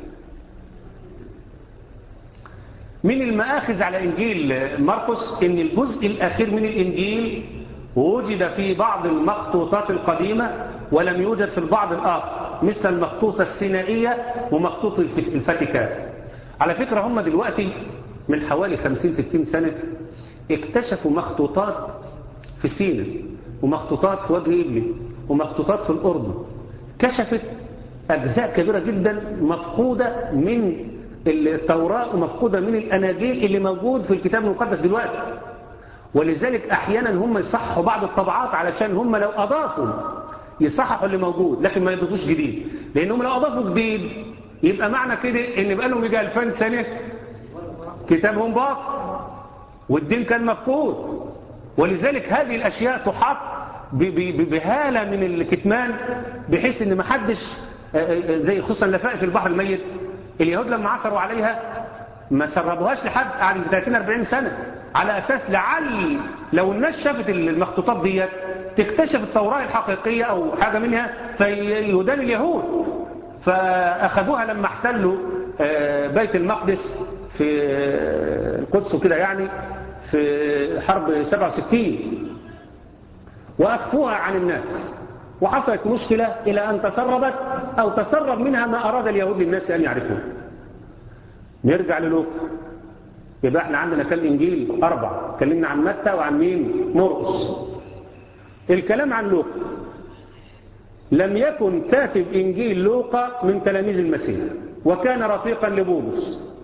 B: من المآخذ على إنجيل مرقس إن الجزء الأخير من الإنجيل وجد في بعض المخطوطات القديمة ولم يوجد في البعض الآخر مثل المخطوطة السينائية ومخطوط الفاتيكان على فكرة هم دلوقتي من حوالي 50-60 سنة اكتشفوا مخطوطات في سينا ومخطوطات في وجه إبلي ومخطوطات في الأردن كشفت أجزاء كبيرة جدا مفقودة من التوراة ومفقودة من الأناجيل اللي موجود في الكتاب المقدس دلوقتي ولذلك أحيانا هم يصححوا بعض الطبعات علشان هم لو أضافوا يصححوا اللي موجود لكن ما يضيفوش جديد لأنهم لو أضافوا جديد يبقى معنى كده ان بقى لهم يجي 2000 سنة كتابهم باق والدين كان مفقود ولذلك هذه الأشياء تحط بهالة من الكتمان بحيث ان ما حدش زي خصوصا لفائف البحر الميت اليهود لما عثروا عليها ما سربوهاش لحد قعد 30 40 سنة على أساس لعل لو الناس شافت المخطوطات ديت تكتشف التوراة الحقيقية أو حاجة منها فيهدان اليهود فأخذوها لما احتلوا بيت المقدس في القدس وكده يعني في حرب 67 وأخفوها عن الناس وحصلت مشكلة إلى أن تسربت أو تسرب منها ما أراد اليهود للناس أن يعرفوه نرجع للوقا يبقى احنا عندنا كان إنجيل أربع اتكلمنا عن متى وعن مين مرقس الكلام عن لوقا لم يكن كاتب إنجيل لوقا من تلاميذ المسيح وكان رفيقا لبولس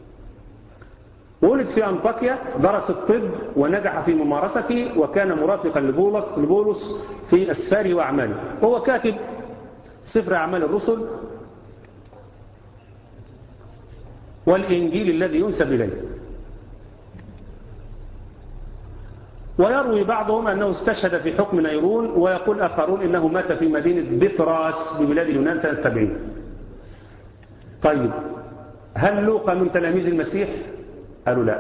B: ولد في أنطاكيا درس الطب ونجح في ممارسته وكان مرافقا لبولس, لبولس في أسفاره وأعماله وهو كاتب سفر أعمال الرسل والإنجيل الذي ينسب إليه ويروي بعضهم أنه استشهد في حكم نيرون ويقول آخرون إنه مات في مدينة بطراس ببلاد اليونان سنة 70 طيب هل لوقا من تلاميذ المسيح قالوا لا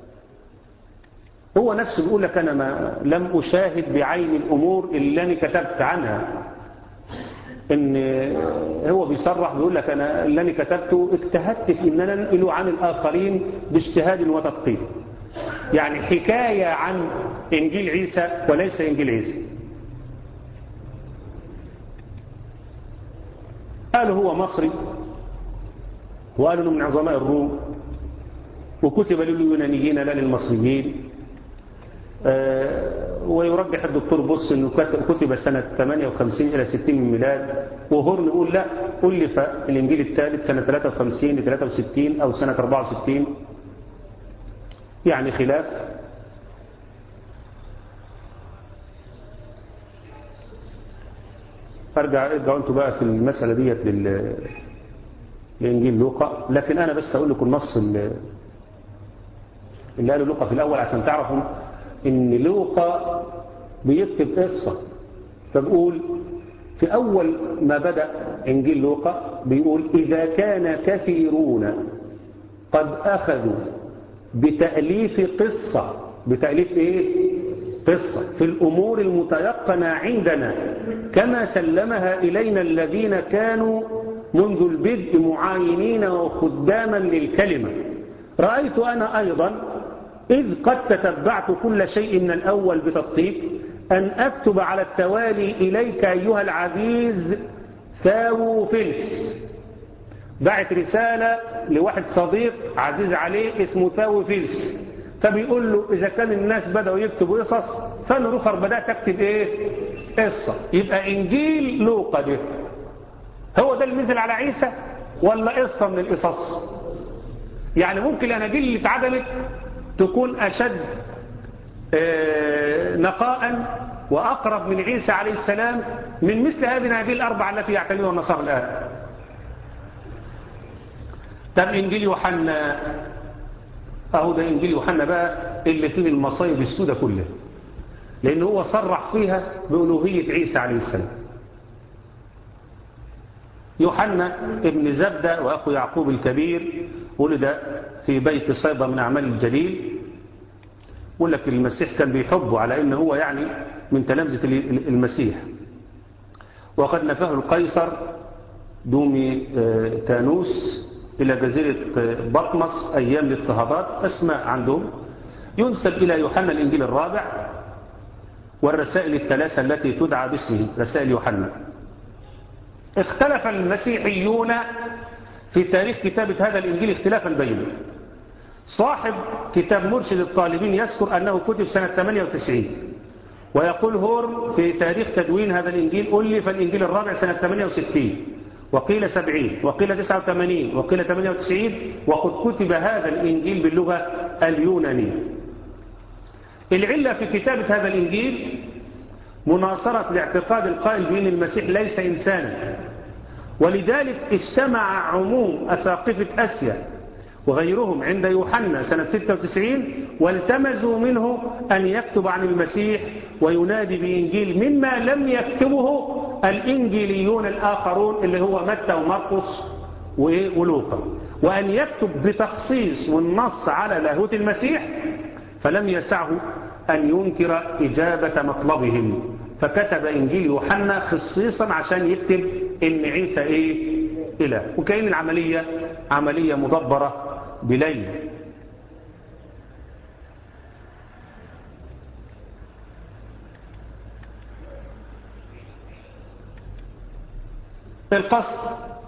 B: هو نفسه بيقول لك أنا ما لم أشاهد بعين الأمور اللي أنا كتبت عنها إن هو بيصرح بيقول لك أنا اللي أنا كتبته اجتهدت في إن أنا أنقله عن الآخرين باجتهاد وتدقيق يعني حكاية عن إنجيل عيسى وليس إنجيل عيسى قالوا هو مصري وقالوا انه من عظماء الروم وكتب لليونانيين لا للمصريين آه ويرجح الدكتور بص انه كتب سنة 58 الى 60 من الميلاد وهورن يقول لا ألف الانجيل الثالث سنة 53 ل 63 او سنة 64 يعني خلاف ارجع ارجعوا انتوا بقى في المسألة ديت لل لإنجيل لوقا لكن أنا بس أقول لكم النص اللي قاله لوقا في الأول عشان تعرفوا إن لوقا بيكتب قصة فبقول في أول ما بدأ إنجيل لوقا بيقول إذا كان كثيرون قد أخذوا بتأليف قصة بتأليف إيه؟ قصة في الأمور المتيقنة عندنا كما سلمها إلينا الذين كانوا منذ البدء معاينين وخداما للكلمة رأيت أنا أيضا إذ قد تتبعت كل شيء من الأول بتدقيق أن أكتب على التوالي إليك أيها العزيز ثاوفلس بعت رسالة لواحد صديق عزيز عليه اسمه ثاوفلس فبيقول له إذا كان الناس بدأوا يكتبوا قصص فأنا رخر بدأت أكتب إيه قصة يبقى إنجيل لوقا ده هو ده اللي نزل على عيسى ولا قصة من القصص يعني ممكن الأناجيل اللي اتعدلت تكون أشد نقاء وأقرب من عيسى عليه السلام من مثل هذه الأناجيل الأربعة التي يعتمدها النصارى الآن طب إنجيل يوحنا أهو ده إنجيل يوحنا بقى اللي فيه المصايب السودة كلها لأن هو صرح فيها بألوهية عيسى عليه السلام يوحنا ابن زبدة وأخو يعقوب الكبير ولد في بيت صيدا من أعمال الجليل يقول لك المسيح كان بيحبه على أنه هو يعني من تلامذة المسيح وقد نفاه القيصر دومي تانوس إلى جزيرة بطمس أيام الاضطهادات أسماء عندهم ينسب إلى يوحنا الإنجيل الرابع والرسائل الثلاثة التي تدعى باسمه رسائل يوحنا اختلف المسيحيون في تاريخ كتابة هذا الإنجيل اختلافا بينه صاحب كتاب مرشد الطالبين يذكر أنه كتب سنة 98 ويقول هورم في تاريخ تدوين هذا الإنجيل ألف الإنجيل الرابع سنة 68 وقيل 70 وقيل 89 وقيل 98 وقد كتب هذا الإنجيل باللغة اليونانية العلة في كتابة هذا الإنجيل مناصرة لاعتقاد القائل بأن المسيح ليس إنسانا ولذلك اجتمع عموم أساقفة أسيا وغيرهم عند يوحنا سنة 96 والتمسوا منه أن يكتب عن المسيح وينادي بإنجيل مما لم يكتبه الإنجيليون الآخرون اللي هو متى ومرقس ولوقا وأن يكتب بتخصيص والنص على لاهوت المسيح فلم يسعه أن ينكر إجابة مطلبهم فكتب إنجيل يوحنا خصيصا عشان يكتب إن عيسى إيه إله وكأن العملية عملية مدبرة بليل القصد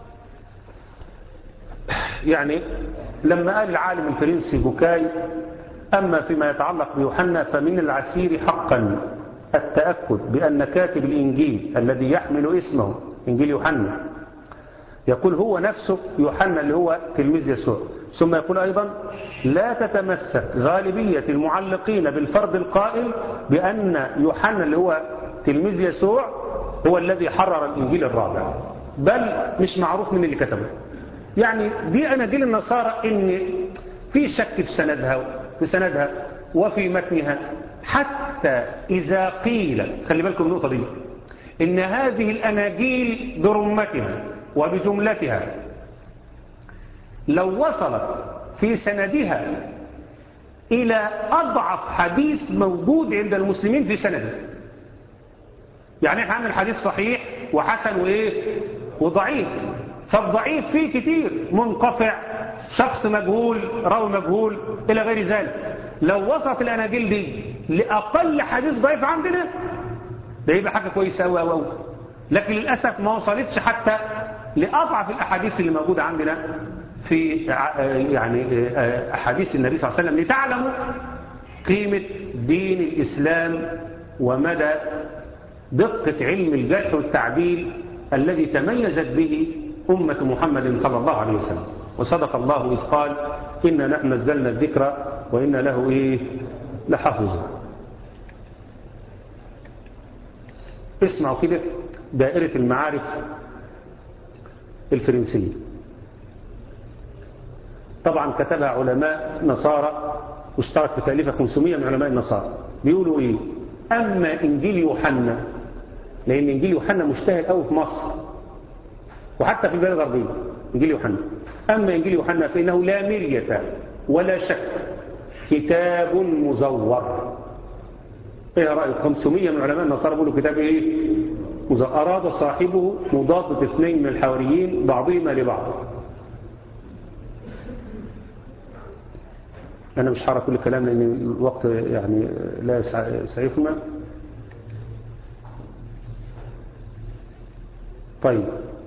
B: يعني لما قال العالم الفرنسي بوكاي أما فيما يتعلق بيوحنا فمن العسير حقا التأكد بأن كاتب الإنجيل الذي يحمل اسمه إنجيل يوحنا يقول هو نفسه يوحنا اللي هو تلميذ يسوع ثم يقول أيضا لا تتمسك غالبية المعلقين بالفرد القائل بأن يوحنا اللي هو تلميذ يسوع هو الذي حرر الإنجيل الرابع بل مش معروف من اللي كتبه يعني دي أناجيل النصارى إن في شك في سندها في سندها وفي متنها حتى إذا قيل خلي بالكم النقطة دي إن هذه الأناجيل برمتها وبجملتها لو وصلت في سندها إلى أضعف حديث موجود عند المسلمين في سنده يعني احنا عندنا الحديث صحيح وحسن وإيه وضعيف فالضعيف فيه كتير منقطع شخص مجهول راوي مجهول إلى غير ذلك لو وصلت الأناجيل دي لأقل حديث ضعيف عندنا ده يبقى حاجة كويسة أوي أوي أوي لكن للأسف ما وصلتش حتى لأضعف الأحاديث اللي موجودة عندنا في يعني أحاديث النبي صلى الله عليه وسلم لتعلموا قيمة دين الإسلام ومدى دقة علم الجرح والتعديل الذي تميزت به أمة محمد صلى الله عليه وسلم وصدق الله إذ قال إنا نحن نزلنا الذكر وإنا له إيه لحافظ اسمعوا كده دائرة المعارف الفرنسية طبعا كتبها علماء نصارى واشترك في تأليفها 500 من علماء النصارى بيقولوا ايه اما انجيل يوحنا لان انجيل يوحنا مشتهر قوي في مصر وحتى في البلاد الغربية انجيل يوحنا اما انجيل يوحنا فانه لا مرية ولا شك كتاب مزور ايه رأيك 500 من علماء النصارى بيقولوا كتاب ايه أراد صاحبه مضادة اثنين من الحواريين بعضهما لبعض أنا مش هقرا كل كلام لأن الوقت يعني لا يسعفنا طيب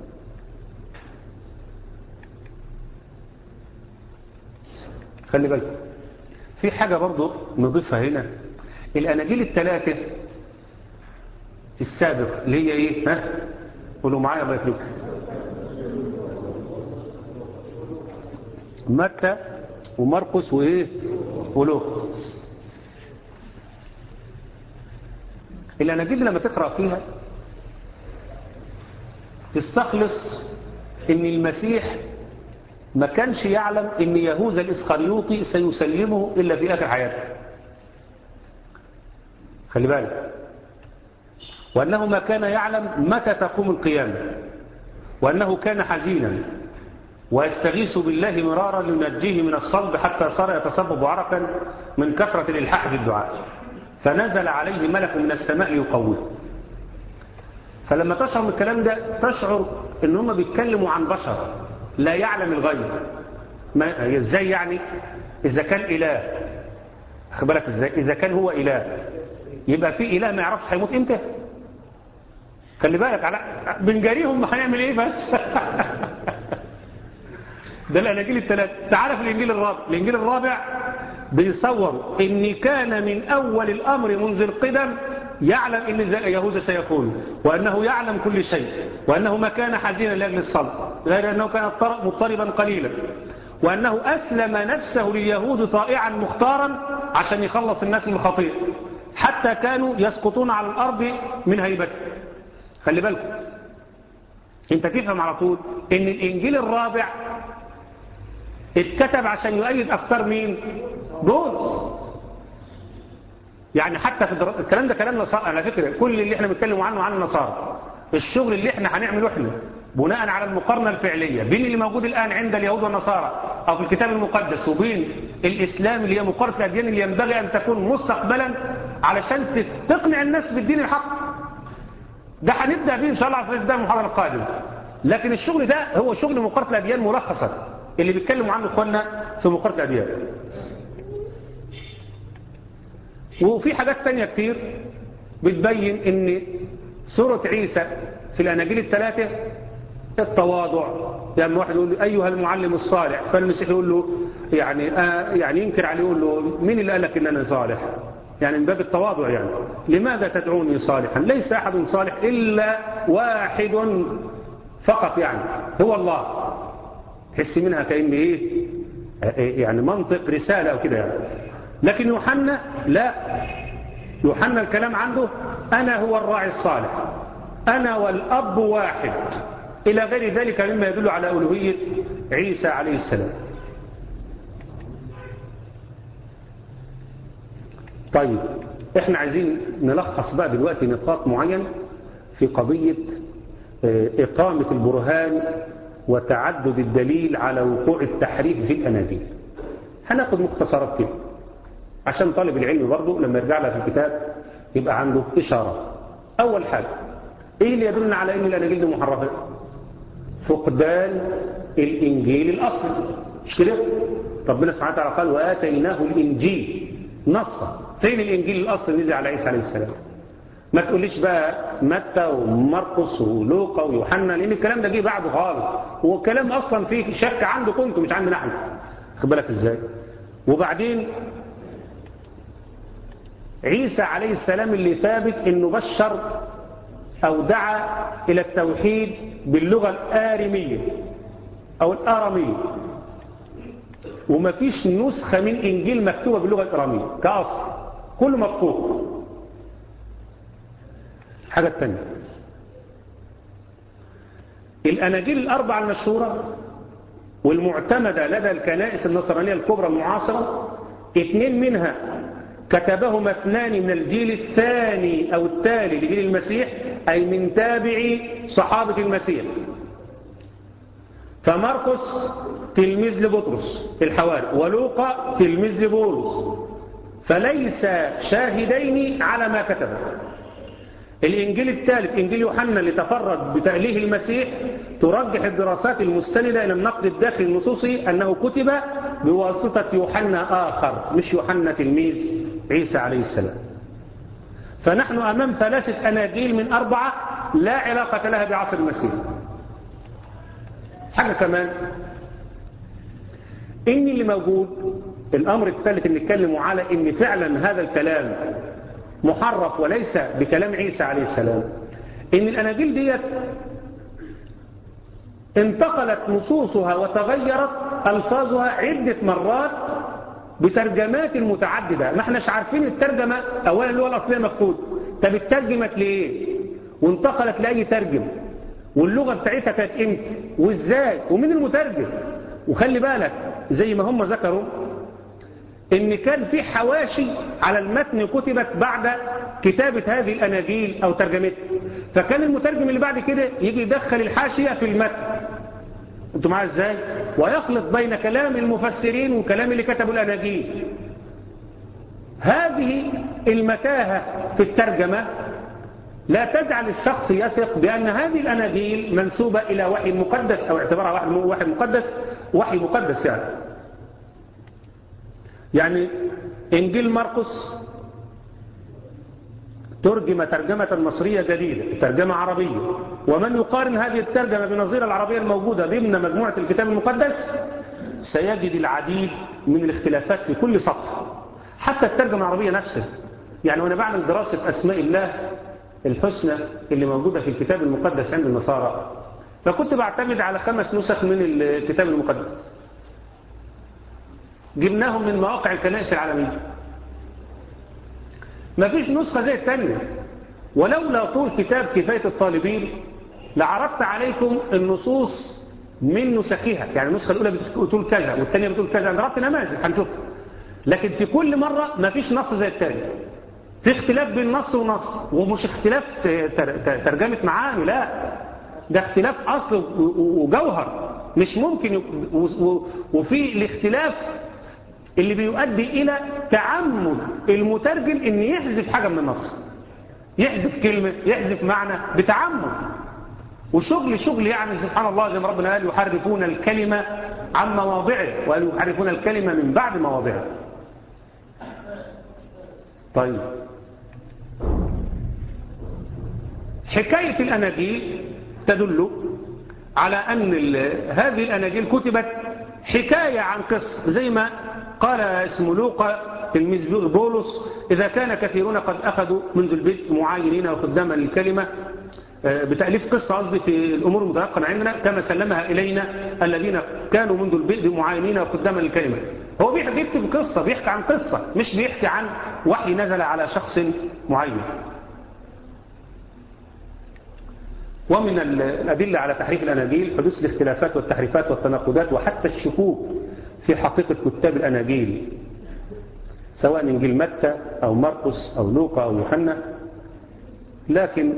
B: خلي بالك في حاجة برضو نضيفها هنا الأناجيل الثلاثة السابق اللي هي ايه ها قولوا معايا الله يكرمكم متى ومرقس وايه ولوقا الاناجيل لما تقرا فيها تستخلص ان المسيح ما كانش يعلم ان يهوذا الاسخريوطي سيسلمه الا في اخر حياته خلي بالك وانه ما كان يعلم متى تقوم القيامه وانه كان حزينا ويستغيث بالله مرارا لينجيه من الصلب حتى صار يتصبب عرقا من كثرة الإلحاح في الدعاء فنزل عليه ملك من السماء ليقويه فلما تشعر من الكلام ده تشعر ان هم بيتكلموا عن بشر لا يعلم الغيب ما ازاي يعني اذا كان اله خد بالك ازاي اذا كان هو اله يبقى في اله ما يعرفش هيموت امتى خلي بالك على بنجاريهم هنعمل ايه بس ده الاناجيل الثلاث تعرف الانجيل الرابع الانجيل الرابع بيصور ان كان من اول الامر منذ القدم يعلم ان يهوذا سيكون وانه يعلم كل شيء وانه ما كان حزينا لاجل الصلب غير انه كان مضطربا قليلا وانه اسلم نفسه لليهود طائعا مختارا عشان يخلص الناس من الخطيئه حتى كانوا يسقطون على الارض من هيبته خلي بالكم انت تفهم على طول ان الانجيل الرابع اتكتب عشان يؤيد افكار مين بولس يعني حتى في در... الكلام ده كلام نصارى على فكره كل اللي احنا بنتكلم عنه عن النصارى الشغل اللي احنا هنعمله احنا بناء على المقارنه الفعليه بين اللي موجود الان عند اليهود والنصارى او في الكتاب المقدس وبين الاسلام اللي هي مقارنه الاديان اللي ينبغي ان تكون مستقبلا علشان تقنع الناس بالدين الحق ده هنبدا به ان شاء الله في ده المحاضره القادمه لكن الشغل ده هو شغل مقارنه الاديان ملخصا اللي بيتكلموا عنه اخواننا في مقارنة الأديان وفي حاجات تانية كتير بتبين ان سورة عيسى في الأناجيل الثلاثة التواضع يعني واحد يقول له أيها المعلم الصالح فالمسيح يقول له يعني آه يعني ينكر عليه يقول له مين اللي قال لك ان انا صالح يعني من باب التواضع يعني لماذا تدعوني صالحا ليس أحد صالح إلا واحد فقط يعني هو الله تحس منها كأن إيه يعني منطق رسالة أو كده يعني لكن يوحنا لا يوحنا الكلام عنده أنا هو الراعي الصالح أنا والأب واحد إلى غير ذلك مما يدل على ألوهية عيسى عليه السلام طيب احنا عايزين نلخص بقى دلوقتي نقاط معين في قضية إقامة البرهان وتعدد الدليل على وقوع التحريف في الأناجيل هناخد مختصرات كده عشان طالب العلم برضه لما يرجع لها في الكتاب يبقى عنده إشارات أول حاجة إيه اللي يدلنا على أن الأناجيل دي محرفة فقدان الإنجيل الأصلي مش كده ربنا سبحانه وتعالى قال وآتيناه الإنجيل نصا فين الإنجيل الأصلي نزل على عيسى عليه السلام ما تقوليش بقى متى ومرقس ولوقا ويوحنا لان الكلام ده جه بعده خالص هو الكلام اصلا فيه شك عندكم انتم مش عندنا احنا خد بالك ازاي وبعدين عيسى عليه السلام اللي ثابت انه بشر او دعا الى التوحيد باللغه الارميه او الاراميه وما فيش نسخه من انجيل مكتوبه باللغه الاراميه كاصل كله مفقود الحاجة الثانية الأناجيل الأربعة المشهورة والمعتمدة لدى الكنائس النصرانية الكبرى المعاصرة اثنين منها كتبهما اثنان من الجيل الثاني أو التالي لجيل المسيح أي من تابعي صحابة المسيح فمرقس تلميذ لبطرس الحواري ولوقا تلميذ لبولس فليس شاهدين على ما كتبه الإنجيل الثالث إنجيل يوحنا اللي تفرد بتأليه المسيح ترجح الدراسات المستندة إلى النقد الداخلي النصوصي أنه كتب بواسطة يوحنا آخر مش يوحنا تلميذ عيسى عليه السلام فنحن أمام ثلاثة أناجيل من أربعة لا علاقة لها بعصر المسيح حاجة كمان إن اللي موجود الأمر الثالث اللي نتكلموا على إن فعلا هذا الكلام محرف وليس بكلام عيسى عليه السلام إن الأناجيل ديت انتقلت نصوصها وتغيرت ألفاظها عدة مرات بترجمات متعددة ما احناش عارفين الترجمة أولا اللغة الأصلية مكتوب طب اترجمت لإيه وانتقلت لأي ترجم واللغة بتاعتها كانت امتى وازاي ومين المترجم وخلي بالك زي ما هم ذكروا ان كان في حواشي على المتن كتبت بعد كتابة هذه الأناجيل أو ترجمتها فكان المترجم اللي بعد كده يجي يدخل الحاشية في المتن انتوا معايا ازاي ويخلط بين كلام المفسرين وكلام اللي كتبوا الأناجيل هذه المتاهة في الترجمة لا تجعل الشخص يثق بأن هذه الأناجيل منسوبة إلى وحي مقدس أو اعتبارها وحي مقدس وحي مقدس يعني يعني إنجيل مرقس ترجم ترجمة مصرية جديدة ترجمة عربية ومن يقارن هذه الترجمة بنظير العربية الموجودة ضمن مجموعة الكتاب المقدس سيجد العديد من الاختلافات في كل صفحة حتى الترجمة العربية نفسها يعني وأنا بعمل دراسة أسماء الله الحسنى اللي موجودة في الكتاب المقدس عند النصارى فكنت بعتمد على خمس نسخ من الكتاب المقدس جبناهم من مواقع الكنائس العالمية ما فيش نسخة زي الثانية ولولا طول كتاب كفاية الطالبين لعرضت عليكم النصوص من نسخها يعني النسخة الأولى بتقول كذا والثانية بتقول كذا أنا ضربت نماذج هنشوفها لكن في كل مرة ما فيش نص زي الثاني في اختلاف بين نص ونص ومش اختلاف ترجمة معاني لا ده اختلاف أصل وجوهر مش ممكن وفي الاختلاف اللي بيؤدي إلى تعمد المترجم ان يحذف حاجة من النص يحذف كلمة يحذف معنى بتعمد وشغل شغل يعني سبحان الله زي ما ربنا قال يحرفون الكلمة عن مواضعه وقال يحرفون الكلمة من بعد مواضعه طيب حكاية الأناجيل تدل على أن هذه الأناجيل كتبت حكاية عن قصة زي ما قال اسم لوقا تلميذ بولس إذا كان كثيرون قد أخذوا منذ البدء معاينين وخداما للكلمة بتأليف قصة قصدي في الأمور المتيقنة عندنا كما سلمها إلينا الذين كانوا منذ البدء معاينين وخداما للكلمة هو بيكتب قصة بيحكي عن قصة مش بيحكي عن وحي نزل على شخص معين ومن الأدلة على تحريف الأناجيل حدوث الاختلافات والتحريفات والتناقضات وحتى الشكوك في حقيقة كتاب الأناجيل سواء إنجيل متى أو مرقس أو لوقا أو يوحنا لكن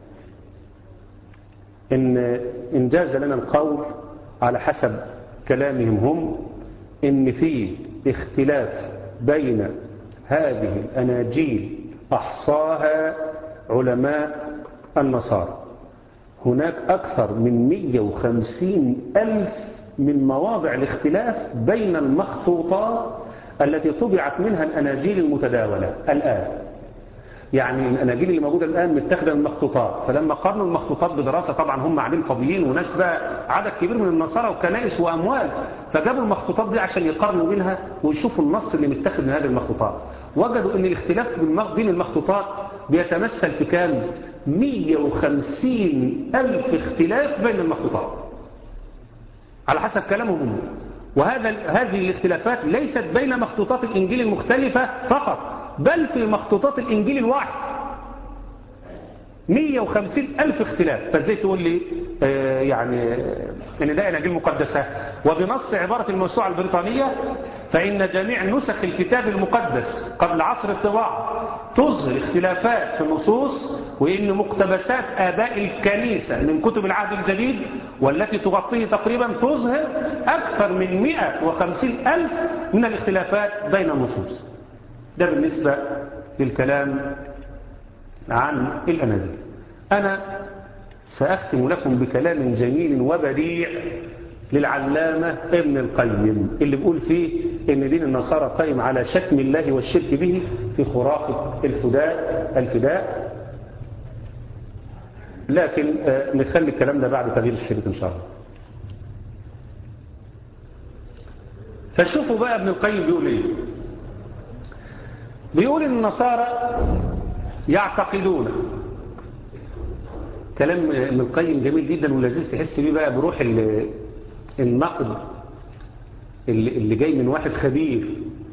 B: إن, إن جاز لنا القول على حسب كلامهم هم إن في اختلاف بين هذه الأناجيل أحصاها علماء النصارى هناك أكثر من 150 ألف من مواضع الاختلاف بين المخطوطات التي طبعت منها الأناجيل المتداولة الآن يعني الأناجيل اللي موجودة الآن متاخده من المخطوطات فلما قارنوا المخطوطات بدراسة طبعا هم قاعدين فاضيين وناس بقى عدد كبير من النصارى وكنائس وأموال فجابوا المخطوطات دي عشان يقارنوا بينها ويشوفوا النص اللي متاخد من هذه المخطوطات وجدوا ان الاختلاف بين المخطوطات بيتمثل في كام 150 ألف اختلاف بين المخطوطات على حسب كلامهم هم وهذا هذه الاختلافات ليست بين مخطوطات الإنجيل المختلفة فقط بل في مخطوطات الإنجيل الواحد 150 ألف اختلاف فازاي تقول لي آه يعني ان ده اناجيل مقدسة وبنص عبارة الموسوعة البريطانية فإن جميع نسخ الكتاب المقدس قبل عصر الطباعة تظهر اختلافات في النصوص وإن مقتبسات آباء الكنيسة من كتب العهد الجديد والتي تغطيه تقريبا تظهر أكثر من 150 ألف من الاختلافات بين النصوص ده بالنسبة للكلام عن الأناجيل أنا سأختم لكم بكلام جميل وبديع للعلامة ابن القيم اللي بيقول فيه ان دين النصارى قائم على شتم الله والشرك به في خرافة الفداء الفداء لكن نخلي الكلام ده بعد تغيير الشريط ان شاء الله فشوفوا بقى ابن القيم بيقول ايه بيقول ان النصارى يعتقدون كلام ابن القيم جميل جدا ولذيذ تحس بيه بقى بروح النقد اللي, اللي جاي من واحد خبير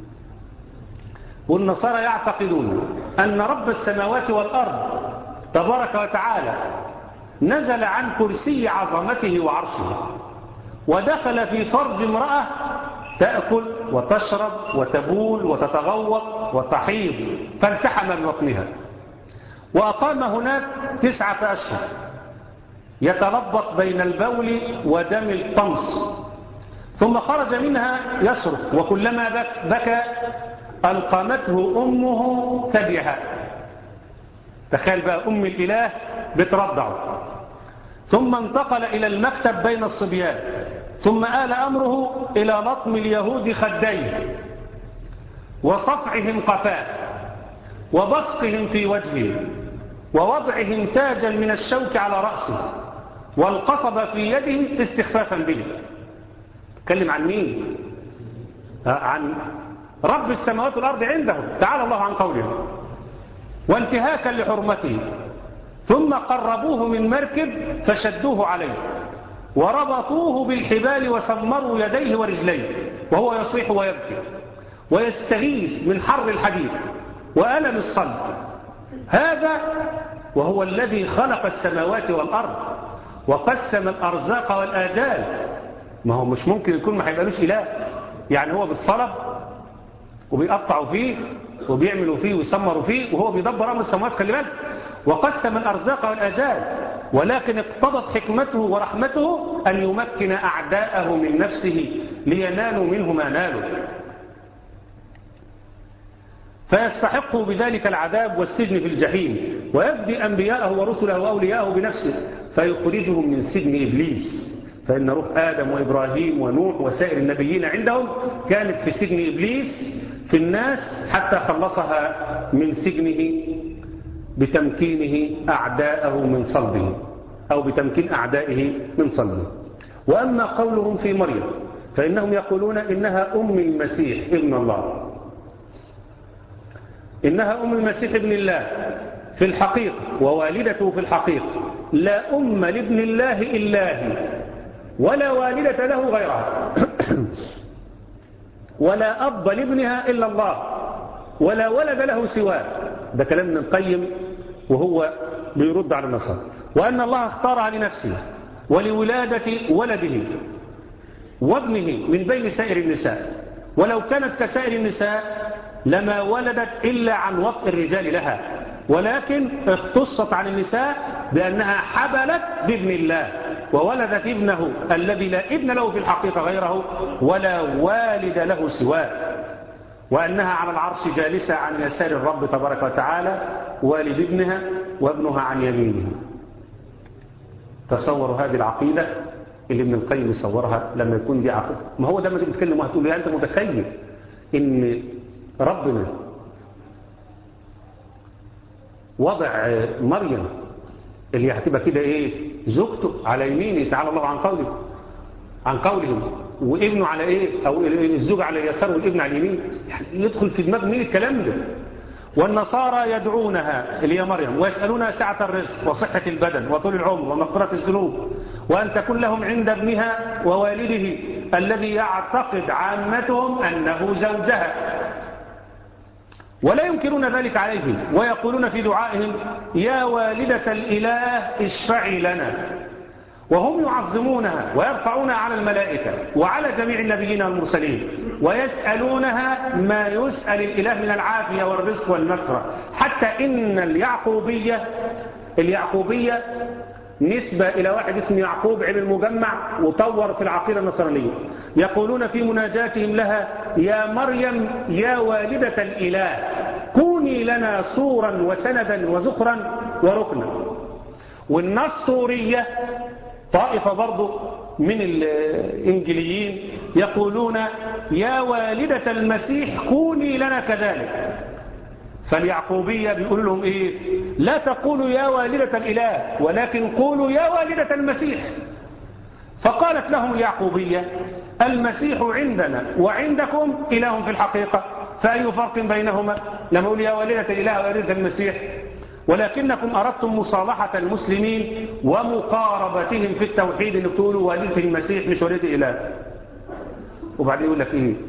B: والنصارى يعتقدون أن رب السماوات والأرض تبارك وتعالى نزل عن كرسي عظمته وعرشه ودخل في فرج امرأة تأكل وتشرب وتبول وتتغوط وتحيض فالتحم ببطنها وأقام هناك تسعة أشهر يتلبط بين البول ودم الطمس ثم خرج منها يصرخ وكلما بكى ألقمته أمه ثديها تخيل بقى أم الإله بترضعه ثم انتقل إلى المكتب بين الصبيان ثم آل أمره إلى لطم اليهود خديه وصفعهم قفاه وبصقهم في وجهه ووضعهم تاجا من الشوك على رأسه والقصب في يده استخفافا به تكلم عن مين عن رب السماوات والأرض عنده تعالى الله عن قوله وانتهاكا لحرمته ثم قربوه من مركب فشدوه عليه وربطوه بالحبال وسمروا يديه ورجليه وهو يصيح ويبكي ويستغيث من حر الحديد وألم الصلب هذا وهو الذي خلق السماوات والأرض وقسم الأرزاق والآجال ما هو مش ممكن يكون ما هيبقالوش إله يعني هو بالصلب وبيقطعوا فيه وبيعملوا فيه ويسمروا فيه وهو بيدبر أمر السماوات خلي بالك وقسم الأرزاق والآجال ولكن اقتضت حكمته ورحمته أن يمكن أعداءه من نفسه لينالوا منه ما نالوا فيستحقوا بذلك العذاب والسجن في الجحيم ويفدي أنبياءه ورسله وأولياءه بنفسه فيخرجهم من سجن إبليس فإن روح آدم وإبراهيم ونوح وسائر النبيين عندهم كانت في سجن إبليس في الناس حتى خلصها من سجنه بتمكينه أعداءه من صلبه أو بتمكين أعدائه من صلبه وأما قولهم في مريم فإنهم يقولون إنها أم المسيح ابن الله إنها أم المسيح ابن الله في الحقيقة ووالدته في الحقيقة لا أم لابن الله إلا هي ولا والدة له غيرها ولا أب لابنها إلا الله ولا ولد له سواه ده كلام ابن القيم وهو بيرد على النصارى وأن الله اختارها لنفسه ولولادة ولده وابنه من بين سائر النساء ولو كانت كسائر النساء لما ولدت إلا عن وطء الرجال لها ولكن اختصت عن النساء بأنها حبلت بابن الله وولدت ابنه الذي لا ابن له في الحقيقة غيره ولا والد له سواه وأنها على العرش جالسة عن يسار الرب تبارك وتعالى والد ابنها وابنها عن يمينه تصوروا هذه العقيدة اللي ابن القيم يصورها لما يكون دي عقيدة ما هو ده ما تتكلم وهتقول لي أنت متخيل إن ربنا وضع مريم اللي هتبقى كده ايه زوجته على يمينه تعالى الله عن قوله عن قولهم وابنه على ايه او الزوج على اليسار والابن على اليمين يعني يدخل في دماغ مين الكلام ده والنصارى يدعونها اللي هي مريم ويسألونها سعة الرزق وصحة البدن وطول العمر ومغفرة الذنوب وأن تكون لهم عند ابنها ووالده الذي يعتقد عامتهم أنه زوجها ولا ينكرون ذلك عليهم ويقولون في دعائهم يا والدة الإله اشفعي لنا وهم يعظمونها ويرفعونها على الملائكة وعلى جميع النبيين والمرسلين ويسألونها ما يسأل الإله من العافية والرزق والمغفرة حتى إن اليعقوبية اليعقوبية نسبة إلى واحد اسمه يعقوب عبد المجمع وطور في العقيدة النصرانية يقولون في مناجاتهم لها يا مريم يا والدة الإله كوني كوني لنا صورا وسندا وزخرا وركنا والنصورية طائفة برضو من الإنجليين يقولون يا والدة المسيح كوني لنا كذلك فاليعقوبية بيقول لهم إيه لا تقولوا يا والدة الإله ولكن قولوا يا والدة المسيح فقالت لهم اليعقوبية المسيح عندنا وعندكم إله في الحقيقة فأي فرق بينهما لما يقول يا والدة الإله ووالدة المسيح ولكنكم أردتم مصالحة المسلمين ومقاربتهم في التوحيد اللي بتقولوا والدة المسيح مش والدة الإله وبعدين يقول لك إيه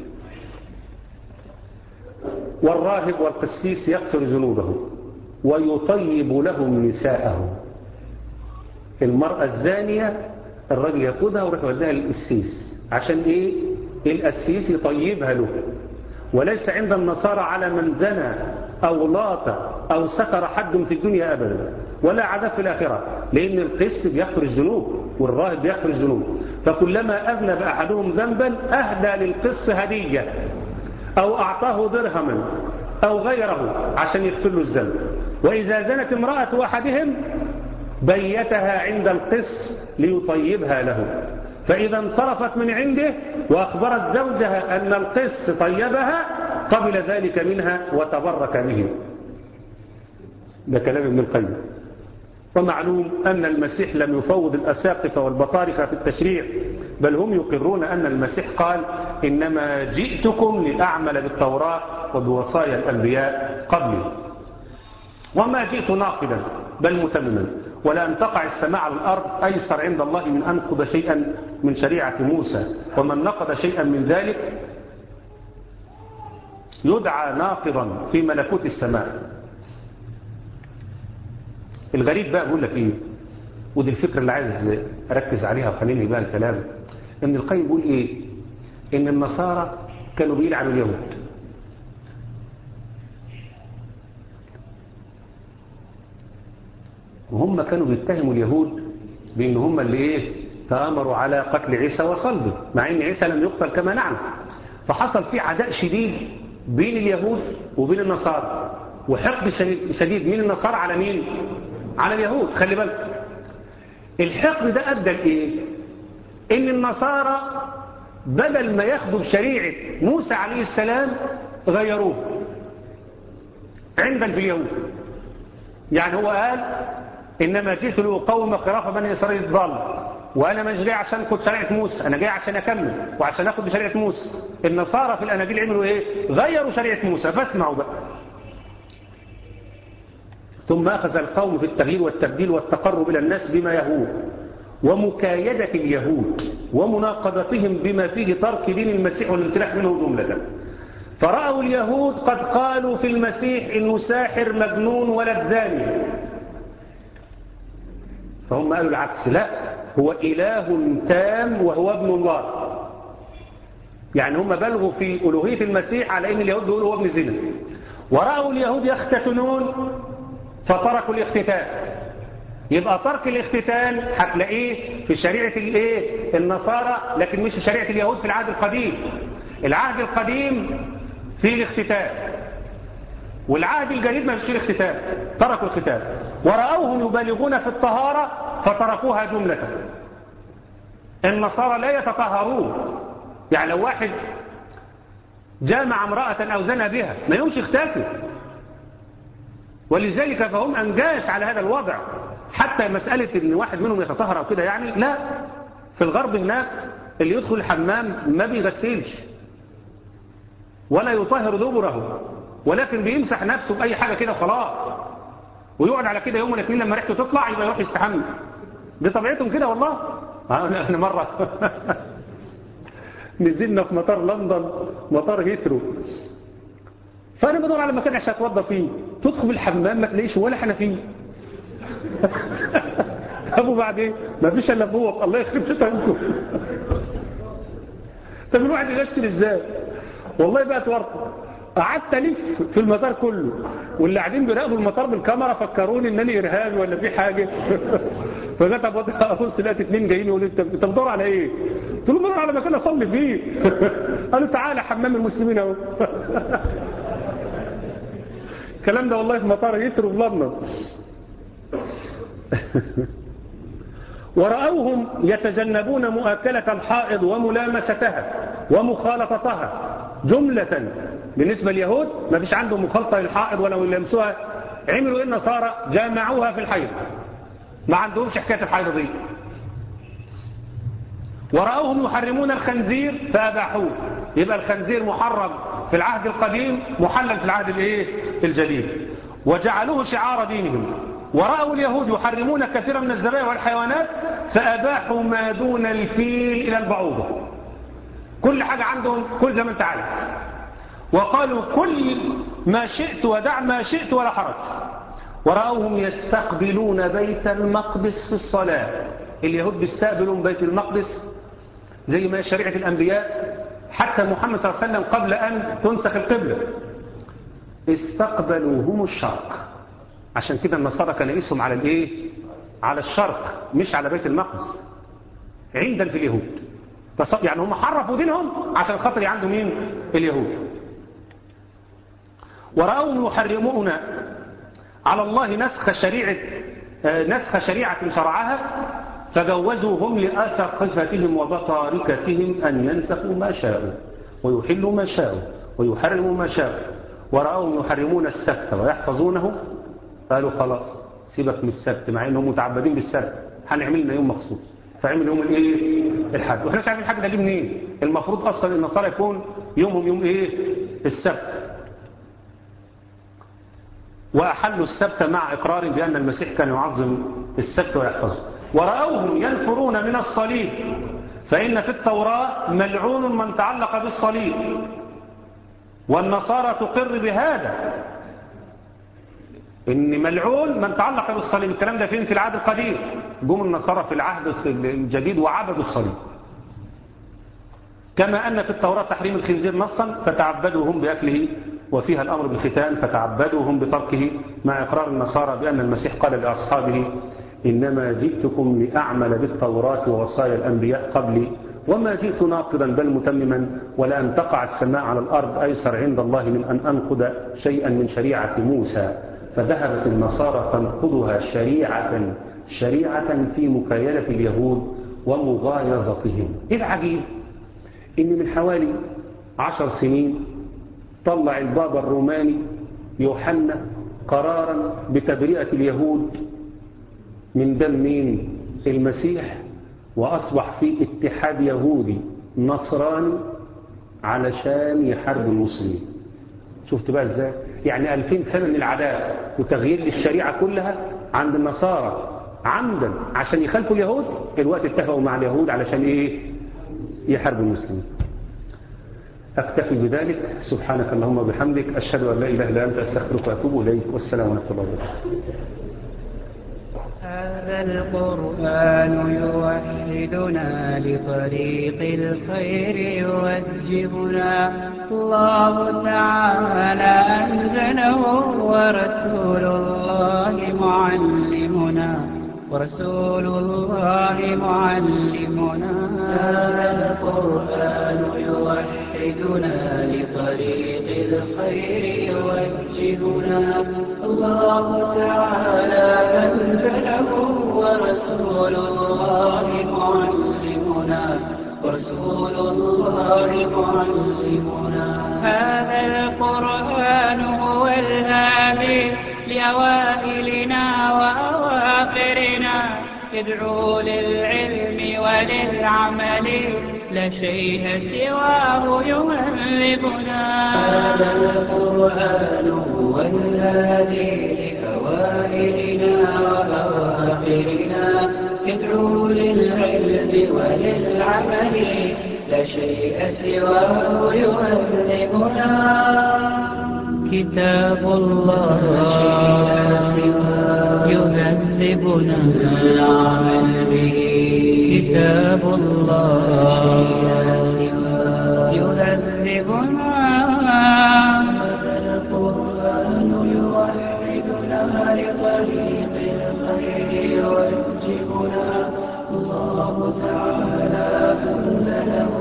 B: والراهب والقسيس يغفر ذنوبه ويطيب لهم نساءهم المرأة الزانية الراجل ياخدها ويروح يوديها للقسيس عشان ايه القسيس يطيبها له وليس عند النصارى على من زنى او لاط او سكر حد في الدنيا ابدا ولا عذاب في الاخره لان القس بيغفر الذنوب والراهب بيغفر الذنوب فكلما اذنب احدهم ذنبا اهدى للقس هديه او اعطاه درهما او غيره عشان يغفر له الذنب واذا زنت امراه احدهم بيتها عند القس ليطيبها له فإذا انصرفت من عنده وأخبرت زوجها أن القس طيبها قبل ذلك منها وتبرك به ده كلام ابن القيم ومعلوم أن المسيح لم يفوض الأساقفة والبطاركة في التشريع بل هم يقرون أن المسيح قال إنما جئتكم لأعمل بالتوراة وبوصايا الأنبياء قبلي وما جئت ناقدا بل متمما ولا أن تقع السماء على الأرض أيسر عند الله من أن نقض شيئا من شريعة موسى ومن نقض شيئا من ذلك يدعى ناقضا في ملكوت السماء الغريب بقى بقول لك ايه ودي الفكرة اللي عايز أركز عليها وخليني بقى الكلام ان القيم بيقول ايه ان النصارى كانوا بيلعنوا اليهود وهم كانوا بيتهموا اليهود بان هم اللي ايه تآمروا على قتل عيسى وصلبه مع ان عيسى لم يقتل كما نعلم فحصل في عداء شديد بين اليهود وبين النصارى وحقد شديد من النصارى على مين على اليهود خلي بالك الحقد ده ادى لايه ان النصارى بدل ما ياخدوا بشريعه موسى عليه السلام غيروه عند اليهود يعني هو قال إنما جئت لأقوم خلاف بني إسرائيل الضال وأنا مش جاي عشان أخد شريعة موسى أنا جاي عشان أكمل وعشان أخد بشريعة موسى النصارى في الأناجيل عملوا إيه غيروا شريعة موسى فاسمعوا بقى ثم أخذ القوم في التغيير والتبديل والتقرب إلى الناس بما يهود ومكايدة اليهود ومناقضتهم بما فيه ترك دين المسيح والانسلاح منه جملة فرأوا اليهود قد قالوا في المسيح إنه ساحر مجنون ولد زاني فهم قالوا العكس لا هو إله تام وهو ابن الله يعني هم بلغوا في ألوهية المسيح على أن اليهود بيقولوا هو ابن زنا ورأوا اليهود يختتنون فتركوا الاختتان يبقى ترك الاختتان هتلاقيه في شريعة الايه النصارى لكن مش في شريعة اليهود في العهد القديم العهد القديم فيه الاختتان والعهد الجديد ما فيش الاختتان تركوا الختان ورأوهم يبالغون في الطهارة فتركوها جملة النصارى لا يتطهرون يعني لو واحد جامع امرأة أو زنى بها ما يومش اغتسل ولذلك فهم أنجاش على هذا الوضع حتى مسألة ان واحد منهم يتطهر أو كده يعني لا في الغرب هناك اللي يدخل الحمام ما بيغسلش ولا يطهر دبره ولكن بيمسح نفسه بأي حاجة كده وخلاص ويقعد على كده يوم الاثنين لما ريحته تطلع يبقى يروح يستحمى دي طبيعتهم كده والله احنا مرة نزلنا في مطار لندن مطار هيثرو فأنا بدور على مكان عشان أتوضى فيه تدخل الحمام ما تلاقيش ولا حنفيه طب وبعدين ما فيش الا فوق الله يخرب شتمكم طب الواحد يغسل ازاي والله بقى ورطه قعدت الف في المطار كله واللي قاعدين بيراقبوا المطار بالكاميرا فكروني انني ارهابي ولا في حاجه فجت ابص لقيت اتنين جايين يقولوا انت انت بتدور على ايه؟ قلت لهم بدور على مكان اصلي فيه قالوا تعالى حمام المسلمين اهو الكلام ده والله في مطار يترو في لندن ورأوهم يتجنبون مؤاكلة الحائض وملامستها ومخالطتها جملة بالنسبة لليهود ما فيش عندهم مخالطة للحائض ولا يلمسوها عملوا إيه النصارى جامعوها في الحيض ما عندهمش حكاية الحيض دي ورأوهم يحرمون الخنزير فأباحوه يبقى الخنزير محرم في العهد القديم محلل في العهد الايه الجديد وجعلوه شعار دينهم ورأوا اليهود يحرمون كثيرا من الزبائن والحيوانات فأباحوا ما دون الفيل إلى البعوضة كل حاجة عندهم كل زي ما انت عارف وقالوا كل ما شئت ودع ما شئت ولا حرج ورأوهم يستقبلون بيت المقدس في الصلاة اليهود بيستقبلون بيت المقدس زي ما شريعة الأنبياء حتى محمد صلى الله عليه وسلم قبل أن تنسخ القبلة استقبلوهم الشرق عشان كده النصارى كان يقيسهم على الايه على الشرق مش على بيت المقدس عيدا في اليهود يعني هم حرفوا دينهم عشان خاطر عندهم مين اليهود ورأوهم يحرمون على الله نسخ شريعة نسخ شريعة شرعها فجوزوا هم لأسقفتهم وبطاركتهم أن ينسخوا ما شاءوا ويحلوا ما شاءوا ويحرموا ما شاءوا ورأوهم يحرمون السبت ويحفظونه قالوا خلاص سيبك من السبت مع انهم متعبدين بالسبت هنعمل لنا يوم مخصوص فعمل يوم الايه الحد واحنا مش عارفين الحد ده جه منين المفروض اصلا النصارى يكون يومهم يوم ايه السبت واحلوا السبت مع اقرار بان المسيح كان يعظم السبت ويحفظه ورأوهم ينفرون من الصليب فإن في التوراة ملعون من تعلق بالصليب والنصارى تقر بهذا إن ملعون من تعلق بالصليب الكلام ده فين في العهد القديم جم النصارى في العهد الجديد وعبدوا الصليب كما أن في التوراة تحريم الخنزير نصا فتعبدوا هم بأكله وفيها الأمر بالختان فتعبدوا هم بتركه مع إقرار النصارى بأن المسيح قال لأصحابه إنما جئتكم لأعمل بالتوراة ووصايا الأنبياء قبلي وما جئت ناقضا بل متمما ولأن تقع السماء على الأرض أيسر عند الله من أن أنقض شيئا من شريعة موسى فذهبت النصارى تنقضها شريعة شريعة في مكايلة اليهود ومغايظتهم إيه العجيب إن من حوالي عشر سنين طلع البابا الروماني يوحنا قرارا بتبرئة اليهود من دم مين المسيح وأصبح في اتحاد يهودي نصراني علشان يحارب المسلمين شفت بقى ازاي يعني ألفين سنة من العداء وتغيير للشريعة كلها عند النصارى عمدا عشان يخالفوا اليهود الوقت اتفقوا مع اليهود علشان ايه يحاربوا المسلمين أكتفي بذلك سبحانك اللهم وبحمدك أشهد أن لا إله إلا أنت أستغفرك وأتوب إليك والسلام عليكم ورحمة الله وبركاته
A: هذا القرآن يوحدنا لطريق الخير يوجهنا الله تعالى أنزله ورسول الله معلمنا ورسول الله معلمنا هذا القرآن يوحدنا لطريق الخير يوجهنا الله تعالى أنزله ورسول الله معلمنا ورسول الله معلمنا هذا القرآن هو الهادي لأوائلنا وأواخرنا يدعو للعلم وللعمل لا شيء سواه يهذبنا هذا القرآن هو الهادي لأوائلنا وأواخرنا يدعو للعلم وللعمل لا شيء سواه يهذبنا كتاب الله يهذبنا العمل به كتاب الله يهذبنا القرآن يوحدنا لطريق الخير يوجهنا الله تعالى أنزله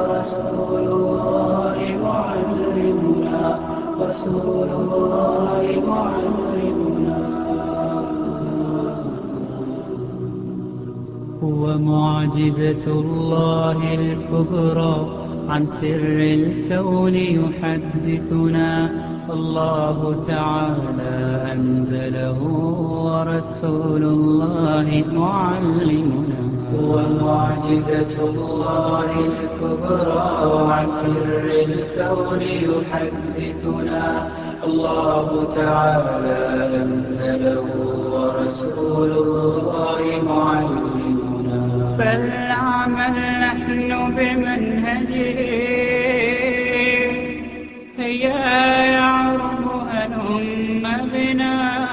A: ورسول الله معلمنا رسول الله هو معجزة الله الكبرى عن سر الكون يحدثنا الله تعالى أنزله ورسول الله معلمنا هو معجزة الله الكبرى عن سر الكون يحدثنا الله تعالى أنزله ورسول الله معلمنا فلنعمل نحن بمنهجه هيا يعرب هلم بنا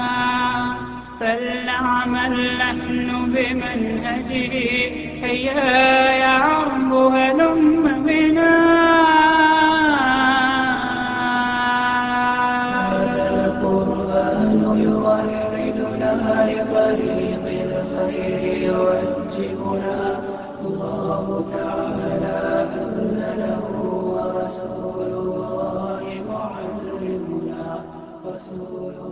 A: فلنعمل نحن بمنهجه هيا يعرب هلم بنا هذا القرآن يوحدنا لطريق الخير يوجهنا الله تعالى أنزله ورسول الله معلمنا رسول